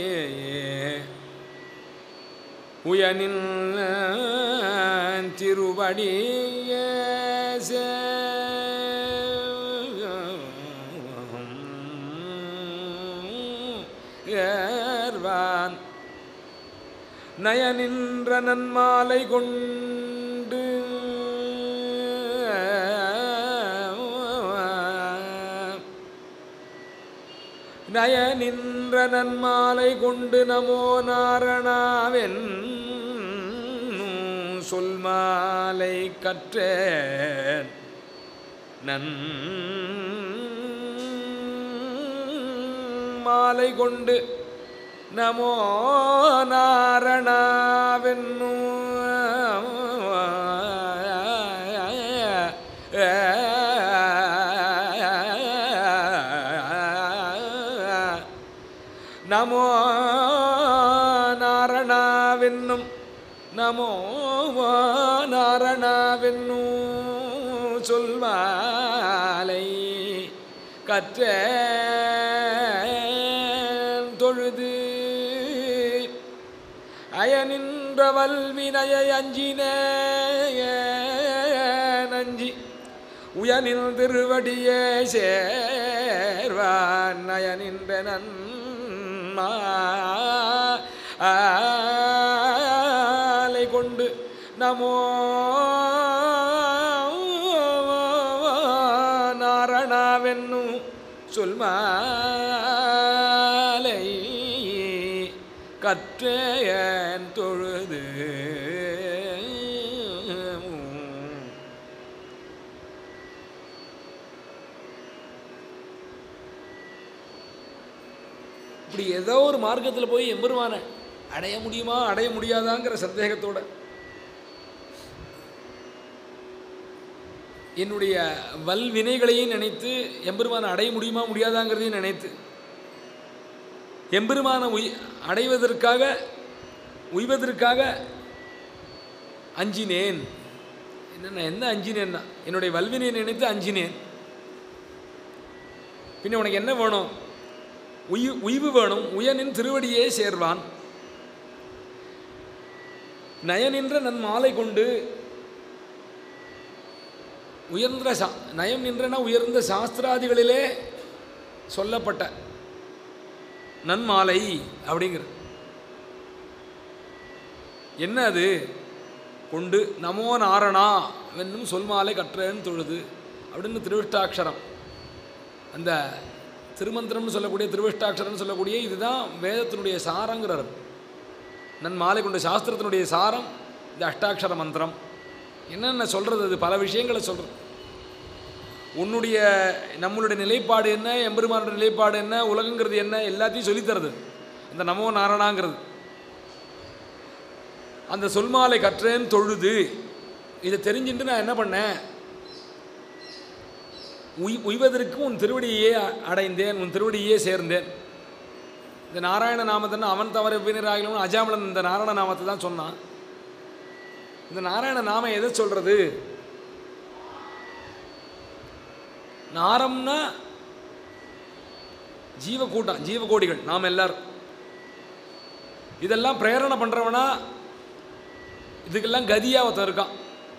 உயனின் திருவடிய ஏர்வான் நயனின்ற நன்மாலை கொண்டு நயனின்ற நன்மாலை கொண்டு நமோ நாரணாவென் சொல் மாலை கற்றேன் நன் மாலை கொண்டு நமோ நாரணாவென்னு நமோ நாரணாவென்னும் நமோ நாரணாவென்னும் சொல்வாலை கற்ற தொழுது அயனின்ற வல்வினையை அஞ்சின நஞ்சி உயனில் திருவடியே சேர்வான் நயனின்ற நன்மாலை கொண்டு நமோ நாரணாவென்னும் சொல்மாலை கற்றேன் தொழுது இப்படி ஏதோ ஒரு மார்க்கத்தில் போய் எம்பெருமான அடைய முடியுமா அடைய முடியாதாங்கிற சந்தேகத்தோட என்னுடைய வல்வினைகளையும் நினைத்து எம்பெருமானை அடைய முடியுமா முடியாதாங்கிறதையும் நினைத்து எம்பெருமான உய் அடைவதற்காக உய்வதற்காக அஞ்சினேன் என்ன என்ன அஞ்சினேன்னா என்னுடைய வல்வினை நினைத்து அஞ்சினேன் பின்ன உனக்கு என்ன வேணும் உய் உய்வு வேணும் உயனின் திருவடியே சேர்வான் நயனின்ற நன் மாலை கொண்டு உயர்ந்த சா நயம் நின்றன உயர்ந்த சாஸ்திராதிகளிலே சொல்லப்பட்ட நன்மாலை அப்படிங்கிற என்ன அது கொண்டு நமோ நாரணா வென்னும் சொல்மாலை கற்றேன் தொழுது அப்படின்னு திருவிஷ்டாட்சரம் அந்த திருமந்திரம்னு சொல்லக்கூடிய திருவிஷ்டாட்சரம்னு சொல்லக்கூடிய இதுதான் வேதத்தினுடைய சாரங்கிறார் நன் மாலை கொண்ட சாஸ்திரத்தினுடைய சாரம் இந்த அஷ்டாட்சர மந்திரம் என்னென்ன சொல்கிறது அது பல விஷயங்களை சொல்கிறது உன்னுடைய நம்மளுடைய நிலைப்பாடு என்ன எம்பெருமானுடைய நிலைப்பாடு என்ன உலகங்கிறது என்ன எல்லாத்தையும் சொல்லித்தருது இந்த நமோ நாரணாங்கிறது அந்த சொல்மாலை கற்றேன் தொழுது இதை தெரிஞ்சுட்டு நான் என்ன பண்ணேன் உய் உய்வதற்கு உன் திருவடியே அ- அடைந்தேன் உன் திருவடியே சேர்ந்தேன் இந்த நாராயண நாமத்தை அவன் தவற வீணராகலும் அஜாமலன் இந்த நாராயண நாமத்தை தான் சொன்னான் இந்த நாராயண நாமம் எதை சொல்றது நாரம்னா ஜீவ கூட்டம் ஜீவகோடிகள் நாம் எல்லாரும் இதெல்லாம் பிரேரணை பண்ணுறவனா இதுக்கெல்லாம் கதியாக ஒருத்தன் இருக்கான்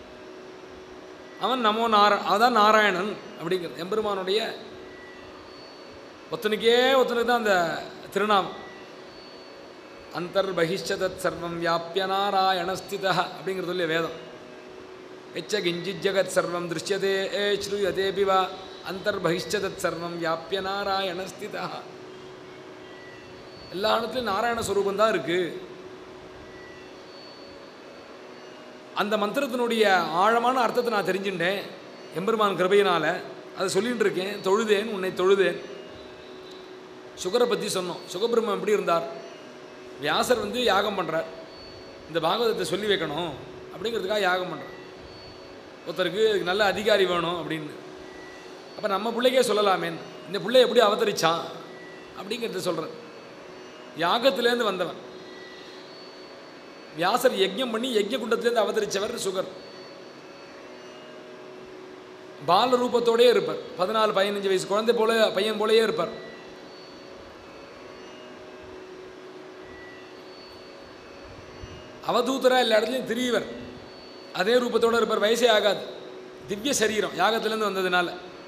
அவன் நமோ நார அதான் நாராயணன் அப்படிங்கிறது எம்பெருமானுடைய ஒருத்தனுக்கே ஒருத்தனுக்கு தான் அந்த திருநாமம் அந்தர் பகிஷ்சதத் சர்வம் வியாபிய நாராயணஸ்திதா அப்படிங்கிறது இல்லையா வேதம் எச்ச கிஞ்சித் ஜகத் சர்வம் திருஷ்யதே ஏ ஸ்ரூயதேபி வா அந்தர் பகிஷ்சதத் சர்வம் வியாபிய நாராயணஸ்திதா எல்லா இடத்துலையும் நாராயண ஸ்வரூபம் தான் இருக்குது அந்த மந்திரத்தினுடைய ஆழமான அர்த்தத்தை நான் தெரிஞ்சுட்டேன் எம்பெருமான் கிருபையினால் அதை சொல்லிட்டு இருக்கேன் தொழுதேன் உன்னை தொழுதேன் சுகரை பற்றி சொன்னோம் சுகபிரம்மம் எப்படி இருந்தார் வியாசர் வந்து யாகம் பண்ணுறார் இந்த பாகவதத்தை சொல்லி வைக்கணும் அப்படிங்கிறதுக்காக யாகம் பண்ணுறார் ஒருத்தருக்கு இதுக்கு நல்ல அதிகாரி வேணும் அப்படின்னு அப்போ நம்ம பிள்ளைக்கே சொல்லலாமேன் இந்த பிள்ளை எப்படி அவதரிச்சான் அப்படிங்கிறத சொல்கிறார் யாகத்திலேருந்து வந்தவன் வியாசர் யஜ்ஞம் பண்ணி யஜ்ஞ குண்டத்திலேருந்து அவதரித்தவர் சுகர் பால ரூபத்தோடயே இருப்பார் பதினாலு பதினஞ்சு வயசு குழந்தை போல பையன் போலயே இருப்பார் அவதூதரா எல்லா இடத்துலையும் திரியவர் அதே ரூபத்தோட இருப்பார் வயசே ஆகாது திவ்ய சரீரம் யாகத்திலேருந்து வந்ததுனால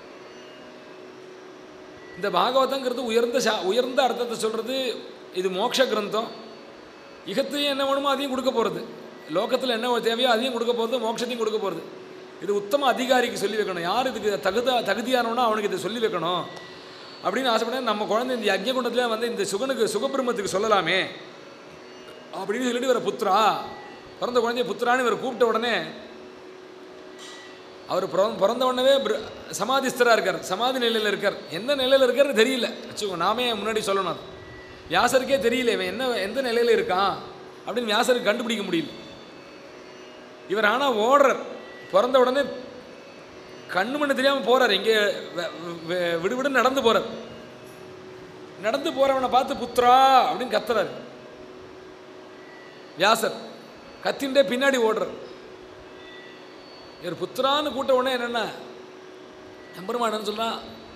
இந்த பாகவதங்கிறது உயர்ந்த சா உயர்ந்த அர்த்தத்தை சொல்கிறது இது மோட்ச கிரந்தம் இகத்தையும் என்ன வேணுமோ அதையும் கொடுக்க போகிறது லோகத்தில் என்ன தேவையோ அதையும் கொடுக்க போகிறது மோட்சத்தையும் கொடுக்க போகிறது இது உத்தம அதிகாரிக்கு சொல்லி வைக்கணும் யார் இதுக்கு தகுத தகுதியானவனோ அவனுக்கு இதை சொல்லி வைக்கணும் அப்படின்னு ஆசைப்பட்டேன் நம்ம குழந்தை இந்த யஜ்யகுண்டத்தில் வந்து இந்த சுகனுக்கு சுகபிரம்மத்துக்கு சொல்லலாமே அப்படின்னு சொல்லிட்டு இவரை புத்ரா பிறந்த குழந்தைய புத்திரான்னு இவரை கூப்பிட்ட உடனே அவர் பிறந்த பிறந்த உடனே பிர- சமாதிஸ்தராக இருக்கார் சமாதி நிலையில் இருக்கார் எந்த நிலையில் இருக்காருன்னு தெரியல வச்சுக்கோ நாமே முன்னாடி சொல்லணும் அது. வியாசருக்கே தெரியல இவன் என்ன எந்த நிலையில் இருக்கான் அப்படின்னு வியாசருக்கு கண்டுபிடிக்க முடியல இவர் ஆனால் ஓடுறார் பிறந்த உடனே கண்ணு மண்ணு தெரியாமல் போறார் எங்கே விடுவிடு நடந்து போறார் நடந்து போறவனை பார்த்து புத்ரா அப்படின்னு கத்துறாரு வியாசர் கத்தின்டே பின்னாடி ஓடுறார் இவர் புத்திரான்னு கூட்ட உடனே என்னென்ன எம்பெருமான் சொல்றான்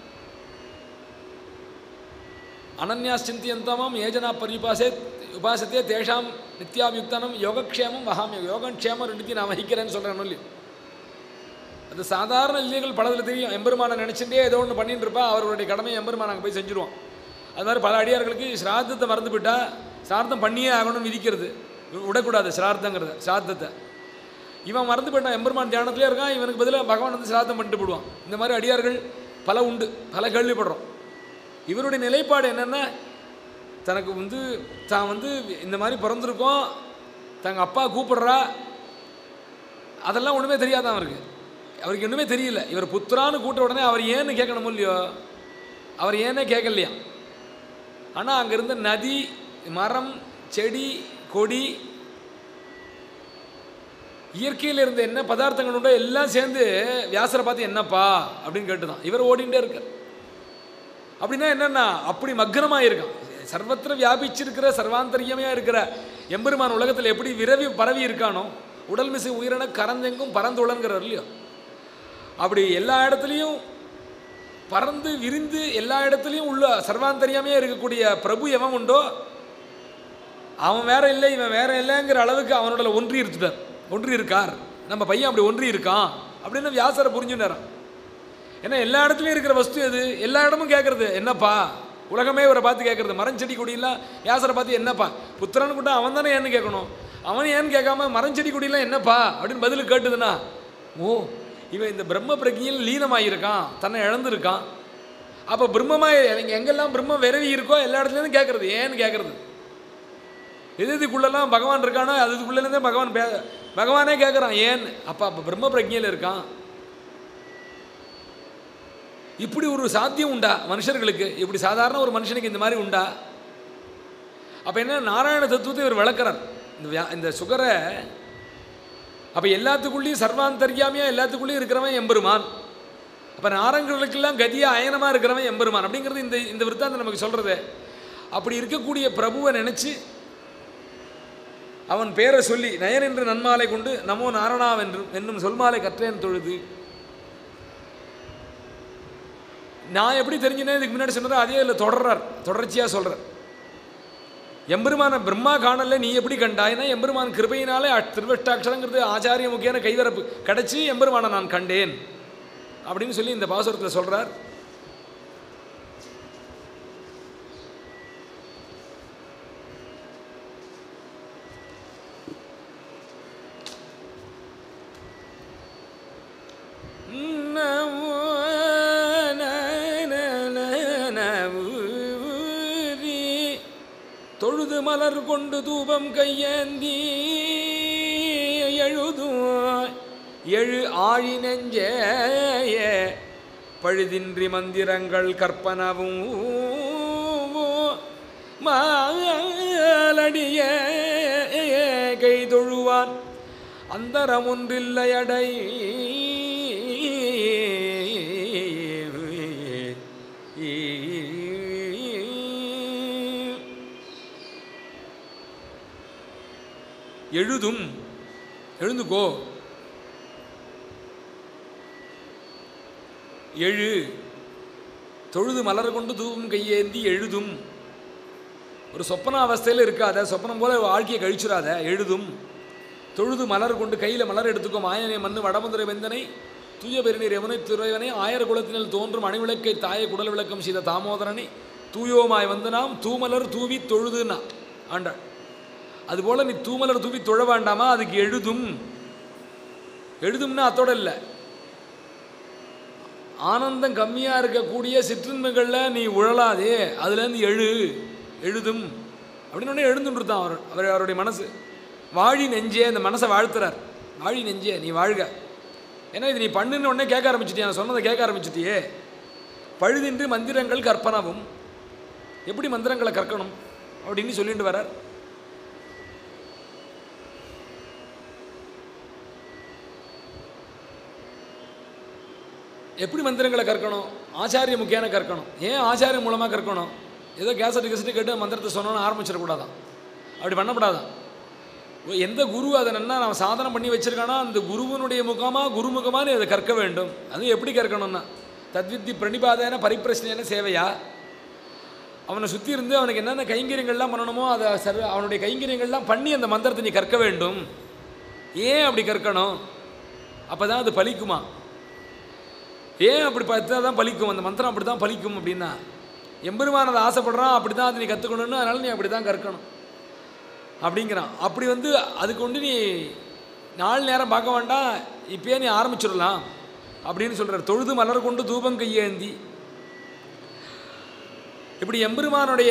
அனன்யாச்சிந்தியந்தமாம் ஏஜனா பரிபாசே உபாசத்தே தேஷாம் நித்யாபியுக்தனம் யோகக்ஷேமம் வகாமிய யோகக்ஷேமம் ரெண்டுத்தையும் நான் வகிக்கிறேன்னு சொல்கிறேன் இல்லையா அது சாதாரண இல்லைகள் பலதில் தெரியும் எம்பெருமானை நினச்சிட்டே ஏதோ ஒன்று பண்ணிட்டு இருப்பா அவருடைய கடமையை எம்பெருமான் அங்கே போய் செஞ்சுருவான் அது மாதிரி பல அடியார்களுக்கு சிராத்தத்தை மறந்து விட்டா சிரார்த்தம் பண்ணியே ஆகணும்னு விதிக்கிறது விடக்கூடாது சிரார்த்தங்கிறத சிராத்தத்தை இவன் மறந்து போயிட்டான் எம்பெருமான் தியானத்திலே இருக்கான் இவனுக்கு பதிலாக பகவான் வந்து சிராத்தம் பண்ணிட்டு போடுவான் இந்த மாதிரி அடியார்கள் பல உண்டு பல கேள்விப்படுறோம் இவருடைய நிலைப்பாடு என்னென்னா தனக்கு வந்து தான் வந்து இந்த மாதிரி பிறந்திருக்கோம் தங்க அப்பா கூப்பிடுறா அதெல்லாம் ஒன்றுமே தெரியாதான் அவருக்கு அவருக்கு ஒன்றுமே தெரியல இவர் புத்திரான்னு கூட்ட உடனே அவர் ஏன்னு கேட்கணும் இல்லையோ அவர் ஏன்னே கேட்கலையா ஆனால் அங்கே இருந்த நதி மரம் செடி கொடி இயற்கையில் இருந்த என்ன பதார்த்தங்கள் உண்டோ எல்லாம் சேர்ந்து வியாசரை பார்த்து என்னப்பா அப்படின்னு கேட்டுதான் இவர் ஓடிண்டே இருக்கார் அப்படின்னா என்னன்னா அப்படி மக்னமாக இருக்கான் சர்வத்திர வியாபிச்சிருக்கிற சர்வாந்தரியமையாக இருக்கிற எம்பெருமான் உலகத்தில் எப்படி விரவி பரவி இருக்கானோ உடல் மிசை உயிரின கரந்தெங்கும் பறந்துள்ளங்கிறார் இல்லையோ அப்படி எல்லா இடத்துலையும் பறந்து விரிந்து எல்லா இடத்துலையும் உள்ள சர்வாந்தரியாமையாக இருக்கக்கூடிய பிரபு எவன் உண்டோ அவன் வேற இல்லை இவன் வேற இல்லைங்கிற அளவுக்கு அவனோட ஒன்றி இருந்துட்டார் ஒன்றி இருக்கார் நம்ம பையன் அப்படி ஒன்றி இருக்கான் அப்படின்னு வியாசரை புரிஞ்சுட்டாரான் ஏன்னா எல்லா இடத்துலையும் இருக்கிற வஸ்து எது எல்லா இடமும் கேட்கறது என்னப்பா உலகமே இவரை பார்த்து கேட்கறது மரஞ்செடி கொடியெல்லாம் வியாசரை பார்த்து என்னப்பா புத்திரன்னு கூட அவன் தானே ஏன்னு கேட்கணும் அவன் ஏன்னு கேட்காம மரஞ்செடி கொடியெல்லாம் என்னப்பா அப்படின்னு பதில் கேட்டுதுன்னா ஓ இவன் இந்த பிரம்ம பிரஜையில் லீனமாயிருக்கான் தன்னை இழந்திருக்கான் அப்போ பிரம்மமாக எங்கெல்லாம் பிரம்மம் விரவி இருக்கோ எல்லா இடத்துலேருந்து கேட்கறது ஏன்னு கேட்கறது எது இதுக்குள்ளெல்லாம் பகவான் இருக்கானோ அது இதுக்குள்ளேருந்தே பகவான் பே பகவானே கேட்குறான் ஏன்னு அப்போ அப்போ பிரம்ம பிரஜையில் இருக்கான் இப்படி ஒரு சாத்தியம் உண்டா மனுஷர்களுக்கு இப்படி சாதாரண ஒரு மனுஷனுக்கு இந்த மாதிரி உண்டா அப்போ என்ன நாராயண தத்துவத்தை இவர் விளக்குறார் இந்த வியா இந்த சுகரை அப்போ எல்லாத்துக்குள்ளேயும் சர்வாந்தர்யாமியாக எல்லாத்துக்குள்ளேயும் இருக்கிறவன் எம்பெருமான் அப்போ நாரங்களுக்கெல்லாம் கதியாக அயனமாக இருக்கிறவன் எம்பெருமான் அப்படிங்கிறது இந்த இந்த விருத்தாந்தம் நமக்கு சொல்கிறது அப்படி இருக்கக்கூடிய பிரபுவை நினச்சி அவன் பேரை சொல்லி நயன் என்று நன்மாலை கொண்டு நமோ நாரணாவென்றும் என்னும் சொல்மாலை கற்றேன் தொழுது நான் எப்படி தெரிஞ்சினேன் இதுக்கு முன்னாடி சொன்னதோ அதே இதில் தொடர்றார் தொடர்ச்சியாக சொல்கிறார் எம்பெருமான பிரம்மா காணல நீ எப்படி கண்டாய்னா எம்பெருமான் கிருபையினாலே அ- திருவஷ்டாட்சரங்கிறது ஆச்சாரிய முக்கியான கைவரப்பு கிடச்சி எம்பெருமானை நான் கண்டேன் அப்படின்னு சொல்லி இந்த பாசுரத்தில் சொல்கிறார் தொழுது மலர் கொண்டு தூபம் கையேந்தி எழுதும் எழு ஆழி நெஞ்சே பழுதின்றி மந்திரங்கள் கற்பனவும் மாலடிய கை தொழுவான் அந்தரம் ஒன்றில்லையடை எழுதும் எழுந்துக்கோ எழு தொழுது மலர் கொண்டு தூவும் கையேந்தி எழுதும் ஒரு சொப்பன அவஸ்தையில் இருக்காத சொப்பனம் போல வாழ்க்கையை கழிச்சிடாத எழுதும் தொழுது மலர் கொண்டு கையில் மலர் எடுத்துக்கோ மாயனை மண்ணு வடமுதிரை வெந்தனை தூய பெருநீர் யமுனை துறைவனை ஆயர் குலத்தினில் தோன்றும் அணிவிளக்கை தாய குடல் விளக்கம் செய்த தாமோதரனை தூயோமாய் வந்து நாம் தூமலர் தூவி தொழுதுன்னா ஆண்டாள் அதுபோல் நீ தூமலர் தூவி தொழ வேண்டாமா அதுக்கு எழுதும் எழுதும்னா அத்தோட இல்லை ஆனந்தம் கம்மியாக இருக்கக்கூடிய சிற்றின்மைகளில் நீ உழலாதே அதுலேருந்து எழு எழுதும் அப்படின்னு உடனே எழுந்துன்றுதான் அவர் அவர் அவருடைய மனசு வாழி நெஞ்சே அந்த மனசை வாழ்த்துறார் வாழி நெஞ்சே நீ வாழ்க ஏன்னா இது நீ பண்ணுன்னு உடனே கேட்க ஆரம்பிச்சிட்டியா நான் சொன்னதை கேட்க ஆரம்பிச்சிட்டியே பழுதின்றி மந்திரங்கள் கற்பனவும் எப்படி மந்திரங்களை கற்கணும் அப்படின்னு சொல்லிட்டு வரார் எப்படி மந்திரங்களை கற்கணும் ஆச்சாரிய முக்கியான கற்கணும் ஏன் ஆச்சாரியம் மூலமாக கற்கணும் ஏதோ கேசட்டு கேசட்டு கேட்டு மந்திரத்தை சொன்னோன்னு ஆரம்பிச்சிடக்கூடாதான் அப்படி பண்ணக்கூடாதான் ஓ, எந்த குரு அதை நன்னா நான் சாதனம் பண்ணி வச்சிருக்கானோ அந்த குருவனுடைய முகமாக குருமுகமாக நீ அதை கற்க வேண்டும் அதுவும் எப்படி கற்கணும்னா தத்வித்தி பிரணிபாதன பரிப்பிரச்சனையான சேவையா அவனை சுற்றி இருந்து அவனுக்கு என்னென்ன கைங்கரியங்கள்லாம் பண்ணணுமோ அதை சர்வ அவனுடைய கைங்கரியங்கள்லாம் பண்ணி அந்த மந்திரத்தை நீ கற்க வேண்டும் ஏன் அப்படி கற்கணும் அப்போ தான் அது பலிக்குமா ஏன் அப்படி பார்த்தா தான் பலிக்கும் அந்த மந்திரம் அப்படி தான் பலிக்கும் அப்படின்னா எம்பெருமான் அதை ஆசைப்படுறான் அப்படி தான் அதை நீ கற்றுக்கணும்னு அதனால் நீ அப்படி தான் கற்கணும் அப்படிங்கிறான் அப்படி வந்து அதுக்கு கொண்டு நீ நாலு நேரம் பார்க்க வேண்டாம் இப்பயே நீ ஆரம்பிச்சிடலாம் அப்படின்னு சொல்கிறார் தொழுது மலர் கொண்டு தூபம் கையேந்தி இப்படி எம்பெருமானுடைய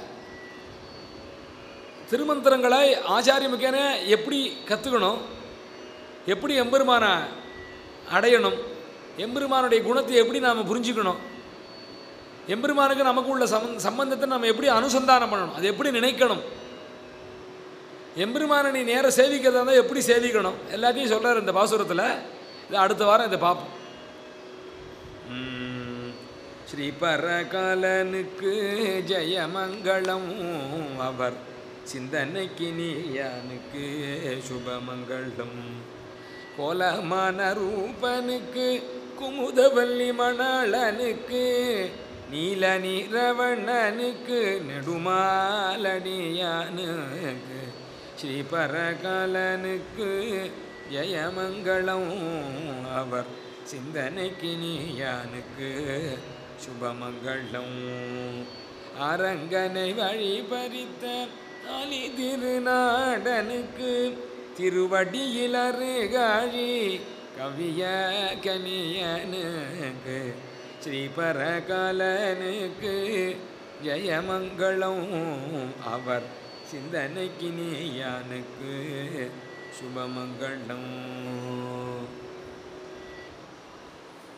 திருமந்திரங்களை ஆச்சாரிய முக்கியன எப்படி கற்றுக்கணும் எப்படி எம்பெருமானை அடையணும் எம்பெருமானுடைய குணத்தை எப்படி நாம் புரிஞ்சுக்கணும் எம்பெருமானுக்கு நமக்கு உள்ள சம சம்பந்தத்தை நம்ம எப்படி அனுசந்தானம் பண்ணணும் அது எப்படி நினைக்கணும் எம்பெருமானை நீ நேர சேவிக்கிறதா இருந்தால் எப்படி சேவிக்கணும் எல்லாத்தையும் சொல்கிறார் இந்த பாசுரத்தில் இது அடுத்த வாரம் இதை பார்ப்போம் உம், ஸ்ரீ பரகாலனுக்கு ஜெயமங்களம் அவர் சிந்தனைக்கு நீயானுக்கு சுபமங்களம் கோலமான ரூபனுக்கு குமுதவல்லி மணாளனுக்கு நீல நீரவண்ணனுக்கு நெடுமாலடியானுக்கு ஸ்ரீ பரகாலனுக்கு ஜெயமங்களம் அவர் சிந்தனைக்கு நீயானுக்கு சுபமங்களம் அரங்கனை வழிபறித்த அலி திருநாடனுக்கு திருவடியில் அருகாழி கவிய கனியனுக்கு ஸ்ரீ பரகாலனுக்கு ஜெயமங்களம் அவர் சிந்தனைக்கு நீயானுக்கு சுபமங்களம்